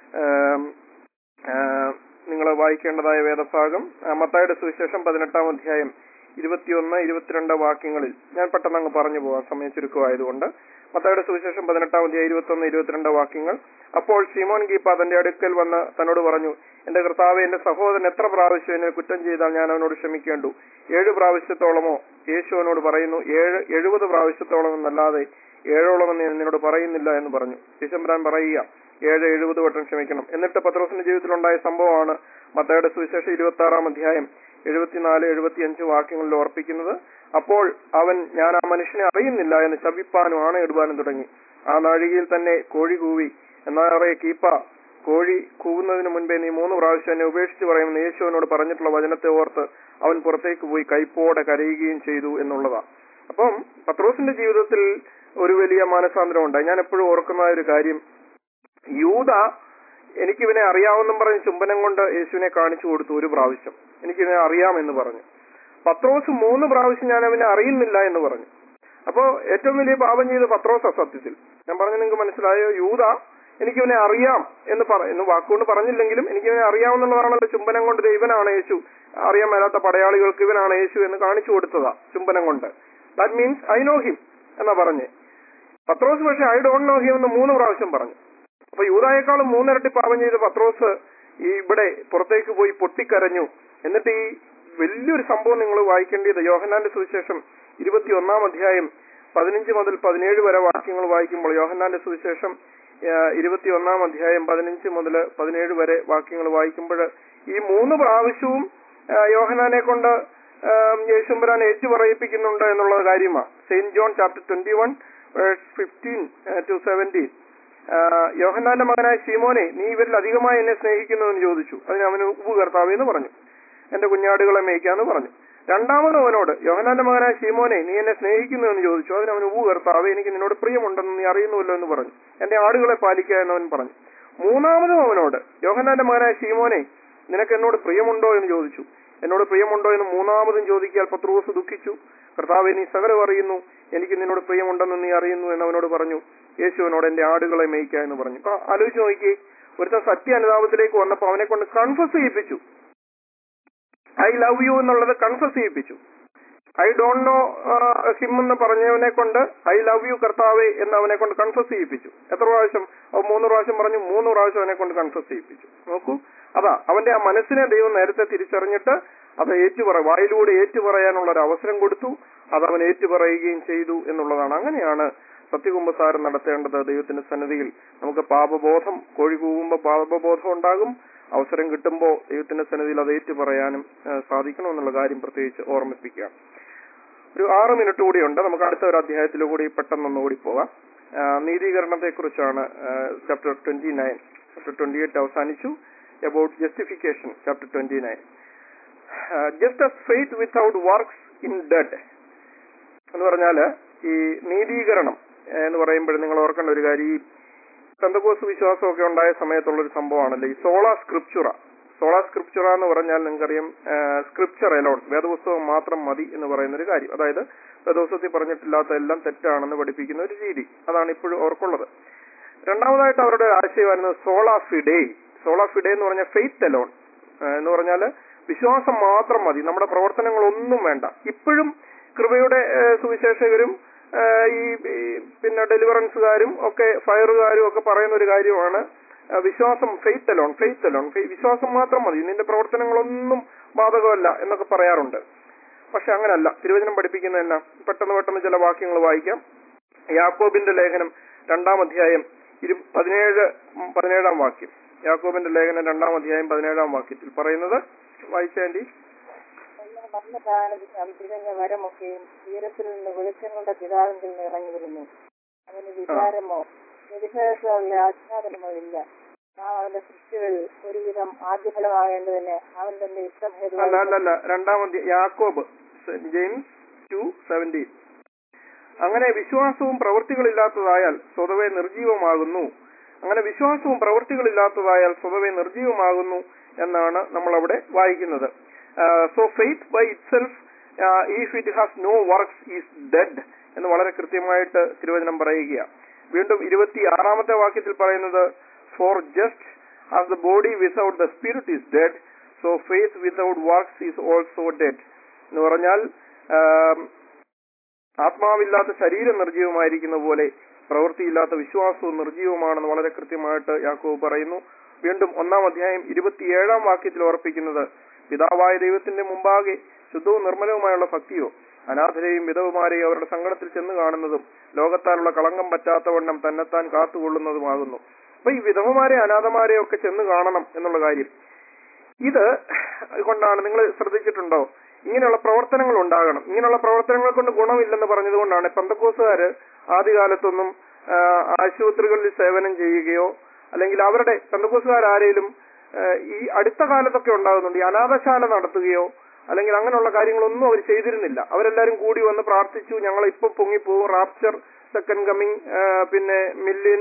നിങ്ങൾ വായിക്കേണ്ടതായ വേദഭാഗം ആ, മത്തായിയുടെ സുവിശേഷം പതിനെട്ടാം അധ്യായം ഇരുപത്തിയൊന്ന് ഇരുപത്തിരണ്ട് വാക്യങ്ങളിൽ ഞാൻ പെട്ടെന്ന് അങ്ങ് പറഞ്ഞു പോവാം സമയം ചുരുക്കമായതുകൊണ്ട് മത്തായിയുടെ സുവിശേഷം പതിനെട്ടാം അധ്യായം ഇരുപത്തൊന്ന് ഇരുപത്തിരണ്ട് വാക്യങ്ങൾ അപ്പോൾ ശിമോൻ ഗീപ്പ തന്റെ അടുക്കൽ വന്ന് തന്നോട് പറഞ്ഞു എന്റെ കർത്താവ് എന്റെ സഹോദരൻ എത്ര പ്രാവശ്യം എന്നെ കുറ്റം ചെയ്താൽ ഞാൻ അവനോട് ക്ഷമിക്കേണ്ടു ഏഴ് പ്രാവശ്യത്തോളമോ യേശു അവനോട് പറയുന്നു ഏഴ് എഴുപത് പ്രാവശ്യത്തോളം എന്നല്ലാതെ ഏഴോളം എന്ന് ഞാൻ നിന്നോട് പറയുന്നില്ല എന്ന് പറഞ്ഞു ശിശംബ്രാൻ പറയുക ഏഴ് എഴുപത് വട്ടം ക്ഷമിക്കണം എന്നിട്ട് പത്രോസിന്റെ ജീവിതത്തിലുണ്ടായ സംഭവമാണ് മത്തയുടെ സുവിശേഷം ഇരുപത്തി ആറാം അധ്യായം എഴുപത്തിനാല് എഴുപത്തിയഞ്ച് വാക്യങ്ങളിൽ ഓർപ്പിക്കുന്നത് അപ്പോൾ അവൻ ഞാൻ ആ മനുഷ്യനെ അറിയുന്നില്ല എന്ന് ശപിപ്പാനും ആണയിടുവാനും തുടങ്ങി ആ നാഴികയിൽ തന്നെ കോഴി കൂവി എന്നാറേ കീപ്പ കോഴി കൂവുന്നതിന് മുൻപേ നീ മൂന്ന് പ്രാവശ്യം എന്നെ ഉപേക്ഷിച്ച് പറയുമെന്ന് യേശുവിനോട് പറഞ്ഞിട്ടുള്ള വചനത്തെ ഓർത്ത് അവൻ പുറത്തേക്ക് പോയി കൈപ്പോടെ കരയുകയും ചെയ്തു എന്നുള്ളതാ അപ്പം പത്രോസിന്റെ ജീവിതത്തിൽ ഒരു വലിയ മാനസാന്തരം ഉണ്ടായി ഞാൻ എപ്പോഴും ഓർക്കുന്ന ഒരു കാര്യം യൂത എനിക്കിവനെ അറിയാമെന്നും പറഞ്ഞ് ചുംബനം കൊണ്ട് യേശുവിനെ കാണിച്ചു കൊടുത്തു ഒരു പ്രാവശ്യം എനിക്കിവനെ അറിയാമെന്ന് പറഞ്ഞു പത്രോസ് മൂന്ന് പ്രാവശ്യം ഞാൻ അവനെ അറിയുന്നില്ല എന്ന് പറഞ്ഞു അപ്പോ ഏറ്റവും വലിയ പാപം ചെയ്ത് പത്രോസ് സത്യത്തിൽ ഞാൻ പറഞ്ഞു നിങ്ങൾക്ക് മനസ്സിലായോ യൂത എനിക്കിവനെ അറിയാം എന്ന് പറ എന്ന് വാക്കുകൊണ്ട് പറഞ്ഞില്ലെങ്കിലും എനിക്കിവനെ അറിയാമെന്നുള്ളതാണല്ലോ ചുംബനം കൊണ്ട് ദേ ഇവനാണ് യേശു അറിയാൻ മേലാത്ത പടയാളികൾക്ക് ഇവനാണ് യേശു എന്ന് കാണിച്ചു കൊടുത്തതാ ചുംബനം കൊണ്ട് that means I know him എന്നാ പറഞ്ഞേ പത്രോസ് പക്ഷെ ഐ ഡോണ്ട് നോ ഹിം എന്ന് മൂന്ന് പ്രാവശ്യം പറഞ്ഞു അപ്പൊ യൂതായേക്കാളും മൂന്നിരട്ടി പാപം ചെയ്ത പത്രോസ് ഈ ഇവിടെ പുറത്തേക്ക് പോയി പൊട്ടിക്കരഞ്ഞു എന്നിട്ട് ഈ വലിയൊരു സംഭവം നിങ്ങൾ വായിക്കേണ്ടത് യോഹന്നാന്റെ സുവിശേഷം ഇരുപത്തി ഒന്നാം അധ്യായം പതിനഞ്ച് മുതൽ പതിനേഴ് വരെ വാക്യങ്ങൾ വായിക്കുമ്പോൾ യോഹന്നാന്റെ സുവിശേഷം ഇരുപത്തി ഒന്നാം അധ്യായം പതിനഞ്ച് മുതൽ പതിനേഴ് വരെ വാക്യങ്ങൾ വായിക്കുമ്പോൾ ഈ മൂന്ന് പ്രാവശ്യവും ആ, യോഹന്നാനെ കൊണ്ട് യേശുമ്പരാൻ ഏറ്റുപറയിപ്പിക്കുന്നുണ്ട് എന്നുള്ള കാര്യമാണ് Saint John chapter twenty one fifteen to seventeen യോഹന്നാന്റെ മകനായ ശീമോനെ നീ ഇവരിൽ അധികമായി എന്നെ സ്നേഹിക്കുന്നു എന്ന് ചോദിച്ചു അതിന് അവന് ഉപ്പ് കർത്താവ് എന്ന് പറഞ്ഞു എന്റെ കുഞ്ഞാടുകളെ മേയ്ക്കാന്ന് പറഞ്ഞു രണ്ടാമത് അവനോട് യോഹനാന്റെ മകനായ ശീമോനെ നീ എന്നെ സ്നേഹിക്കുന്നു എന്ന് ചോദിച്ചു അതിന് അവന് ഊ കർത്താവ് എനിക്ക് നിന്നോട് പ്രിയമുണ്ടെന്ന് നീ അറിയുന്നുവല്ലോ എന്ന് പറഞ്ഞു എന്റെ ആടുകളെ പാലിക്കുക എന്നവൻ പറഞ്ഞു മൂന്നാമതും അവനോട് യോഹനാന്റെ മകനായ ശീമോനെ നിനക്ക് എന്നോട് പ്രിയമുണ്ടോ എന്ന് ചോദിച്ചു എന്നോട് പ്രിയമുണ്ടോ എന്ന് മൂന്നാമതും ചോദിക്കാൽ പത്രോസ് ദുഃഖിച്ചു കർത്താവ് നീ സകലം അറിയുന്നു എനിക്ക് നിന്നോട് പ്രിയമുണ്ടെന്ന് നീ അറിയുന്നു എന്ന് അവനോട് പറഞ്ഞു യേശുവിനോട് എന്റെ ആടുകളെ മേയ്ക്കുക എന്ന് പറഞ്ഞു അപ്പൊ ആലോചിച്ച് നോക്കി ഒരുത്തൻ സത്യ അനുതാപത്തിലേക്ക് വന്നപ്പോ അവനെ കൊണ്ട് കൺഫസ് ചെയ്യിപ്പിച്ചു ഐ ലവ് യു എന്നുള്ളത് കൺഫസ് ചെയ്യിപ്പിച്ചു ഐ ഡോണ്ട് നോ ഹിം എന്ന് പറഞ്ഞവനെ കൊണ്ട് ഐ ലവ് യു കർത്താവെ എന്ന് അവനെ കൊണ്ട് കൺഫസ് ചെയ്യിപ്പിച്ചു എത്ര പ്രാവശ്യം അവൻ മൂന്ന് പ്രാവശ്യം പറഞ്ഞു മൂന്ന് പ്രാവശ്യം അവനെ കൊണ്ട് കൺഫസ് ചെയ്യിപ്പിച്ചു നോക്കൂ അതാ അവന്റെ ആ മനസ്സിനെ ദൈവം നേരത്തെ തിരിച്ചറിഞ്ഞിട്ട് അത് ഏറ്റുപറ വായിലൂടെ ഏറ്റുപറയാനുള്ള ഒരു അവസരം കൊടുത്തു അത് അവൻ ഏറ്റുപറയുകയും ചെയ്തു എന്നുള്ളതാണ് അങ്ങനെയാണ് സത്യകുംഭസാരം നടത്തേണ്ടത് ദൈവത്തിന്റെ സന്നിധിയിൽ നമുക്ക് പാപബോധം കോഴി കൂവുമ്പോൾ പാപബോധം ഉണ്ടാകും അവസരം കിട്ടുമ്പോൾ ദൈവത്തിന്റെ സന്നിധിയിൽ അത് ഏറ്റുപറയാനും ആ, സാധിക്കണം എന്നുള്ള കാര്യം പ്രത്യേകിച്ച് ഓർമ്മിപ്പിക്കുക ഒരു ആറ് മിനിറ്റ് കൂടിയുണ്ട് നമുക്ക് അടുത്ത ഒരു അധ്യായത്തിൽ കൂടി പെട്ടെന്നൊന്ന് ഓടിപ്പോവാം ആ, നീതീകരണത്തെക്കുറിച്ചാണ് chapter twenty nine chapter twenty eight അവസാനിച്ചു about justification chapter twenty nine just as faith without works in dead എന്ന് പറഞ്ഞാല് ഈ നീതീകരണം ഏഹ്, എന്ന് പറയുമ്പോൾ നിങ്ങൾ ഓർക്കേണ്ട ഒരു കാര്യം ഈ പെന്തകോസ് വിശ്വാസമൊക്കെ ഉണ്ടായ സമയത്തുള്ള ഒരു സംഭവമാണല്ലോ ഈ സോളാ സ്ക്രിപ്ചുറ സോളാ സ്ക്രിപ്ചുറ എന്ന് പറഞ്ഞാൽ നിങ്ങൾക്കറിയാം സ്ക്രിപ്ചർ എലോൺ വേദപുസ്തകം മാത്രം മതി എന്ന് പറയുന്ന ഒരു കാര്യം അതായത് വേദപുസ്തകത്തിൽ പറഞ്ഞിട്ടില്ലാത്ത എല്ലാം തെറ്റാണെന്ന് പഠിപ്പിക്കുന്ന ഒരു രീതി അതാണ് ഇപ്പോഴും അവർക്കുള്ളത് രണ്ടാമതായിട്ട് അവരുടെ ആശയമായിരുന്നു സോളാ ഫിഡേ സോളാ ഫിഡേ എന്ന് പറഞ്ഞാൽ ഫെയ്ത്ത് എലോൺ എന്ന് പറഞ്ഞാൽ വിശ്വാസം മാത്രം മതി നമ്മുടെ പ്രവർത്തനങ്ങളൊന്നും വേണ്ട ഇപ്പോഴും കൃപയുടെ ഏഹ്, സുവിശേഷകരും ഏഹ്, ഈ ഈ പിന്നെ ഡെലിവറൻസുകാരും ഒക്കെ ഫയറുകാരും ഒക്കെ പറയുന്ന ഒരു കാര്യമാണ് ഏഹ്, വിശ്വാസം ഫെയ്ത്ത് അലോൺ ഫെയ്ത്ത് അലോൺ വിശ്വാസം മാത്രം മതി നിന്റെ പ്രവർത്തനങ്ങളൊന്നും ബാധകമല്ല എന്നൊക്കെ പറയാറുണ്ട് പക്ഷെ അങ്ങനല്ല തിരുവചനം പഠിപ്പിക്കുന്നതല്ല പെട്ടെന്ന് പെട്ടെന്ന് ചില വാക്യങ്ങൾ വായിക്കാം യാക്കോബിന്റെ ലേഖനം രണ്ടാം അധ്യായം ഇരു പതിനേഴ് ഉം, പതിനേഴാം വാക്യം യാക്കോബിന്റെ ലേഖനം രണ്ടാം അധ്യായം പതിനേഴാം വാക്യത്തിൽ പറയുന്നത് വായിച്ചേണ്ടി എന്നാൽ മരണകാലം തികഞ്ഞ വരമൊക്കെയും ഉയരത്തിൽ നിന്ന് വെളിച്ചങ്ങളുടെ പിതാവിൽ നിന്ന് ഇറങ്ങി വരുന്നു അവന് വികാരമോ പ്രതിഫലങ്ങളുടെ ആച്ഛാദനമോ ഇല്ല നാം അവന്റെ സൃഷ്ടികളിൽ ഒരുവിധം ആദ്യഫലമാകേണ്ടതിന് അവൻ തന്റെ അല്ല ഇഷ്ടഭേദം അല്ല അല്ല രണ്ടാം അധ്യായം യാക്കോബ് സെന്റ് ജെയിംസ് ടു സെവൻറ്റീൻ അങ്ങനെ വിശ്വാസവും പ്രവൃത്തികളില്ലാത്തതായാൽ സ്വതവേ നിർജീവമാകുന്നു അങ്ങനെ വിശ്വാസവും പ്രവൃത്തികളില്ലാത്തതായാൽ സ്വതവേ നിർജീവമാകുന്നു എന്നാണ് നമ്മൾ അവിടെ വായിക്കുന്നത് so faith by itself if it has no works is dead എന്ന് വളരെ കൃത്യമായിട്ട് തിരുവചനം പറയുകയാണ് വീണ്ടും ഇരുപത്തി ആറാമത്തെ വാക്യത്തിൽ പറയുന്നത് for just as the body without the spirit is dead so faith without works is also dead എന്ന് പറഞ്ഞാൽ ആം, ആത്മാവില്ലാത്ത ശരീരം നിർജീവമായിരിക്കുന്ന പോലെ പ്രവൃത്തിയില്ലാത്ത വിശ്വാസവും നിർജീവമാണെന്ന് വളരെ കൃത്യമായിട്ട് യാക്കോബ് പറയുന്നു വീണ്ടും ഒന്നാം അധ്യായം ഇരുപത്തിയേഴാം വാക്യത്തിൽ ഓർപ്പിക്കുന്നത് പിതാവായ ദൈവത്തിന്റെ മുമ്പാകെ ശുദ്ധവും നിർമ്മലവുമായുള്ള ഭക്തിയോ അനാഥരെയും വിധവുമാരെയും അവരുടെ സങ്കടത്തിൽ ചെന്ന് കാണുന്നതും ലോകത്താലുള്ള കളങ്കം പറ്റാത്തവണ്ണം തന്നെത്താൻ കാത്തുകൊള്ളുന്നതുമാകുന്നു അപ്പൊ ഈ വിധവമാരെ അനാഥമാരെ ഒക്കെ ചെന്ന് കാണണം എന്നുള്ള കാര്യം ഇത് കൊണ്ടാണ് നിങ്ങൾ ശ്രദ്ധിച്ചിട്ടുണ്ടോ ഇങ്ങനെയുള്ള പ്രവർത്തനങ്ങൾ ഉണ്ടാകണം ഇങ്ങനെയുള്ള പ്രവർത്തനങ്ങൾ കൊണ്ട് ഗുണമില്ലെന്ന് പറഞ്ഞതുകൊണ്ടാണ് പെന്തക്കോസുകാര് ആദ്യകാലത്തൊന്നും ആ, ആശുപത്രികളിൽ സേവനം ചെയ്യുകയോ അല്ലെങ്കിൽ അവരുടെ പെന്തക്കോസുകാർ ആരെങ്കിലും ആ, ഈ അടുത്ത കാലത്തൊക്കെ ഉണ്ടാകുന്നുണ്ട് ഈ അനാഥശാല നടത്തുകയോ അല്ലെങ്കിൽ അങ്ങനെയുള്ള കാര്യങ്ങളൊന്നും അവർ ചെയ്തിരുന്നില്ല അവരെല്ലാരും കൂടി വന്ന് പ്രാർത്ഥിച്ചു ഞങ്ങൾ ഇപ്പൊ പൊങ്ങിപ്പോവും റാപ്ചർ സെക്കൻഡ് കമ്മിങ് പിന്നെ മില്യൻ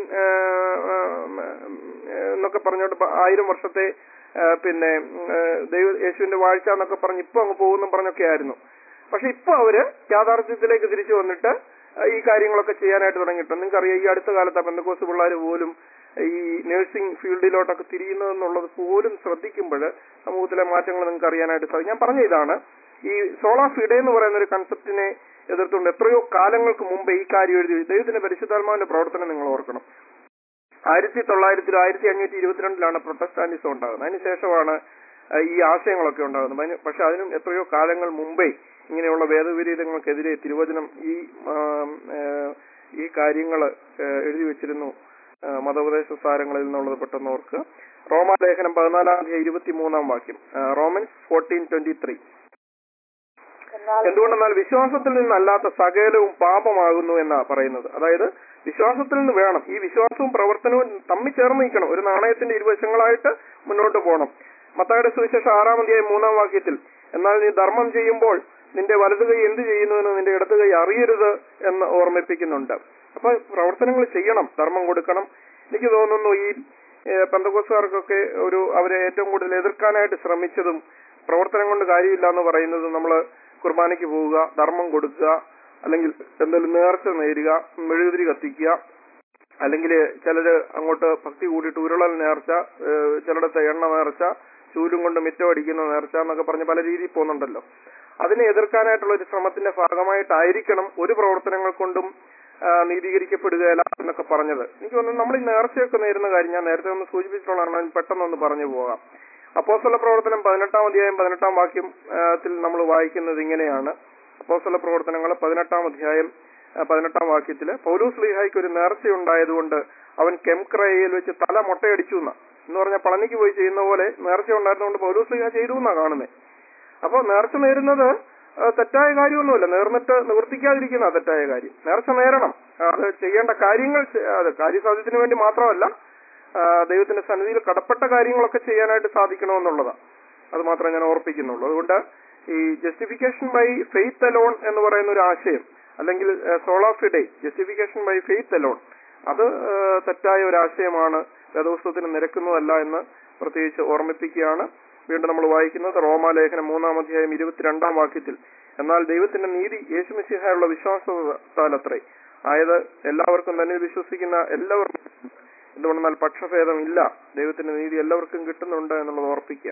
എന്നൊക്കെ പറഞ്ഞോണ്ട് പ- ആയിരം വർഷത്തെ ആ, പിന്നെ ഉം, ആ, ദൈവ യേശുവിന്റെ വാഴ്ച എന്നൊക്കെ പറഞ്ഞ് ഇപ്പൊ അങ്ങ് പോകുന്നു പറഞ്ഞൊക്കെ ആയിരുന്നു പക്ഷെ ഇപ്പൊ അവര് യാഥാർത്ഥ്യത്തിലേക്ക് തിരിച്ചു വന്നിട്ട് ആ, ഈ കാര്യങ്ങളൊക്കെ ചെയ്യാനായിട്ട് തുടങ്ങിയിട്ടുണ്ട് നിങ്ങൾക്കറിയാം ഈ അടുത്ത കാലത്ത് ബന്ധക്കോസ് പിള്ളേർ പോലും ഈ നഴ്സിംഗ് ഫീൽഡിലോട്ടൊക്കെ തിരിയുന്നതെന്നുള്ളത് പോലും ശ്രദ്ധിക്കുമ്പോൾ സമൂഹത്തിലെ മാറ്റങ്ങൾ നിങ്ങൾക്ക് അറിയാനായിട്ട് സാധിക്കും ഞാൻ പറഞ്ഞ ഇതാണ് ഈ സോളാ ഫിഡെ എന്ന് പറയുന്ന ഒരു കൺസെപ്റ്റിനെ എതിർത്തുകൊണ്ട് എത്രയോ കാലങ്ങൾക്ക് മുമ്പ് ഈ കാര്യം എഴുതി ദൈവത്തിന്റെ പരിശുദ്ധാത്മാവിന്റെ പ്രവർത്തനം നിങ്ങൾ ഓർക്കണം ആയിരത്തി തൊള്ളായിരത്തിലും ആയിരത്തി അഞ്ഞൂറ്റി ഇരുപത്തിരണ്ടിലാണ് പ്രൊട്ടസ്റ്റാന്റിസം ഉണ്ടാകുന്നത് അതിനുശേഷമാണ് ആ, ഈ ആശയങ്ങളൊക്കെ ഉണ്ടാകുന്നത് അതിന് പക്ഷെ അതിനും എത്രയോ കാലങ്ങൾ മുമ്പേ ഇങ്ങനെയുള്ള വേദവിപരീതങ്ങൾക്കെതിരെ തിരുവചനം ഈ ആം, ഏ, ഈ കാര്യങ്ങൾ എഴുതി വെച്ചിരുന്നു ആ, മതോപദേശ സാരങ്ങളിൽ നിന്നുള്ളത് പെട്ടെന്ന് ഓർക്കുക റോമാലേഖനം പതിനാലാം അധ്യായം ഇരുപത്തിമൂന്നാം വാക്യം ആ, റോമൻസ് ഫോർട്ടീൻ ട്വന്റി ത്രീ എന്നാൽ എന്തുകൊണ്ടെന്നാൽ വിശ്വാസത്തിൽ നിന്നല്ലാത്ത സകലവും പാപമാകുന്നു എന്നാ പറയുന്നത് അതായത് വിശ്വാസത്തിൽ നിന്ന് വേണം ഈ വിശ്വാസവും പ്രവർത്തനവും തമ്മിൽ ചേർന്ന് നിൽക്കണം ഒരു നാണയത്തിന്റെ ഇരുവശങ്ങളായിട്ട് മുന്നോട്ട് പോകണം മത്തായുടെ സുവിശേഷം ആറാം അധ്യായം മൂന്നാം വാക്യത്തിൽ എന്നാൽ നീ ധർമ്മം ചെയ്യുമ്പോൾ നിന്റെ വലത് കൈ എന്ത് ചെയ്യുന്നുവെന്ന് നിന്റെ ഇടത് കൈ അറിയരുത് എന്ന് ഓർമ്മിപ്പിക്കുന്നുണ്ട് അപ്പൊ പ്രവർത്തനങ്ങൾ ചെയ്യണം ധർമ്മം കൊടുക്കണം എനിക്ക് തോന്നുന്നു ഈ ഏഹ്, പെന്തക്കോസ്തുകാർക്കൊക്കെ ഒരു അവരെ ഏറ്റവും കൂടുതൽ എതിർക്കാനായിട്ട് ശ്രമിച്ചതും പ്രവർത്തനം കൊണ്ട് കാര്യമില്ല എന്ന് പറയുന്നത് നമ്മൾ കുർബാനയ്ക്ക് പോവുക ധർമ്മം കൊടുക്കുക അല്ലെങ്കിൽ എന്തെങ്കിലും നേർച്ച നേരുക മെഴുകുതിരി കത്തിക്കുക അല്ലെങ്കിൽ ചിലര് അങ്ങോട്ട് ഭക്തി കൂടിയിട്ട് ഉരുളൽ നേർച്ച ഏഹ് ചിലയിടത്ത് എണ്ണ നേർച്ച ചൂലും കൊണ്ട് മിറ്റം അടിക്കുന്ന നേർച്ച എന്നൊക്കെ പറഞ്ഞ് പല രീതിയിൽ പോകുന്നുണ്ടല്ലോ അതിനെ എതിർക്കാനായിട്ടുള്ള ഒരു ശ്രമത്തിന്റെ ഭാഗമായിട്ടായിരിക്കണം ഒരു പ്രവർത്തനങ്ങൾ കൊണ്ടും ആ, നീതീകരിക്കപ്പെടുകയില്ല എന്നൊക്കെ പറഞ്ഞത് എനിക്ക് തോന്നുന്നു നമ്മൾ ഈ നേർച്ചയൊക്കെ നേരുന്ന കാര്യം ഞാൻ നേരത്തെ ഒന്ന് സൂചിപ്പിച്ചിട്ടുള്ളതാണ് പെട്ടെന്നൊന്ന് പറഞ്ഞു പോകാം അപ്പോസ്തല പ്രവർത്തനം പതിനെട്ടാം അധ്യായം പതിനെട്ടാം വാക്യം ആ, ത്തിൽ നമ്മൾ വായിക്കുന്നത് ഇങ്ങനെയാണ് അപ്പോസ്തല പ്രവർത്തനങ്ങൾ പതിനെട്ടാം അധ്യായം ആ, പതിനെട്ടാം വാക്യത്തില് പൗലൂസ് ലീഹായ്ക്ക് ഒരു നേർച്ചയുണ്ടായതുകൊണ്ട് അവൻ കെംക്രയിൽ വെച്ച് തല മുട്ടയടിച്ചു എന്നാ എന്ന് പറഞ്ഞാൽ പളനിക്ക് പോയി ചെയ്യുന്ന പോലെ നേർച്ച ഉണ്ടായിരുന്നുകൊണ്ട് പൗലൂസ് ലീഹ ചെയ്തു എന്നാ കാണുന്നത് അപ്പോൾ നേർച്ച നേരുന്നത് ആ, തെറ്റായ കാര്യമൊന്നുമില്ല നേർന്നിട്ട് നിവർത്തിക്കാതിരിക്കുന്ന തെറ്റായ കാര്യം നേർച്ച നേരണം ആ, അത് ചെയ്യേണ്ട കാര്യങ്ങൾ ചെ- അത് കാര്യസാധ്യത്തിന് വേണ്ടി മാത്രമല്ല ആ, ദൈവത്തിന്റെ സന്നിധിയിൽ കടപ്പെട്ട കാര്യങ്ങളൊക്കെ ചെയ്യാനായിട്ട് സാധിക്കണമെന്നുള്ളതാണ് അത് മാത്രമേ ഞാൻ ഓർപ്പിക്കുന്നുള്ളൂ അതുകൊണ്ട് ഈ ജസ്റ്റിഫിക്കേഷൻ ബൈ ഫെയ്ത്ത് അലോൺ എന്ന് പറയുന്ന ഒരു ആശയം അല്ലെങ്കിൽ sola fide justification by faith alone അത് ഏഹ്, തെറ്റായ ഒരു ആശയമാണ് വേദപുസ്തകത്തിന് നിരക്കുന്നതല്ല എന്ന് പ്രത്യേകിച്ച് ഓർമ്മിപ്പിക്കുകയാണ് വീണ്ടും നമ്മൾ വായിക്കുന്നത് റോമാലേഖനം മൂന്നാം അധ്യായം ഇരുപത്തിരണ്ടാം വാക്യത്തിൽ എന്നാൽ ദൈവത്തിന്റെ നീതി യേശുമിശിഹായുള്ള വിശ്വാസത്താലത്രേ ആയത് എല്ലാവർക്കും തന്നെ വിശ്വസിക്കുന്ന എല്ലാവർക്കും എന്തുകൊണ്ടെന്നാൽ പക്ഷഭേദം ഇല്ല ദൈവത്തിന്റെ നീതി എല്ലാവർക്കും കിട്ടുന്നുണ്ട് എന്നുള്ളത് ഓർപ്പിക്കുക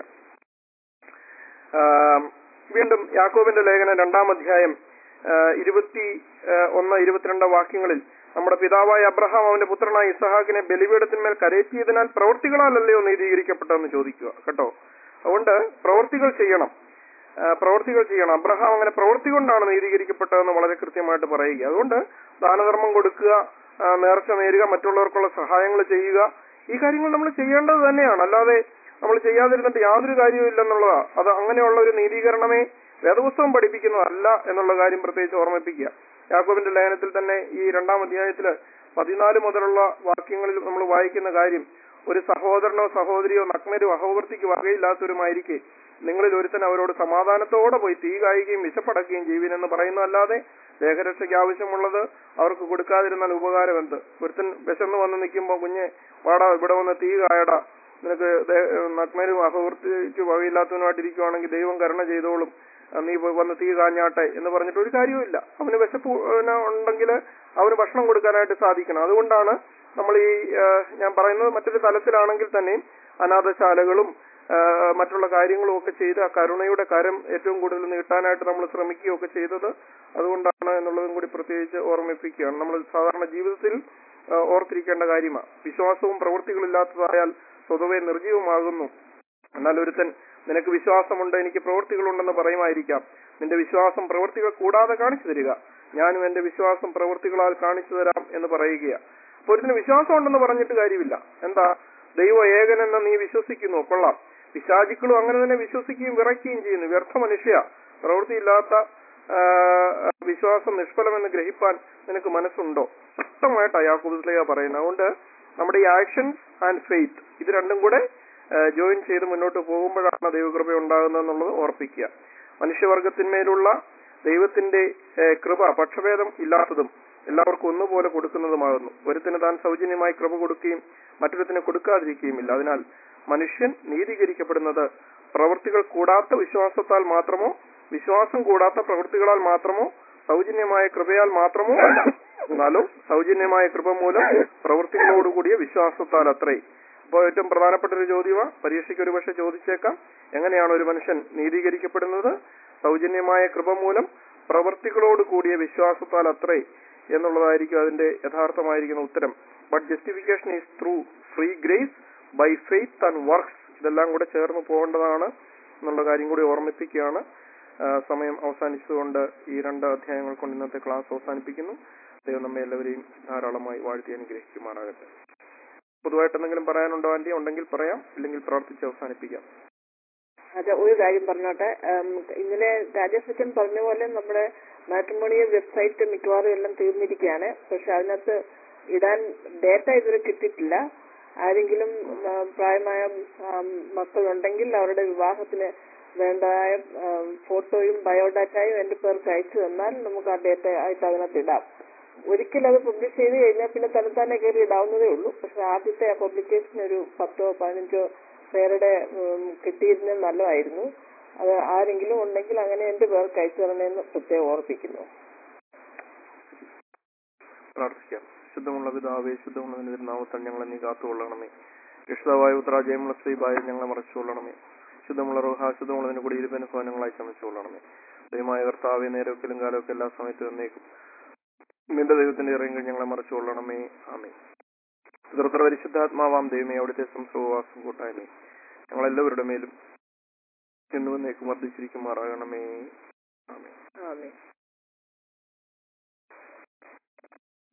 ആം, വീണ്ടും യാക്കോബിന്റെ ലേഖനം രണ്ടാം അധ്യായം ആ, ഇരുപത്തി ആ, ഒന്ന് ഇരുപത്തിരണ്ട് വാക്യങ്ങളിൽ നമ്മുടെ പിതാവായ അബ്രഹാം അവന്റെ പുത്രനായ ഇസഹാക്കിനെ ബലിപീഠത്തിന്മേൽ കരയറ്റിയതിനാൽ പ്രവൃത്തികളാലല്ലയോ നീതീകരിക്കപ്പെട്ടതെന്ന് ചോദിക്കുക കേട്ടോ അതുകൊണ്ട് പ്രവൃത്തികൾ ചെയ്യണം ആ, പ്രവൃത്തികൾ ചെയ്യണം അബ്രഹാം അങ്ങനെ പ്രവൃത്തി കൊണ്ടാണ് നീതീകരിക്കപ്പെട്ടതെന്ന് വളരെ കൃത്യമായിട്ട് പറയുക അതുകൊണ്ട് ദാനധർമ്മം കൊടുക്കുക ആ, നേർച്ച നേരുക മറ്റുള്ളവർക്കുള്ള സഹായങ്ങൾ ചെയ്യുക ഈ കാര്യങ്ങൾ നമ്മൾ ചെയ്യേണ്ടത് തന്നെയാണ് അല്ലാതെ നമ്മൾ ചെയ്യാതിരുന്നിട്ട് യാതൊരു കാര്യവും ഇല്ലെന്നുള്ളതാ അത് അങ്ങനെയുള്ള ഒരു നീതീകരണമേ വേദപുസ്തകം പഠിപ്പിക്കുന്നതല്ല എന്നുള്ള കാര്യം പ്രത്യേകിച്ച് ഓർമ്മിപ്പിക്കുക യാക്കോബിന്റെ ലേഖനത്തിൽ തന്നെ ഈ രണ്ടാം അധ്യായത്തില് പതിനാല് മുതലുള്ള വാക്യങ്ങളിൽ നമ്മൾ വായിക്കുന്ന കാര്യം ഒരു സഹോദരനോ സഹോദരിയോ നഗ്നരോ അഹോവർത്തിക്ക് വകയില്ലാത്തവരുമായിരിക്കെ നിങ്ങളിൽ ഒരുത്തൻ അവരോട് സമാധാനത്തോടെ പോയി തീ കായുകയും വിശപ്പടക്കുകയും ചെയ്യുവിനെന്ന് പറയുന്നതല്ലാതെ ദേഹരക്ഷയ്ക്ക് ആവശ്യമുള്ളത് അവർക്ക് കൊടുക്കാതിരുന്നാൽ ഉപകാരം എന്ത് ഒരുത്തൻ വിശന്ന് വന്ന് നിൽക്കുമ്പോൾ കുഞ്ഞെ വാടാ ഇവിടെ വന്ന് തീ കായടാ നിനക്ക് ദേ- നഗ്നരും അഹോവർത്തിക്ക് വകയില്ലാത്തവനുമായിട്ടിരിക്കുവാണെങ്കിൽ ദൈവം കരുണ ചെയ്തോളും ആ, നീ പോയി വന്ന് തീ കാഞ്ഞാട്ടെ എന്ന് പറഞ്ഞിട്ട് ഒരു കാര്യവുമില്ല അവന് വിശപ്പ് ഉണ്ടെങ്കിൽ അവന് ഭക്ഷണം കൊടുക്കാനായിട്ട് സാധിക്കണം അതുകൊണ്ടാണ് നമ്മൾ ഈ ആ, ഞാൻ പറയുന്നത് മറ്റൊരു തലത്തിലാണെങ്കിൽ തന്നെയും അനാഥശാലകളും ആ, മറ്റുള്ള കാര്യങ്ങളും ഒക്കെ ചെയ്ത് ആ കരുണയുടെ കരം ഏറ്റവും കൂടുതൽ നീട്ടാനായിട്ട് നമ്മൾ ശ്രമിക്കുകയൊക്കെ ചെയ്തത് അതുകൊണ്ടാണ് എന്നുള്ളതും കൂടി പ്രത്യേകിച്ച് ഓർമ്മിപ്പിക്കുകയാണ് നമ്മൾ സാധാരണ ജീവിതത്തിൽ ആ, ഓർത്തിരിക്കേണ്ട കാര്യമാണ് വിശ്വാസവും പ്രവൃത്തികളില്ലാത്തതായാൽ സ്വതവേ നിർജീവമാകുന്നു എന്നാൽ ഒരുത്തൻ നിനക്ക് വിശ്വാസമുണ്ട് എനിക്ക് പ്രവൃത്തികളുണ്ടെന്ന് പറയുമായിരിക്കാം നിന്റെ വിശ്വാസം പ്രവൃത്തികൾ കൂടാതെ കാണിച്ചു തരിക ഞാനും എന്റെ വിശ്വാസം പ്രവൃത്തികളാൽ കാണിച്ചു തരാം എന്ന് പറയുകയാ അപ്പൊ ഒരുത്തിന് വിശ്വാസം ഉണ്ടെന്ന് പറഞ്ഞിട്ട് കാര്യമില്ല എന്താ ദൈവ ഏകനെന്ന് നീ വിശ്വസിക്കുന്നു കൊള്ളാം പിശാചിക്കളും അങ്ങനെ തന്നെ വിശ്വസിക്കുകയും വിറയ്ക്കുകയും ചെയ്യുന്നു വ്യർത്ഥ മനുഷ്യ പ്രവൃത്തിയില്ലാത്ത ആ, വിശ്വാസം നിഷ്ഫലമെന്ന് ഗ്രഹിപ്പാൻ നിനക്ക് മനസ്സുണ്ടോ ശക്തമായിട്ടാ യാക്കോബിസ്ലയ പറയുന്നത് അതുകൊണ്ട് നമ്മുടെ ഈ ആക്ഷൻസ് ആൻഡ് ഫെയ്ത്ത് ഇത് രണ്ടും കൂടെ ജോയിൻ ചെയ്ത് മുന്നോട്ട് പോകുമ്പോഴാണ് ദൈവകൃപ ഉണ്ടാകുന്നത് എന്നുള്ളത് ഓർപ്പിക്കുക മനുഷ്യവർഗത്തിന്മേലുള്ള ദൈവത്തിന്റെ ഏഹ്, കൃപ പക്ഷഭേദം ഇല്ലാത്തതും എല്ലാവർക്കും ഒന്നുപോലെ കൊടുക്കുന്നതുമാകുന്നു ഒരുത്തിന് താൻ സൗജന്യമായി കൃപ കൊടുക്കുകയും മറ്റൊരുത്തിന് കൊടുക്കാതിരിക്കുകയുമില്ല അതിനാൽ മനുഷ്യൻ നീതീകരിക്കപ്പെടുന്നത് പ്രവൃത്തികൾ കൂടാത്ത വിശ്വാസത്താൽ മാത്രമോ വിശ്വാസം കൂടാത്ത പ്രവൃത്തികളാൽ മാത്രമോ സൗജന്യമായ കൃപയാൽ മാത്രമോ അല്ല എന്നാലും സൗജന്യമായ കൃപ മൂലം പ്രവൃത്തികളോടുകൂടിയ വിശ്വാസത്താൽ അത്രേ അപ്പോൾ ഏറ്റവും പ്രധാനപ്പെട്ട ഒരു ചോദ്യമാണ് പരീക്ഷയ്ക്ക് ഒരു പക്ഷെ ചോദിച്ചേക്കാം എങ്ങനെയാണ് ഒരു മനുഷ്യൻ നീതീകരിക്കപ്പെടുന്നത് സൗജന്യമായ കൃപ മൂലം പ്രവൃത്തികളോട് കൂടിയ വിശ്വാസത്താൽ അത്രേ എന്നുള്ളതായിരിക്കും അതിന്റെ യഥാർത്ഥമായിരിക്കുന്ന ഉത്തരം but justification is through free grace by faith and works ഇതെല്ലാം കൂടെ ചേർന്ന് പോകേണ്ടതാണ് എന്നുള്ള കാര്യം കൂടി ഓർമ്മിപ്പിക്കുകയാണ് ആ, സമയം അവസാനിച്ചതുകൊണ്ട് ഈ രണ്ട് അധ്യായങ്ങൾ കൊണ്ട് ഇന്നത്തെ ക്ലാസ് അവസാനിപ്പിക്കുന്നു ദൈവം നമ്മെ എല്ലാവരെയും ധാരാളമായി വാഴ്ത്തി അനുഗ്രഹിക്കുമാറാകട്ടെ പൊതുവായിട്ട് എന്തെങ്കിലും പറയാനുണ്ടോ ആന്റി ഉണ്ടെങ്കിൽ പറയാം ഇല്ലെങ്കിൽ പ്രാർത്ഥിച്ച് അവസാനിപ്പിക്കാം അത് ഒരു കാര്യം പറഞ്ഞോട്ടെ ഉം, ഇന്നലെ രാജേഷ് പറഞ്ഞ പോലെ നമ്മുടെ മാട്രിമോണിയൽ വെബ്സൈറ്റ് മിക്കവാറും എല്ലാം തീർന്നിരിക്കുകയാണ് പക്ഷെ അതിനകത്ത് ഇടാൻ ഡേറ്റ ഇതുവരെ കിട്ടിയിട്ടില്ല ആരെങ്കിലും ഉം, പ്രായമായ ഉം, മക്കളുണ്ടെങ്കിൽ അവരുടെ വിവാഹത്തിന് വേണ്ടതായ ഉം, ഫോട്ടോയും ബയോഡാറ്റയും എന്റെ പേർക്ക് അയച്ചു തന്നാൽ നമുക്ക് ആ ഡേറ്റ ആയിട്ട് അതിനകത്ത് ഇടാം ഒരിക്കൽ അത് പബ്ലിഷ് ചെയ്ത് കഴിഞ്ഞാൽ പിന്നെ തന്നെത്താനെ കയറി ഇടാവുന്നതേ ഉള്ളൂ പക്ഷെ ആദ്യത്തെ ആ പബ്ലിക്കേഷൻ ഒരു പത്തോ പതിനഞ്ചോ പേരുടെ ഉം, കിട്ടിയിരുന്നത് നല്ലതായിരുന്നു അത് ആരെങ്കിലും ഉണ്ടെങ്കിൽ അങ്ങനെ എന്റെ പേർക്ക് അയച്ചു തരണമെന്ന് പ്രത്യേകം ഓർപ്പിക്കുന്നു പ്രാർത്ഥിക്കാം ശുദ്ധമുള്ള പിതാവേ ശുദ്ധമുള്ള നിന്റെ തിരുനാമത്താൽ ഞങ്ങളെ നീ കാത്തുകൊള്ളണമേ രക്ഷിതാവായ ഉത്തര ജയമുള്ള ശ്രീബായ ഞങ്ങളെ മറച്ചുകൊള്ളണമേ ശുദ്ധമുള്ള റോഹ ശുദ്ധമുള്ള നിന്റെ കുടിയിരുപ്പിന് ഭവനങ്ങളായി ചമച്ചുകൊള്ളണമേ ദൈവമായ കർത്താവെ നേരൊക്കെലും കാലമൊക്കെ എല്ലാ സമയത്തും എന്നേക്കും നിന്റെ ദൈവത്തിന്റെ ഇറങ്ങി ഞങ്ങളെ മറച്ചുകൊള്ളണമേ ആമേ പിതൃത്ര പരിശുദ്ധാത്മാവാം ദൈവമേ അവിടുത്തെ സംസവവാസം കൂട്ടായ്മേ ഞങ്ങളെല്ലാവരുടെ മേലും എന്നുവന്നേക്കും വർദ്ധിച്ചിരിക്കുമാറാകണമേ ആമേ ആമേ